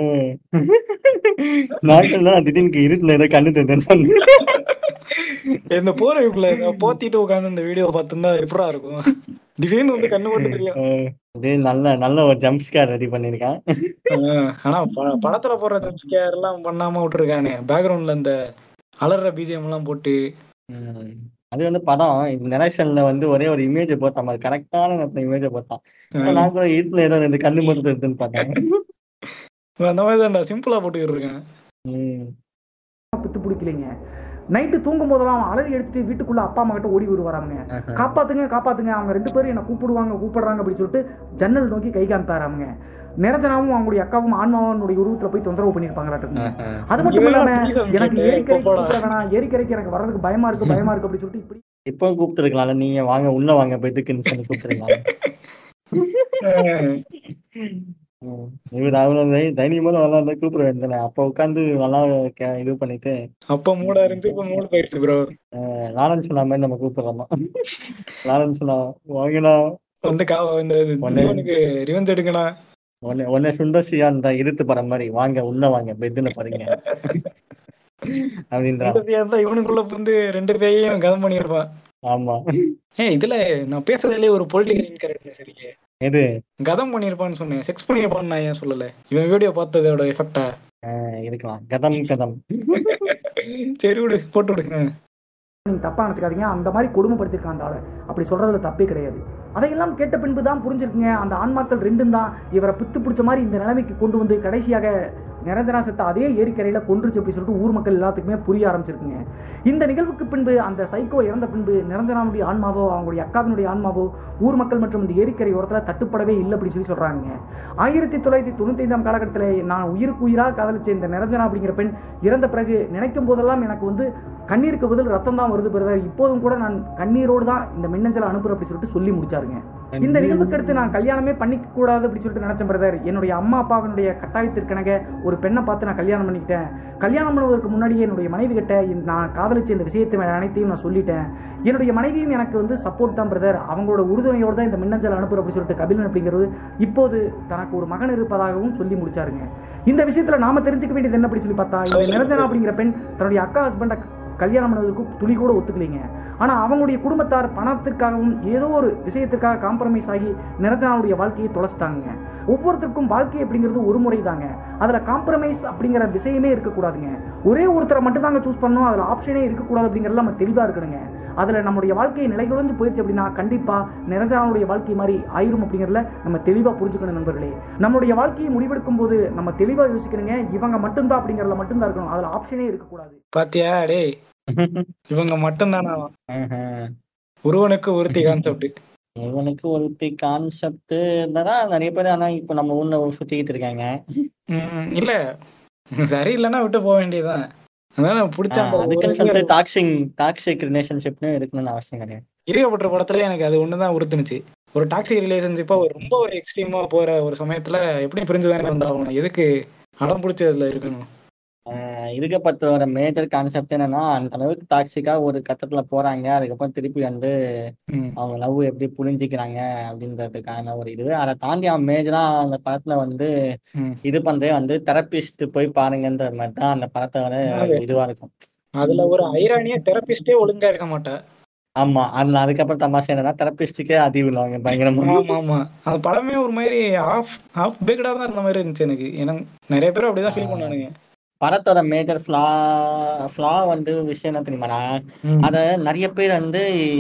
நாட்கள் தான் திடீர்னு இருட்டுல ஏதோ கண்ணு தெரிஞ்சு இந்த போறதுக்குள்ள போத்திட்டு உட்காந்து இந்த வீடியோ பார்த்திருந்தா எப்படா இருக்கும் திடீர்னு வந்து கண்ணு போட்டு தெரியும் இது நல்ல நல்ல ஒரு ஜம்ப் ஸ்கேர் ரெடி பண்ணிருக்கேன் ஆஹ் ஆனா ப- படத்துல போடுற ஜம்ஸ்கேர் எல்லாம் பண்ணாம விட்டுருக்கானே பேக்ரவுண்ட்ல இந்த அலற பிஜிஎம் எல்லாம் போட்டு ம். அது வந்து படம் இந்த நரேஷன்ல வந்து ஒரே ஒரு இமேஜ் போட்டான் மாதிரி கரெக்டான இமேஜ் போட்டான் ஆனா நான் கூட இருட்டுல ஏதோ ரெண்டு கண்ணு மட்டும் இருக்குன்னு பார்த்தேன் அந்த மாதிரி தான் சிம்பிளா போட்டுக்கிட்டு இருக்கேன் ம். பித்து பிடிக்கலைங்க நைட்டு தூங்கும் போதெல்லாம் அவன் அலறி எடுத்துட்டு வீட்டுக்குள்ள அப்பா அம்மா கிட்ட ஓடி வருவாராங்க காப்பாத்துங்க காப்பாத்துங்க அவங்க ரெண்டு பேரும் என்ன கூப்பிடுவாங்க கூப்பிடுறாங்க அப்படின்னு சொல்லிட்டு ஜன்னல் நோக்கி கை காமிப்பாரு அவங்க நிரஞ்சனாவும் அவங்களுடைய அக்காவும் ஆன்மாவனுடைய உருவத்துல போய் தொந்தரவு பண்ணிருப்பாங்களாட்டுங்க அது மட்டும் இவன் இல்லாம please அவன் எனக்கு கேட்டு, ஏரிக்கரைக்கு இப்போ போடா. கூப்பிட வேணாம் ஏரிக்கரைக்கு எனக்கு வர்றதுக்கு பயமா இருக்கு பயமா இருக்கு அப்படின்னு சொல்லிட்டு இப்படி இப்பவும் கூப்பிட்டு இருக்கலாம்ல நீங்க வாங்க உள்ள வாங்க பெட்டுக்குன்னு சொல்லி கூப்பிட்டுருக்கலாம் இவர் அவ்வளவு தைரியமா நல்லா இருந்தா கூப்பிட வேண்டியதானே அப்ப உட்காந்து நல்லா கே- இது பண்ணிட்டு அப்ப மூடா இருந்து இப்ப மூடு போயிருச்சு ப்ரோ அஹ், லாரன்ஸ் சொன்ன மாதிரி நம்ம கூப்பிடலாமா லாரன்ஸ் சொன்னா வாங்கினா வந்து கா இந்த ஒண்ணு. இவனுக்கு ரிவெஞ்ச் எடுக்கணும் உன்னை உன்னை சுண்டசியா இருந்தா இருத்து படம் மாதிரி வாங்க உள்ள வாங்க பெட்டுல பாருங்க அப்படின்றான் இந்த பேர் தான் இவனுக்குள்ள வந்து ரெண்டு பேரையும் கதம் பண்ணியிருப்பான் ஆமா ஏய் இதுல நான் பேசுறதுலயே ஒரு பொலிட்டிக்கல் இன்கரெக்ட்னஸ் இருக்கு எது கதம் பண்ணியிருப்பான்னு சொன்னேன் செக்ஸ் பண்ணியிருப்பான்னு நான் ஏன் சொல்லல இவன் வீடியோ பார்த்ததோட எஃபெக்டா அஹ், இருக்கலாம் கதம் கதம் சரி விடு போட்டு விடு ஆ. நீங்க தப்பா நினைச்சுக்காதீங்க அந்த மாதிரி கொடுமைப்படுத்திருக்கான் அந்த ஆளை அப்படி சொல்றதுல தப்பே கிடையாது அதையெல்லாம் கேட்ட பின்பு தான் புரிஞ்சிருக்குங்க அந்த ஆன்மாக்கள் ரெண்டும் தான் இவரை பித்து பிடிச்ச மாதிரி இந்த நிலைமைக்கு கொண்டு வந்து கடைசியாக நிரஞ்சனா செத்த அதே ஏரிக்கரையில கொன்றுச்சு அப்படி சொல்லிட்டு ஊர் மக்கள் எல்லாத்துக்குமே புரிய ஆரம்பிச்சிருக்குங்க இந்த நிகழ்வுக்கு பின்பு அந்த சைக்கோ இறந்த பின்பு நிரஞ்சனாவுடைய ஆன்மாவோ அவங்களுடைய அக்காவினுடைய ஆன்மாவோ ஊர் மக்கள் மற்றும் இந்த ஏரிக்கரை ஓரத்தில் தட்டுப்படவே இல்லை அப்படி சொல்லி சொல்றாங்க ஆயிரத்தி தொள்ளாயிரத்தி தொண்ணூத்தி ஐந்தாம் காலகட்டத்தில் நான் உயிருக்கு உயிராக காதலிச்ச இந்த நிரஞ்சனா அப்படிங்கிற பெண் இறந்த பிறகு நினைக்கும் போதெல்லாம் எனக்கு வந்து கண்ணீருக்கு பதில் ரத்தம் தான் வருது பிரதர் இப்போதும் கூட நான் கண்ணீரோடு தான் இந்த மின்னஞ்சலை அனுப்புறேன் அப்படி சொல்லிட்டு சொல்லி முடிச்சாருங்க இந்த நிகழ்வுக்கு அடுத்து நான் கல்யாணமே பண்ணிக்க கூடாது அப்படி சொல்லிட்டு நினைச்சேன் பிரதர் என்னுடைய அம்மா அப்பாவினுடைய கட்டாயத்திற்கெனக ஒரு பெண்ணை பார்த்து நான் கல்யாணம் பண்ணிக்கிட்டேன் கல்யாணம் பண்ணுவதற்கு முன்னாடியே என்னுடைய மனைவி கிட்ட இந்த- நான் காதலிச்ச இந்த விஷயத்தை அனைத்தையும் நான் சொல்லிட்டேன் என்னுடைய மனைவியும் எனக்கு வந்து சப்போர்ட் தான் பிரதர் அவங்களோட உறுதுணையோடு தான் இந்த மின்னஞ்சல் அனுப்புற அப்படி சொல்லிட்டு கபிலன் அப்படிங்கிறது இப்போது தனக்கு ஒரு மகன் இருப்பதாகவும் சொல்லி முடிச்சாருங்க இந்த விஷயத்துல நாம தெரிஞ்சுக்க வேண்டியது என்ன அப்படி சொல்லி பார்த்தா இந்த நிரஞ்சனா அப்படிங்கிற பெண் தன்னுடைய அக்கா ஹஸ்பண்டை கல்யாணம் பண்ணதுக்கு துளி கூட ஒத்துக்கலைங்க ஆனா அவங்களுடைய குடும்பத்தார் பணத்திற்காகவும் ஏதோ ஒரு விஷயத்திற்காக காம்ப்ரமைஸ் ஆகி நிரஞ்சனாவுடைய வாழ்க்கையை தொலைச்சிட்டாங்க ஒவ்வொருத்தருக்கும் வாழ்க்கை அப்படிங்கிறது ஒரு முறை தாங்க அதுல காம்ப்ரமைஸ் அப்படிங்கிற விஷயமே இருக்கக்கூடாதுங்க ஒரே ஒருத்தரை மட்டும் தாங்க சூஸ் பண்ணணும் அதுல ஆப்ஷனே இருக்கக்கூடாது அப்படிங்கிறதுல நம்ம தெளிவா இருக்கணுங்க அதுல நம்முடைய வாழ்க்கையை நிலைகுலைஞ்சு போயிடுச்சு அப்படின்னா கண்டிப்பா நிரஞ்சனாவுடைய வாழ்க்கை மாதிரி ஆயிரும் அப்படிங்கிறதுல நம்ம தெளிவா புரிஞ்சுக்கணும் நண்பர்களே நம்மளுடைய வாழ்க்கையை முடிவெடுக்கும் போது நம்ம தெளிவா யோசிக்கணுங்க இவங்க மட்டும்தான் அப்படிங்கறதுல மட்டும்தான் இருக்கணும் அதுல ஆப்ஷனே இருக்கக்கூடாது பாத்தியா டேய் இவங்க மட்டும்தானா ஆஹ். ஒருவனுக்கு ஒருத்தி கான்செப்ட் இவனுக்கு ஒருத்தி கான்செப்ட் தான் நிறைய பேர் ஆனா இப்ப நம்ம ஊர்ல சுத்திக்கிட்டு இருக்காங்க இல்ல சரியில்லைன்னா விட்டு போக வேண்டியதுதான் அதான் பிடிச்ச ஆஹ், அதுக்குன்னு சொல்லிட்டு டாக்ஸிங் டாக்ஸிக் ரிலேஷன்ஷிப்னு இருக்கணும்னு அவசியம் கிடையாது இருக்கப்பட்ட படத்துல எனக்கு அது ஒண்ணுதான் உறுத்துனுச்சு ஒரு டாக்ஸிக் ரிலேஷன்ஷிப்பா ஒரு ரொம்ப ஒரு எக்ஸ்ட்ரீமா போற ஒரு சமயத்துல எப்படி பிரிஞ்சுதானே வந்தாகணும் எதுக்கு அடம் பிடிச்சதுல இருக்கணும் ஆஹ், இருக்கப்பட்டவரோட மேஜர் கான்செப்ட் என்னன்னா அந்த அளவுக்கு டாக்ஸிக்கா ஒரு கட்டத்துல போறாங்க அதுக்கப்புறம் திருப்பி வந்து ம். அவங்க லவ் எப்படி புரிஞ்சுக்கிறாங்க அப்படின்றதுக்கான ஒரு இது அதை தாண்டி அவன் மேஜரா அந்த படத்துல வந்து ம். இது பண்றதே வந்து தெரபிஸ்ட் போய் பாருங்கன்ற மாதிரி தான் அந்த படத்தோட அது. இதுவா இருக்கும் அதுல ஒரு ஐரானிய தெரபிஸ்டே ஒழுங்கா இருக்க மாட்டா ஆமா அதுல அதுக்கப்புறம் தமாஷா என்னன்னா தெரபிஸ்டுக்கே அதி விழுவாங்க பயங்கரமா ஆமா ஆமா அந்த படமே ஒரு மாதிரி ஆஃப் ஆஃப் பேக்கடா தான் இருந்த மாதிரி இருந்துச்சு எனக்கு ஏன்னா நிறைய பேர் அப்படிதான் ஃபீல் பண்ணானுங்க படத்தோட மேஜர் ஃப்ளா ஃப்ளா வந்து விஷயம் என்ன தெரியுமாடா ம். அத நிறைய பேர் வந்து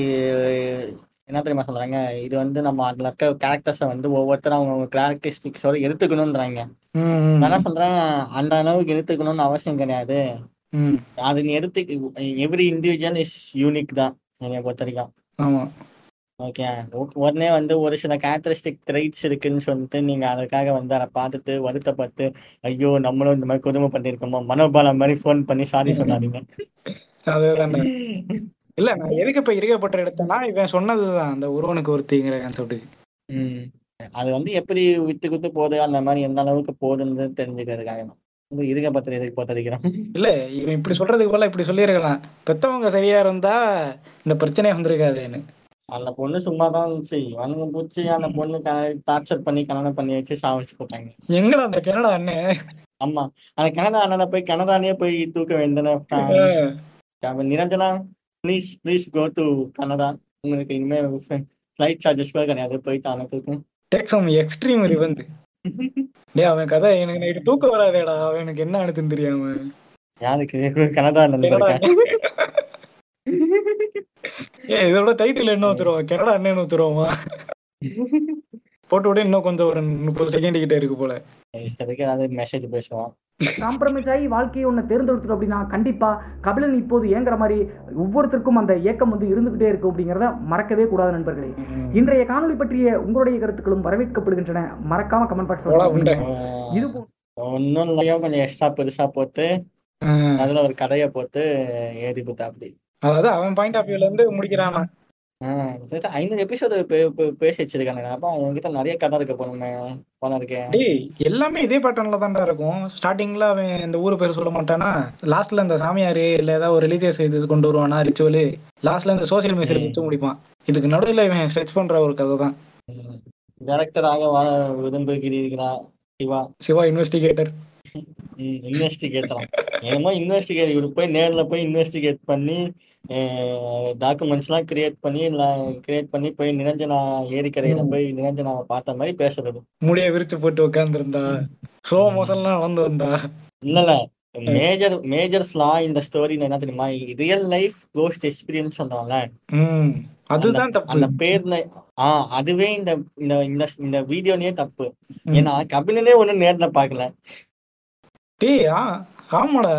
என்ன தெரியுமா சொல்றாங்க இது வந்து நம்ம அதுல இருக்க கேரக்டர்ஸை வந்து ஒவ்வொருத்தரும் அவங்க கேரக்டரிஸ்டிக்ஸோட எடுத்துக்கணும்ன்றாங்க ம், நான் என்ன ம், சொல்றேன் அந்த அளவுக்கு எடுத்துக்கணும்னு அவசியம் கிடையாது ம். அது நீ எடுத்து எவ்ரி இண்டிவிஜுவல் இஸ் யூனிக் தான் என்னை பொறுத்த வரைக்கும் ஆமா ஓகே உடனே வந்து ஒரு சில கேரக்டரிஸ்டிக் ட்ரைட்ஸ் இருக்குன்னு சொல்லிட்டு நீங்க அதுக்காக வந்து அதை பார்த்துட்டு வருத்தப்பட்டு ஐயோ நம்மளும் இந்த மாதிரி கொடுமை பண்ணிருக்கோமோ மனோபாலம் மாதிரி ஃபோன் பண்ணி சாரி சொல்லாதீங்க அதுதான் இல்ல நான் எதுக்கு இப்ப இருக்கப்பட்ட எடுத்தேன்னா இவன் சொன்னதுதான் அந்த ஒருவனுக்கு ஒருத்திங்கிற கான்செப்ட்டுக்கு ம் அது வந்து எப்படி விட்டு விட்டு போகுது அந்த மாதிரி எந்த அளவுக்கு போகுதுன்னு தெரிஞ்சுக்கிறதுக்காக தான் வந்து இருக்க பத்திரம் எதுக்கு போத்தடிக்கிறோம் இல்ல இவன் இப்படி சொல்றதுக்கு போல இப்படி சொல்லியிருக்கலாம் பெத்தவங்க சரியா இருந்தா இந்த பிரச்சனையே வந்திருக்காதுன்னு அந்த பொண்ணு சும்மா தான் இருந்துச்சு இவனுங்க பூச்சி அந்த பொண்ணு டார்ச்சர் பண்ணி கல்யாணம் பண்ணி வச்சு சாவடிச்சு போட்டாங்க எங்கடா அந்த கனடா அண்ணன் ஆமா அந்த கனடா அண்ணனை போய் கனடாலேயே போய் தூக்க வேண்டியன Niranjana please please go to Canada உங்களுக்கு இனிமே ஃப்ளைட் சார்ஜஸ் கூட கிடையாது போயிட்டு அவனை தூக்கும் டேக் சம் எக்ஸ்ட்ரீம் ரிவெஞ்ச் டேய் அவன் கதை எனக்கு நைட்டு தூக்கம் வராதேடா அவனுக்கு என்ன அனுச்சுன்னு தெரியாம யாருக்கு கனடா அண்ணன் கனடா இருக்கா ஏ இதோட டைட்டில் என்ன ஊத்துருவோம் கனடா அண்ணன் ஊத்துருவோமா போட்டு விட இன்னும் கொஞ்சம் ஒரு முப்பது செகண்ட் கிட்ட இருக்கு போல இஷ்டத்துக்கு ஏதாவது மெசேஜ் பேசுவான் காம்ப்ரமைஸ் ஆகி வாழ்க்கையை ஒன்று தேர்ந்தெடுத்துட்டோம் அப்படின்னா கண்டிப்பா கபிலன் இப்போது ஏங்குற மாதிரி ஒவ்வொருத்தருக்கும் அந்த ஏக்கம் வந்து இருந்துகிட்டே இருக்கும் அப்படிங்கிறத மறக்கவே கூடாது நண்பர்களே இன்றைய காணொளி பற்றிய உங்களுடைய கருத்துக்களும் வரவேற்கப்படுகின்றன மறக்காம கமெண்ட் போடா, பாக்ஸ் உண்டை. இது போ- ஒன்னும் இல்லையோ கொஞ்சம் எக்ஸ்ட்ரா பெருசா போட்டு ஆஹ் அதுல ஒரு கதையை போட்டு ஏறி போட்டா அப்படி அதாவது அவன் பாயிண்ட் ஆஃப் வியூல இருந்து முடிக்கிறானா ஐநூறு எபிசோடு பேசி வச்சிருக்காங்க அப்ப அவங்ககிட்ட நிறைய கதை இருக்க போன போன இருக்கேன் டேய் எல்லாமே இதே பேட்டர்ன்ல தான்டா இருக்கும் ஸ்டார்டிங்ல அவன் இந்த ஊரு பேர் சொல்ல மாட்டானா லாஸ்ட்ல இந்த சாமியாரு இல்ல ஏதாவது ஒரு ரிலீஜியஸ் இது கொண்டு வருவானா ரிச்சுவலு லாஸ்ட்ல இந்த சோசியல் மெசேஜ் வச்சு முடிப்பான் இதுக்கு நடுவுல இவன் ஸ்ட்ரெச் பண்ற ஒரு கதை தான் டைரக்டராக வாழ விரும்புகிறீர்களா சிவா சிவா இன்வெஸ்டிகேட்டர் இன்வெஸ்டிகேட் என்னமோ இன்வெஸ்டிகேட் இவரு போய் நேர்ல போய் இன்வெஸ்டிகேட் பண்ணி டாக்குமெண்ட்ஸ் எல்லாம் கிரியேட் பண்ணி கிரியேட் பண்ணி போய் நிரஞ்சனா ஏரிக்கரையில ம். போய் நிரஞ்சனாவை பார்த்த மாதிரி பேசுறது முடிய விரிச்சு போட்டு உட்கார்ந்துருந்தா ஸ்லோ மோஷன்லாம் வந்து வந்தா இல்ல இல்ல மேஜர் மேஜர் ஃபிளா இந்த ஸ்டோரி என்ன தெரியுமா ரியல் லைஃப் கோஸ்ட் எக்ஸ்பீரியன்ஸ் சொன்னால ம் அதுதான் அந்த தப்பு பேர்ல ஆ அதுவே இந்த இந்த இந்த இந்த வீடியோலயே தப்பு ம். ஏன்னா கபிலனே ஒண்ணு நேர்ல பாக்கல டேய் ஆ ஆமாடா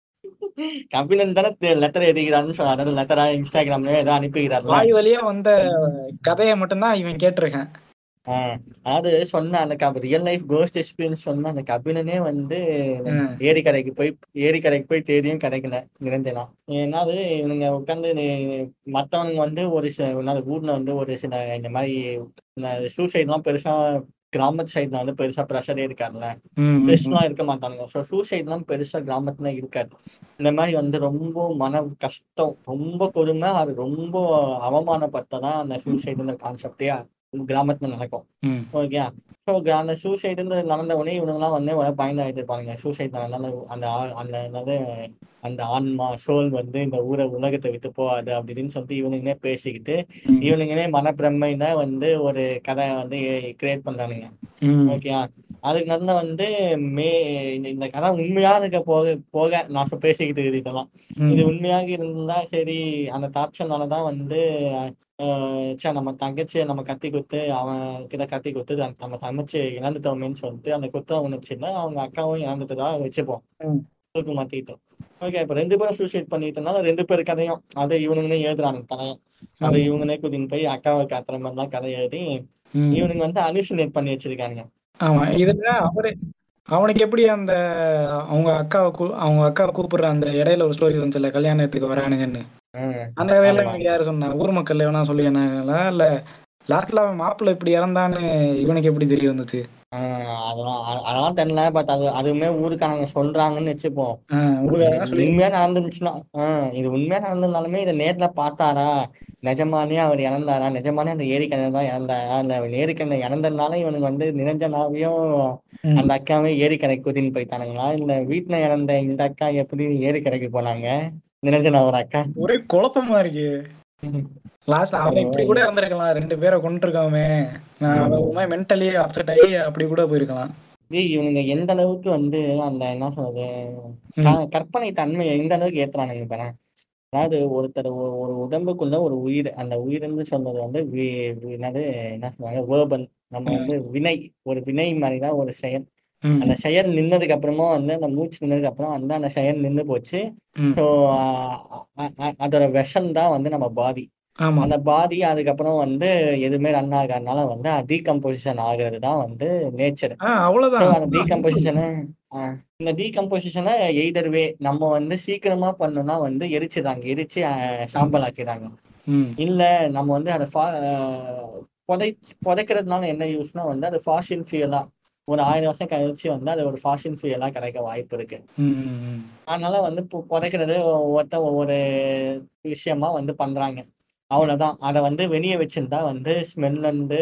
கபிலன் தானே லெட்டர் எழுதிக்கிறாருன்னு சொல்ல அதாவது லெட்டரா இன்ஸ்டாகிராம்ல ஏதோ அனுப்பிக்கிறாருல வாய் வழியா வந்த கதையை மட்டும்தான் இவன் கேட்டிருக்கேன் ஆஹ் அதாவது சொன்ன அந்த கப ரியல் லைஃப் கோஸ்ட் எக்ஸ்பீரியன்ஸ் சொன்ன அந்த கபிலனே வந்து ம். ஏரிக்கரைக்கு போய் ஏரிக்கரைக்கு போய் தேடியும் கிடைக்கல நிரஞ்சனா ஏன்னா அது இவனுங்க உட்காந்து மத்தவனுங்க வந்து ஒரு சில என்னது ஊர்ல வந்து ஒரு சில இந்த மாதிரி சூசைட்லாம் பெருசா கிராமத்து சைட்ல வந்து பெருசா ப்ரெஷரே இருக்காதுல்ல ம், ம், ம். பெருசுலாம் இருக்க மாட்டானுங்க ஸோ சூசைட்லாம் பெருசா கிராமத்துல இருக்காது இந்த மாதிரி வந்து ரொம்ப மன கஷ்டம் ரொம்ப கொடுமை அது ரொம்ப அவமானப்பட்டதான் அந்த சூசைடுன்ற கான்செப்டே கிராமத்துல நடக்கும் ம். ஓகே ஸோ அந்த சூசைடு நடந்த உடனே இவனுங்கலாம் வந்து உடனே பயந்தாயிட்டு இருப்பானுங்க சூசைட் நடந்த அந்த ஆ- அந்த என்னது அந்த ஆன்மா சோல் வந்து இந்த ஊரை உலகத்தை விட்டு போகாது அப்படின்னு சொல்லிட்டு இவனுங்களே பேசிக்கிட்டு ம். இவனுங்களே மனப்பிரமையில வந்து ஒரு கதை வந்து கிரியேட் பண்றானுங்க ம். ஓகே அதுக்கு நல்ல வந்து மே இந்த- இந்த கதை உண்மையா இருக்க போக போக நான் இப்ப பேசிக்கிட்டு இருக்குது இதெல்லாம் ம். இது உண்மையாக இருந்தா சரி அந்த தாட்சனாலதான் வந்து ஆஹ் ச்சே நம்ம தங்கச்சியை நம்ம கத்தி குத்து அவன் கிட்ட கத்தி குத்து அந்த- நம்ம தங்கச்சி இழந்துட்டோமேன்னு சொல்லிட்டு அந்த குற்ற உணர்ச்சியில அவங்க அக்காவும் இழந்துட்டதா வச்சுப்போம் ம். தூக்கு மாத்திக்கிட்டோம் ஓகே இப்ப ரெண்டு பேரும் சூசைட் பண்ணிட்டனால ரெண்டு பேர் கதையும் அதை இவனுங்களே எழுதுறானுங்க கதையும் அதை ஆமா. இவங்களே கூட்டின்னு போய் அக்காவை காத்துற மாதிரிலாம் கதை எழுதி ம். இவனுங்க வந்து அலிசினேட் பண்ணி வச்சிருக்காங்க ஆமா இதுல அவரு அவனுக்கு எப்படி அந்த அவங்க அக்காவை கூ- அவங்க அக்காவை கூப்பிடுற அந்த இடையில ஒரு ஸ்டோரி வந்துச்சுல்ல கல்யாணத்துக்கு வரானுங்கன்னு ஹம் அந்த கதையில ஆமா. எனக்கு யாரு சொன்னா ஊர் மக்கள் எவனா சொல்லி என்னாங்களா இல்ல லாஸ்ட்ல அவன் மாப்பிள்ளை இப்படி இறந்தான்னு இவனுக்கு எப்படி தெரிய வந்துச்சு ஆஹ் அதெல்லாம் அ- அதெல்லாம் தெரியல பட் அது அதுவுமே ஊருக்காரங்க சொல்றாங்கன்னு வச்சுப்போம் ஆஹ் ஊருக்காரங்க இது சொல்லி உண்மையா நடந்துருச்சுன்னா ஆஹ் இது உண்மையா நடந்திருந்தாலுமே இதை நேர்ல பார்த்தாரா நிஜமானே அவர் இறந்தாரா நிஜமானே அந்த ஏரிக்கணை தான் இறந்தாரா இல்ல ஏரிக்கணை இறந்ததுனால இவனுக்கு வந்து நிரஞ்சனாவையும் ம். அந்த அக்காவையும் ஏரிக்கரைக்கு கூட்டின்னு போயிட்டானுங்களா இல்ல வீட்டுல இறந்த இந்த அக்கா எப்படி ஏரிக்கரைக்கு போனாங்க நிரஞ்சனா ஒரு அக்கா ஒரே குழப்பமா இருக்கு லாஸ்ட் அவன் இப்படி கூட இறந்திருக்கலாம் ரெண்டு பேரை கொண்டிருக்காமே அவன் மென்டலி அப்செட் ஆகி அப்படி கூட போயிருக்கலாம் ஏய் இவனுங்க எந்த அளவுக்கு வந்து அந்த என்ன சொல்றது ம். க- கற்பனை தன்மையை எந்த அளவுக்கு ஏத்துறானுங்க பாரு அதாவது ஒருத்தர் ஒ- ஒரு உடம்புக்குள்ள ஒரு உயிர் அந்த உயிர்னு சொல்றது வந்து வி- வி- என்னது என்ன சொல்றாங்க வேர்பல் நம்ம ம். வந்து வினை ஒரு வினை மாதிரிதான் ஒரு செயல் ம். அந்த செயல் நின்னதுக்கு அப்புறமா வந்து அந்த மூச்சு நின்னதுக்கு அப்புறம் வந்து அந்த செயல் நின்னு போச்சு ம். ஸோ அதோட விஷம் தான் வந்து நம்ம பாடி ஆமா அந்த பாடி அதுக்கப்புறம் வந்து எதுவுமே ரன் ஆகாதனால வந்து டீகம்போசிஷன் ஆகுறது தான் வந்து நேச்சர் ஆஹ் அவ்வளவுதான் அந்த டீகம்போசிஷனை இந்த டீகம்போசிஷனை எய்தர் வே நம்ம வந்து சீக்கிரமா பண்ணோம்னா வந்து எரிச்சிடுறாங்க எரிச்சு அஹ், சாம்பல் ஆக்கிடுறாங்க ம் இல்ல நம்ம வந்து அதை ஃபா- அஹ், புதை புதைக்கிறதுனால என்ன யூஸ்னா வந்து அது ஃபாஷின் ஃபியூலா ஒரு ஆயிரம் வருஷம் கழிச்சு வந்து அது ஒரு ஃபாஷின் ஃபியூலா கிடைக்க வாய்ப்பு இருக்கு ம், ம், ம். அதனால வந்து இப்போ புதைக்கிறது ஒவ்வொருத்த ஒவ்வொரு விஷயமா வந்து பண்றாங்க அவ்வளவுதான் அதை வந்து வெளியே வச்சிருந்தா வந்து ஸ்மெல் வந்து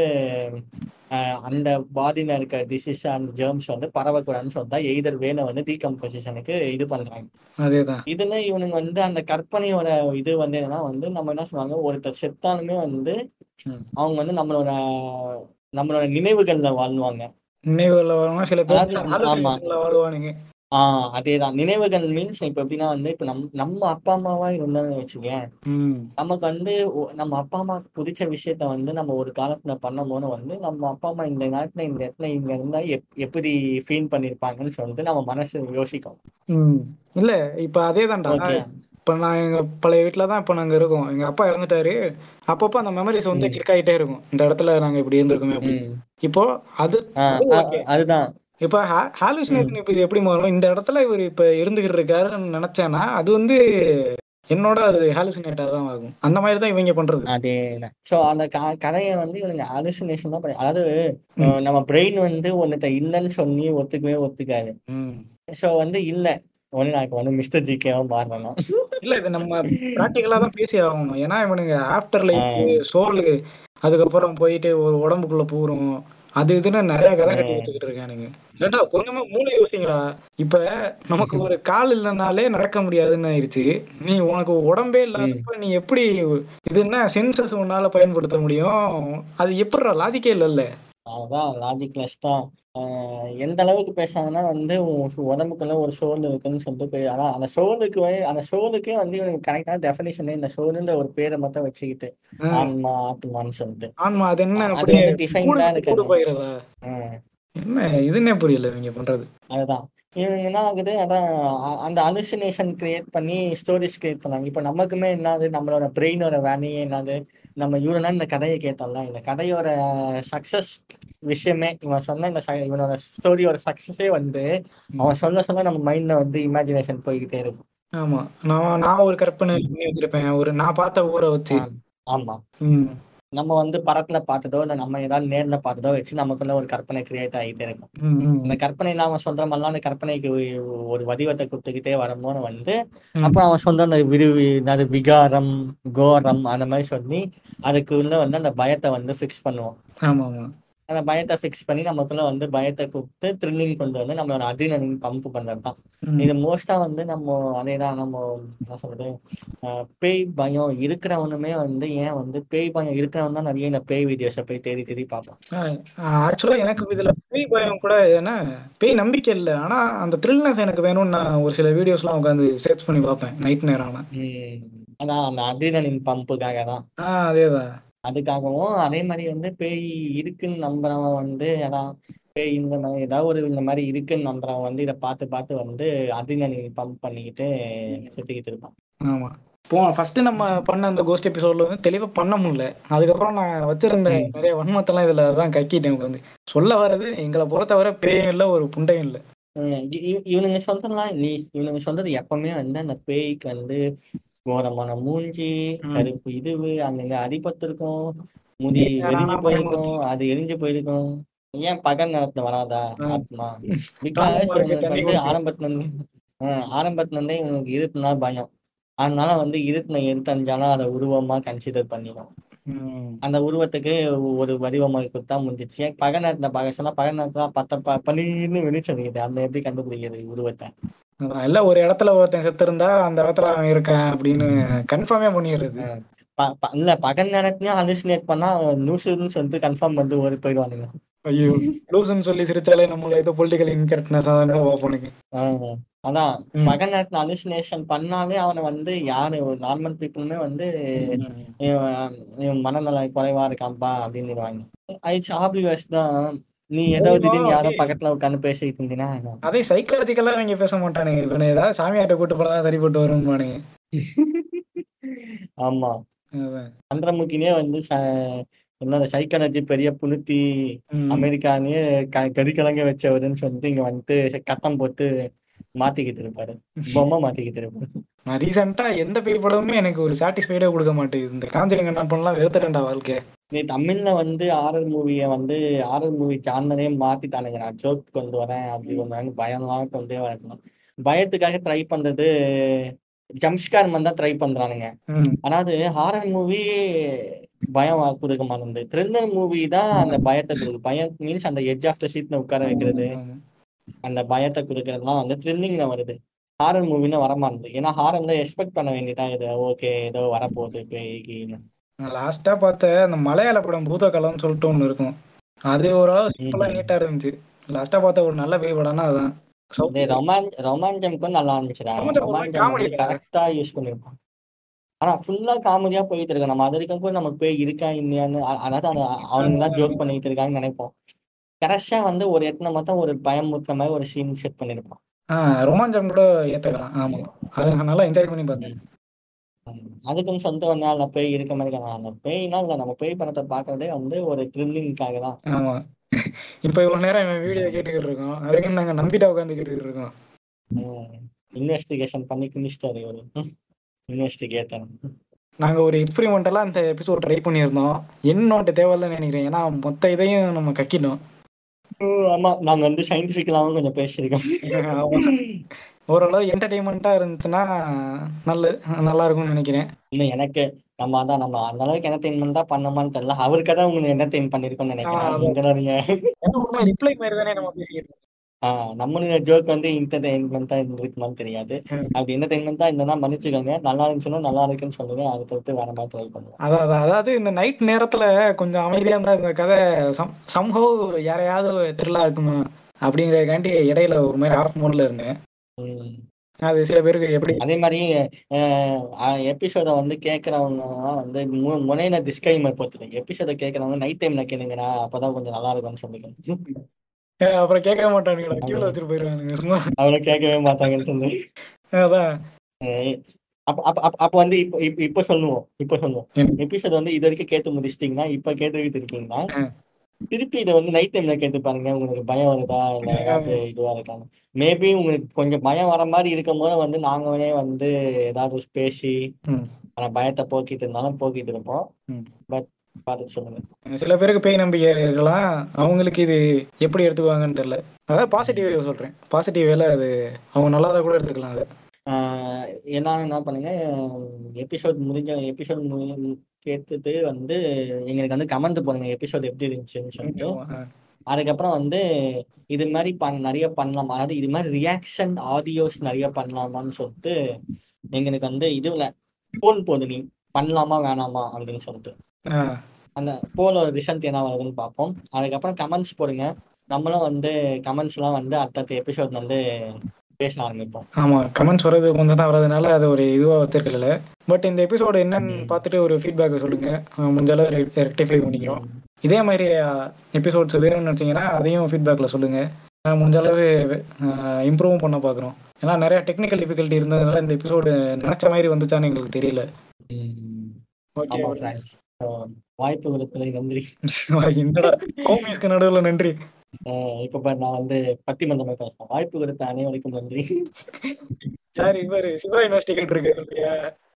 அஹ், அந்த பாடியில இருக்க டிசீஸ் அந்த ஜெர்ம்ஸ் வந்து பரவக்கூடாதுன்னு சொல்லிட்டா எய்தர் வேலை வந்து டீகம்போசிஷனுக்கு இது பண்றாங்க அதேதான் இதுல இவனுங்க வந்து அந்த கற்பனையோட இது வந்து என்னன்னா வந்து நம்ம என்ன சொல்லுவாங்க ஒருத்தர் செத்தாலுமே வந்து ம். அவங்க வந்து நம்மளோட நம்மளோட நினைவுகள்ல வாழ்வாங்க நினைவுகள்ல வருவாங்க சில பேர் அதாவது, ஆமா. hallucinationல வருவானுங்க ஆஹ் அதேதான் நினைவுகள் மீன்ஸ் இப்ப எப்படின்னா வந்து இப்ப நம் நம்ம அப்பா அம்மாவா இருந்தோம்னு வச்சுக்கேன் ம் நமக்கு வந்து ஒ- நம்ம அப்பா அம்மாவுக்கு பிடிச்ச விஷயத்த வந்து நம்ம ஒரு காலத்துல பண்ணும்போது வந்து நம்ம அப்பா அம்மா இந்த நேரத்துல இந்த இடத்துல இங்க இருந்தா எப் எப்படி ஃபீல் பண்ணிருப்பாங்கன்னு சொல்லிட்டு நம்ம மனசு யோசிக்கும் ம் இல்ல இப்ப அதேதான்டா ஓகே இப்ப நான் எங்க பழைய வீட்டுல தான் இப்ப நாங்க இருக்கோம் எங்க அப்பா இறந்துட்டாரு அப்பப்போ அந்த மெமரிஸ் வந்து ம். கிளிக் ஆயிட்டே இருக்கும் இந்த இடத்துல நாங்க இப்படி இருந்திருக்கோமே அப்படி ம் இப்போ அது ஆஹ் அது அ- ஓகே அதுதான் இப்ப ஹாலுசினேஷன் இப்ப இது எப்படி மாறும் இந்த இடத்துல இவர் இப்ப இருந்துகிட்டு இருக்காருன்னு நினைச்சேன்னா அது வந்து என்னோட அது ஹாலுசினேட்டா தான் ஆகும் அந்த மாதிரி தான் இவங்க பண்றது அதேதான் ஸோ அந்த க கதையை வந்து இவனுங்க அலுசினேஷன் தான் பண்ணி அதாவது ம். அஹ் நம்ம பிரெயின் வந்து ஒன்னுத்த இல்லைன்னு சொல்லி ஒத்துக்கவே ஒத்துக்காது ம். ஸோ வந்து இல்லை ஒன்று நான் இப்போ வந்து மிஸ்டர் ஜிகேவா மாறணும் இல்ல இது நம்ம பிராக்டிக்கலா தான் பேசி ஆகணும் ஏன்னா இவனுங்க ஆஃப்டர் லைஃப் ஆஹ் சோல் அதுக்கப்புறம் போயிட்டு ஒரு உடம்புக்குள்ள பூரும் அது இதுன்னு நிறைய கதை கட்டி ஆஹ் வச்சுக்கிட்டு இருக்கானுங்க ஏன்டா கொஞ்சமா மூளை யோசிங்களா இப்ப நமக்கு ஒரு கால் இல்லைனாலே நடக்க முடியாதுன்னு ஆயிருச்சு நீ உனக்கு உடம்பே ம் இல்லாதப்ப நீ எப்படி இது என்ன சென்சஸ் உன்னால பயன்படுத்த முடியும் அது எப்படிடா லாஜிக்கே இல்லைல்ல அதான் லாஜிக்லெஸ் தான் ஆஹ் எந்த அளவுக்கு பேசுறாங்கன்னா வந்து உன் சு- உடம்புக்குள்ள ஒரு சோல் இருக்குன்னு சொல்லிட்டு போய் அதான் அந்த சோலுக்கு வந்து அந்த சோலுக்கே வந்து இவனுக்கு கரெக்டான டெஃபினேஷனே இந்த சோலுன்ற ஒரு பேரை மட்டும் வச்சுக்கிட்டு ஆஹ் ஆன்மா ஆத்மான்னு சொல்லிட்டு ஆமா அது என்ன அ- அது அப்படியே வந்து டிஃபைன்டா கூடு கூடு இருக்காது போயிருதா ஆஹ் என்ன இதுன்னே புரியல இவங்க பண்றது அதுதான் இவங்க என்ன ஆகுது அதான் அ- அந்த அலுசினேஷன் கிரியேட் பண்ணி ஸ்டோரிஸ் கிரியேட் பண்ணாங்க இப்போ நமக்குமே என்னது நம்மளோட பிரெயினோட வேலையே என்னது நம்ம இவனா இந்த கதையை கேட்டோம்ல இந்த கதையோட சக்சஸ் விஷயமே இவன் சொன்ன இந்த ச- இவனோட ஸ்டோரியோட சக்சஸே வந்து ம். அவன் சொல்ல சொல்ல நம்ம மைண்ட்ல வந்து இமேஜினேஷன் போய்கிட்டே இருக்கும் ஆமா நான் நான் ஒரு கற்பனை பண்ணி வச்சிருப்பேன் ஒரு நான் பார்த்த ஊரை வச்சு ஆம். ஆமா ம் நம்ம வந்து படத்துல பார்த்ததோ இல்லை நம்ம ஏதாவது நேர்ல பார்த்ததோ வச்சு நமக்குள்ள ஒரு கற்பனை கிரியேட் ஆகிட்டே இருக்கும் ம், ம், அந்த கற்பனை அவன் சொல்ற மாதிரிலாம் அந்த கற்பனைக்கு ஒரு- ஒரு வடிவத்தை கொடுத்துக்கிட்டே வரும்போது வந்து ம். அப்ப அவன் சொல்ற அந்த விருவி அது விகாரம் கோரம் அந்த மாதிரி சொல்லி அதுக்குள்ள வந்து அந்த பயத்தை வந்து ஃபிக்ஸ் பண்ணுவோம் ஆமா ஆமா அந்த பயத்தை ஃபிக்ஸ் பண்ணி நமக்குள்ள வந்து பயத்தை கொடுத்து த்ரில்லிங் கொண்டு வந்து நம்மளோட அட்ரினலின் பம்ப் பண்றது தான் ம், இது மோஸ்டா வந்து நம்ம அதேதான் நம்ம என்ன சொல்றது ஆஹ் பேய் பயம் இருக்கிறவனுமே வந்து ஏன் வந்து பேய் பயம் இருக்கிறவன் தான் நிறைய இந்த பேய் வீடியோஸை போய் தேடி தேடி பார்ப்பான் ஆக்சுவலா எனக்கு இதுல பேய் பயம் கூட ஏன்னா பேய் நம்பிக்கை இல்லை ஆனா அந்த த்ரில்னஸ் எனக்கு வேணும்னு நான் ஒரு சில வீடியோஸ்லாம் உட்காந்து சர்ச் பண்ணி பார்ப்பேன் நைட் நேரம் ஆனா உம் அதான் அந்த அட்ரினலின் பம்புக்காக தான் ஆஹ் அதேதான் அதுக்காகவும் அதே மாதிரி வந்து பேய் இருக்குன்னு நம்புறவன் வந்து அதான் பேய் இந்த மாதிரி ஏதாவது ஒரு இந்த மாதிரி இருக்குன்னு நம்புறவன் வந்து இதை பார்த்து பார்த்து வந்து அட்ரினலின் பம்ப் பண்ணிக்கிட்டு சுத்திக்கிட்டு இருப்பான் ஆமா போ ஃபர்ஸ்ட் நம்ம பண்ண அந்த கோஸ்ட் எபிசோட்ல வந்து தெளிவா பண்ண முடியல அதுக்கப்புறம் நான் வச்சிருந்த ம். நிறைய வன்மத்தெல்லாம் இதுல தான் கக்கிட்டேன் உட்காந்து சொல்ல வர்றது எங்களை பொறுத்தவரை பேயும் இல்லை ஒரு புண்டையும் இல்லை உம் இ- இ- இவனுங்க சொல்றதெல்லாம் நீ இவனுங்க சொல்றது எப்பவுமே வந்து அந்த பேய்க்கு வந்து கோரமான மூஞ்சி ம். கருப்பு இதுவு அங்கங்க அடிபட்டிருக்கும் முடி நேரா எரிஞ்சு பயமுறுத்து. போயிருக்கும் அது எரிஞ்சு போயிருக்கும் ஏன் பகல் நேரத்துல வராதா ம். ஆத்மா பிகாஸ் தாய்மாருக்கு இவங்களுக்கு தண்ணி வந்து கொடுத்து. ஆரம்பத்துல இருந்து ஆஹ் ஆரம்பத்துல இருந்தே இவங்களுக்கு இருட்டுனா பயம் அதனால வந்து இருட்டுன எடுத்தஞ்சாலும் அதை உருவமா கன்சிடர் பண்ணிடும் ம். அந்த உருவத்துக்கு ஒரு வடிவமாக கொடுத்தா முடிஞ்சிச்சு பகல் நேரத்துல பார்க்க சொன்னா பகல் நேரத்துல பத்த ப பளிர்னு வெளிச்சம் இருக்குது அந்த எப்படி கண்டுபிடிக்கிறது உருவத்தை அதான் இல்ல ஒரு இடத்துல ஒருத்தன் செத்து இருந்தா அந்த இடத்துல அவன் இருக்கான் அப்படின்னு கன்ஃபார்மே பண்ணிடுறது ஆஹ் ப- ப- இல்ல பகல் நேரத்துலயும் ஹாலுசினேட் பண்ணா லூசுன்னு சொல்லிட்டு கன்ஃபார்ம் பண்ணிட்டு ஓடி போயிடுவானுங்க ஐயோ லூசுன்னு சொல்லி சிரிச்சாலே நம்மள ஏதோ பொலிட்டிக்கல் இன்கரெக்ட்னஸ் அதான் பார்ப்போனுங்க ஆஹ் அதான் ம். பகல் நேரத்துல ஹாலுசினேஷன் பண்ணாலே அவனை வந்து யாரு ஒரு நார்மல் பீப்புளுமே வந்து இவன் இவன் மனநல குறைவா இருக்கான்பா அப்படின்னுருவாங்க ஐட்ஸ் ஆபியஸ் தான் நீ ஏதோ ஆமா, திடீர்னு யாரோ okay. பக்கத்துல உட்காந்து பேசிட்டு இருந்தீங்கன்னா அதே சைக்காலஜிக்கலா இவங்க பேச மாட்டானுங்க இவனை ஏதாவது சாமியாட்ட கூட்டு போனா சரிப்பட்டு வரும்பானுங்க ஆமா அதான். சந்திரமுகினே வந்து ச- என்ன சைக்காலஜி பெரிய புளுத்தி ம். அமெரிக்கானே க கறிக்கலங்க வச்சவருன்னு சொல்லிட்டு இங்க வந்துட்டு கட்டம் போட்டு மாத்திக்கிட்டு இருப்பாரு பொம்மை மாத்திக்கிட்டு இருப்பாரு நான் ரீசெண்டா எந்த பேய் படமுமே எனக்கு ஒரு சாட்டிஸ்ஃபைடே கொடுக்க மாட்டேங்குது இந்த காஞ்சரிங் என்ன பண்ணலாம் வெறுத்துட்டேன்டா வாழ்க்கை நீ தமிழ்ல வந்து ஆரர் மூவிய வந்து ஆரர் மூவி சானலே மாத்திட்டானுங்க நான் ஜோக் கொண்டு வரேன் அப்படி கொண்டு வரேன் பயம்லாம் கொண்டே வரணும் பயத்துக்காக ட்ரை பண்றது ஜம்ஸ்கார் தான் ட்ரை பண்றானுங்க ம். அதாவது ஹாரர் மூவி பயம் கொடுக்க மாட்டேங்குது த்ரில்லர் மூவி தான் அந்த பயத்தை கொடுக்குது பயம் மீன்ஸ் அந்த எட்ஜ் ஆஃப் த சீட்ல உட்கார வைக்கிறது ஆமா. அந்த பயத்தை கொடுக்கறதுலாம் வந்து த்ரில்லிங்ல வருது ஹாரர் மூவின்னு வர மாட்டேங்குது ஏன்னா ஹாரர்ல எக்ஸ்பெக்ட் பண்ண வேண்டியதா இது ஓகே ஏதோ வரப்போகுது பேய்கின்னு நான் லாஸ்டா பார்த்த அந்த மலையாள படம் பூதகாலம்னு சொல்லிட்டு ஒண்ணு இருக்கும் அது ஓரளவு சிம்பிளா ம்ஹும். நீட்டா இருந்துச்சு லாஸ்டா பார்த்த ஒரு நல்ல பேய் படம்னா அதான் South இந்த ரொமான் ரொமான்ஜம்க்கும் நல்லா இருந்துச்சுடா ரொமான்சம் ஒரு ரொமான்ஜம் comedy வந்து டா. கரெக்டா யூஸ் பண்ணிருப்பான் ஆனா ஃபுல்லா காமெடியா போயிட்டு இருக்கு நம்ம அது வரைக்கும் கூட நமக்கு பேய் இருக்கா இல்லையான்னு அ- அதாவது அது அவனுங்க தான் ஜோக் பண்ணிட்டு இருக்காங்கன்னு நினைப்போம் கரெக்டா வந்து ஒரு இடத்துல மட்டும் ஒரு பயமுறுத்துற மாதிரி ஒரு சீன் செட் பண்ணிருப்பான் ஆஹ் ரொமான்சம் கூட ஏத்துக்கலாம் ஆமா அது நான் நல்லா என்ஜாய் பண்ணி பார்த்தேன் ம். அதுக்குன்னு சொல்லிட்டு ஒரு நாள் பேய் இருக்க மாதிரி இருக்காங்க. அந்த பேய்னா இல்ல நம்ம பேய் படத்தை பாக்குறதே வந்து ஒரு த்ரில்லிங்காக தான் ஆமா இப்ப இவ்வளவு நேரம் இவன் வீடியோ கேட்டுக்கிட்டு இருக்கோம் அதுக்கு நாங்க நம்பிட்டா உட்காந்துக்கிட்டு இருக்கோம் இன்வெஸ்டிகேஷன் பண்ணி கிழிச்சிட்டாரு ஒரு இன்வெஸ்டிகேட்டர் நாங்க ஒரு எக்ஸ்பெரிமெண்டலா இந்த எபிசோட் ட்ரை பண்ணியிருந்தோம் என்னோட தேவையில்லைன்னு நினைக்கிறேன் ஏன்னா மொத்த இதையும் நம்ம கக்கிட்டோம் ஆமா நாங்க வந்து சயின்டிபிக்கலாவும் கொஞ்சம் பேசியிருக்கோம் ஆமா. ஓரளவு என்டர்டைன்மெண்ட்டா இருந்துச்சுன்னா நல்ல நல்லா இருக்கும்னு நினைக்கிறேன் இல்ல எனக்கு நம்ம அதான் நம்ம அந்த அளவுக்கு என்டர்டைன்மெண்டா பண்ணோமான்னு தெரியல அவருக்கு தான் உங்களுக்கு என்டர்டைன் பண்ணிருக்கோம்னு நினைக்கிறேன் ஆ, இங்க நீங்க ஏன்னா ரிப்ளை மாதிரி தானே நம்ம பேசிக்கிட்டு இருக்கோம். ஆஹ் நம்மளுடைய ஜோக் வந்து என்டர்டைன்மெண்டா இருக்குமான்னு தெரியாது ம். அப்படி என்டர்டைன்மெண்டா இருந்ததுன்னா மன்னிச்சுக்கோங்க நல்லா இருந்துச்சுன்னா நல்லா இருக்குன்னு சொல்லுங்க அதை பொறுத்து வேற மாதிரி ட்ரை பண்ணுவோம் அதான் அதான். அதாவது இந்த நைட் நேரத்துல கொஞ்சம் அமைதியா இருந்தா இந்த கதை சம்ஹவ் யாரையாவது த்ரில்லா இருக்குமா அப்படிங்கறதுக்காண்டி இடையில ஒரு மாதிரி ஆஃப் மோட்ல இருந்தேன் ம். அது சில பேருக்கு எப்படி அதே மாதிரி எபிசோட வந்து கேட்கறவங்க வந்து மு- முனையில டிஸ்கைமர் போட்டுருங்க எபிசோட கேட்கறவங்க நைட் டைம்ல கேளுங்கடா அப்பதான் கொஞ்சம் நல்லா இருக்கும்னு சொல்லிக்கணும் அஹ் அப்புறம் கேட்க மாட்டானுங்களா கீழே வச்சுட்டு போயிருவானுங்க சும்மா அவளை கேட்கவே மாட்டாங்கன்னு சொல்லி அதான் அஹ் அப்ப அப்ப அப்ப அப்ப வந்து இப்போ இப்போ இப்போ சொல்லுவோம் இப்போ சொல்லுவோம் என்ன? எபிசோட் வந்து இது வரைக்கும் கேட்டு முடிச்சிட்டீங்கன்னா இப்ப கேட்டுக்கிட்டு இருக்கீங்கன்னா ஆ. திருப்பி இதை வந்து நைட் டைம்ல கேட்டு பாருங்க உங்களுக்கு பயம் வருதா இல்ல ஏதாவது இதுவா இருக்காங்க மேபி உங்களுக்கு கொஞ்சம் பயம் வர மாதிரி இருக்கும் போது வந்து நாங்களே வந்து ஏதாவது பேசி ம். அந்த பயத்தை போக்கிட்டு இருந்தாலும் போக்கிட்டு இருப்போம் ம். பட் பார்த்து சொல்லுங்க சில பேருக்கு பேய் நம்பிக்கை இருக்கலாம் அவங்களுக்கு இது எப்படி எடுத்துக்குவாங்கன்னு தெரியல அதாவது பாசிட்டிவ் சொல்றேன் பாசிட்டிவ் வேலை அது அவங்க நல்லாதான் கூட எடுத்துக்கலாம் அது ஆஹ் எல்லாரும் என்ன பண்ணுங்க எபிசோட் முடிஞ்ச எபிசோட் கேட்டுட்டு வந்து எங்களுக்கு வந்து கமெண்ட் போடுங்க எபிசோட் எப்படி இருந்துச்சுன்னு சொல்லிட்டு ஆ. அதுக்கப்புறம் வந்து இது மாதிரி பண் நிறைய பண்ணலாம் அதாவது இது மாதிரி ரியாக்ஷன் ஆடியோஸ் நிறைய பண்ணலாமான்னு சொல்லிட்டு எங்களுக்கு வந்து இதுல போல் போது நீ பண்ணலாமா வேணாமா அப்படின்னு சொல்லிட்டு ஆ. அந்த போலோட ரிசல்ட் என்ன வருதுன்னு பார்ப்போம் அதுக்கப்புறம் கமெண்ட்ஸ் போடுங்க நம்மளும் வந்து கமெண்ட்ஸ்லாம் வந்து அடுத்தடுத்த எபிசோட் வந்து பேச ஆரம்பிப்போம் ஆமா கமெண்ட்ஸ் வர்றது கொஞ்சம் தான் வர்றதுனால அது ஒரு இதுவா வச்சிருக்கல பட் இந்த எபிசோடு என்னன்னு ம். பார்த்துட்டு ஒரு ஃபீட்பேக் சொல்லுங்க அஹ் முடிஞ்ச அளவு ரெக்டிஃபை பண்ணிக்கிறோம் இதே மாதிரி எபிசோட்ஸ் வேணும்னு நினைச்சீங்கன்னா அதையும் ஃபீட்பேக்ல சொல்லுங்க அஹ் முடிஞ்ச அளவு இம்ப்ரூவும் பண்ண பார்க்குறோம் ஏன்னா நிறைய டெக்னிக்கல் டிஃபிகல்ட்டி இருந்ததுனால இந்த எபிசோடு நினைச்ச மாதிரி வந்துச்சான்னு எங்களுக்கு தெரியல ம். ஓகே ஆமா ஃப்ரெண்ட்ஸ் வாய்ப்பு கொடுத்ததுக்கு நன்றி என்னடா ஹோமிஸ்க்கு நடுவுல நன்றி அஹ் இப்ப பாரு நான் வந்து பத்திமந்தமா பேசுறேன் வாய்ப்பு கொடுத்த அனைவருக்கும் நன்றி யார் இவர் சிவா இன்வெஸ்டிகேட் இருக்கு இல்லையா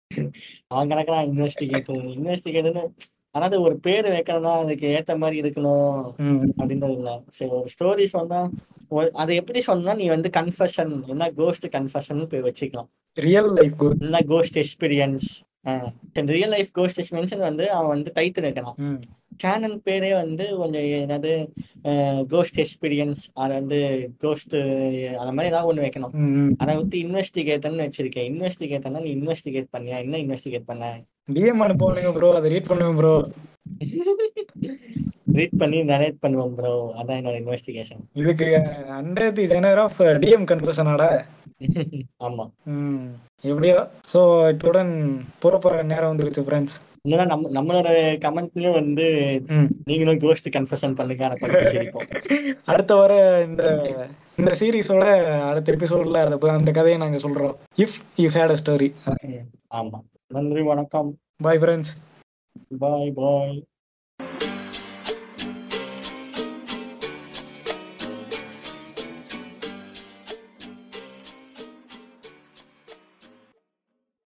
அவன் கணக்கெல்லாம் இன்வெஸ்டிகேட்டர் இன்வெஸ்டிகேட்டர்னு அதாவது ஒரு பேர் வைக்கிறதா அதுக்கு ஏத்த மாதிரி இருக்கணும் ம். அப்படின்றது இல்ல சரி ஒரு ஸ்டோரி சொன்னா ஒரு- அதை எப்படி சொன்னா நீ வந்து கன்ஃபஷன் என்ன கோஸ்ட் கன்ஃபஷன் போய் வச்சுக்கலாம் ரியல் லைஃப் குட் இல்ல ghost experience real life ghost experience வந்து அவன் வந்து டைட்டில் வைக்கலாம் ம் சேனல் பேரே வந்து கொஞ்சம் என்னது கோஸ்ட் எக்ஸ்பீரியன்ஸ் அது வந்து கோஸ்ட் அந்த மாதிரி ஏதாவது ஒன்று வைக்கணும் ம், ம். அதை விட்டு இன்வெஸ்டிகேட்டர்னு வச்சிருக்கேன் இன்வெஸ்டிகேட்டர்னா நீ இன்வெஸ்டிகேட் பண்ணியா என்ன இன்வெஸ்டிகேட் பண்ண டிஎம் அனுப்புவானுங்க ப்ரோ அதை ரீட் பண்ணுவேன் ப்ரோ ரீட் பண்ணி நரேட் பண்ணுவோம் ப்ரோ அதான் என்னோட இன்வெஸ்டிகேஷன் இதுக்கு under the genre of DM கன்ஃபர்ஷனாடா ஆமா ம் எப்படியோ ஸோ இத்துடன் போற போற நேரம் வந்துருச்சு ஃப்ரெண்ட்ஸ் இல்லைன்னா நம்ம நம்மளோட கமெண்ட்லயும் வந்து ம் நீங்களும் கோஸ்ட் கன்ஃபெஷன் பண்ணுங்க அதை படிச்சு சிரிப்போம் அடுத்த வர இந்த இந்த சீரிஸோட அடுத்த எபிசோட்ல அந்த அந்த கதையை நாங்க சொல்றோம் if you hate a story ஆமா நன்றி வணக்கம் பாய் ஃப்ரெண்ட்ஸ் பாய் பாய்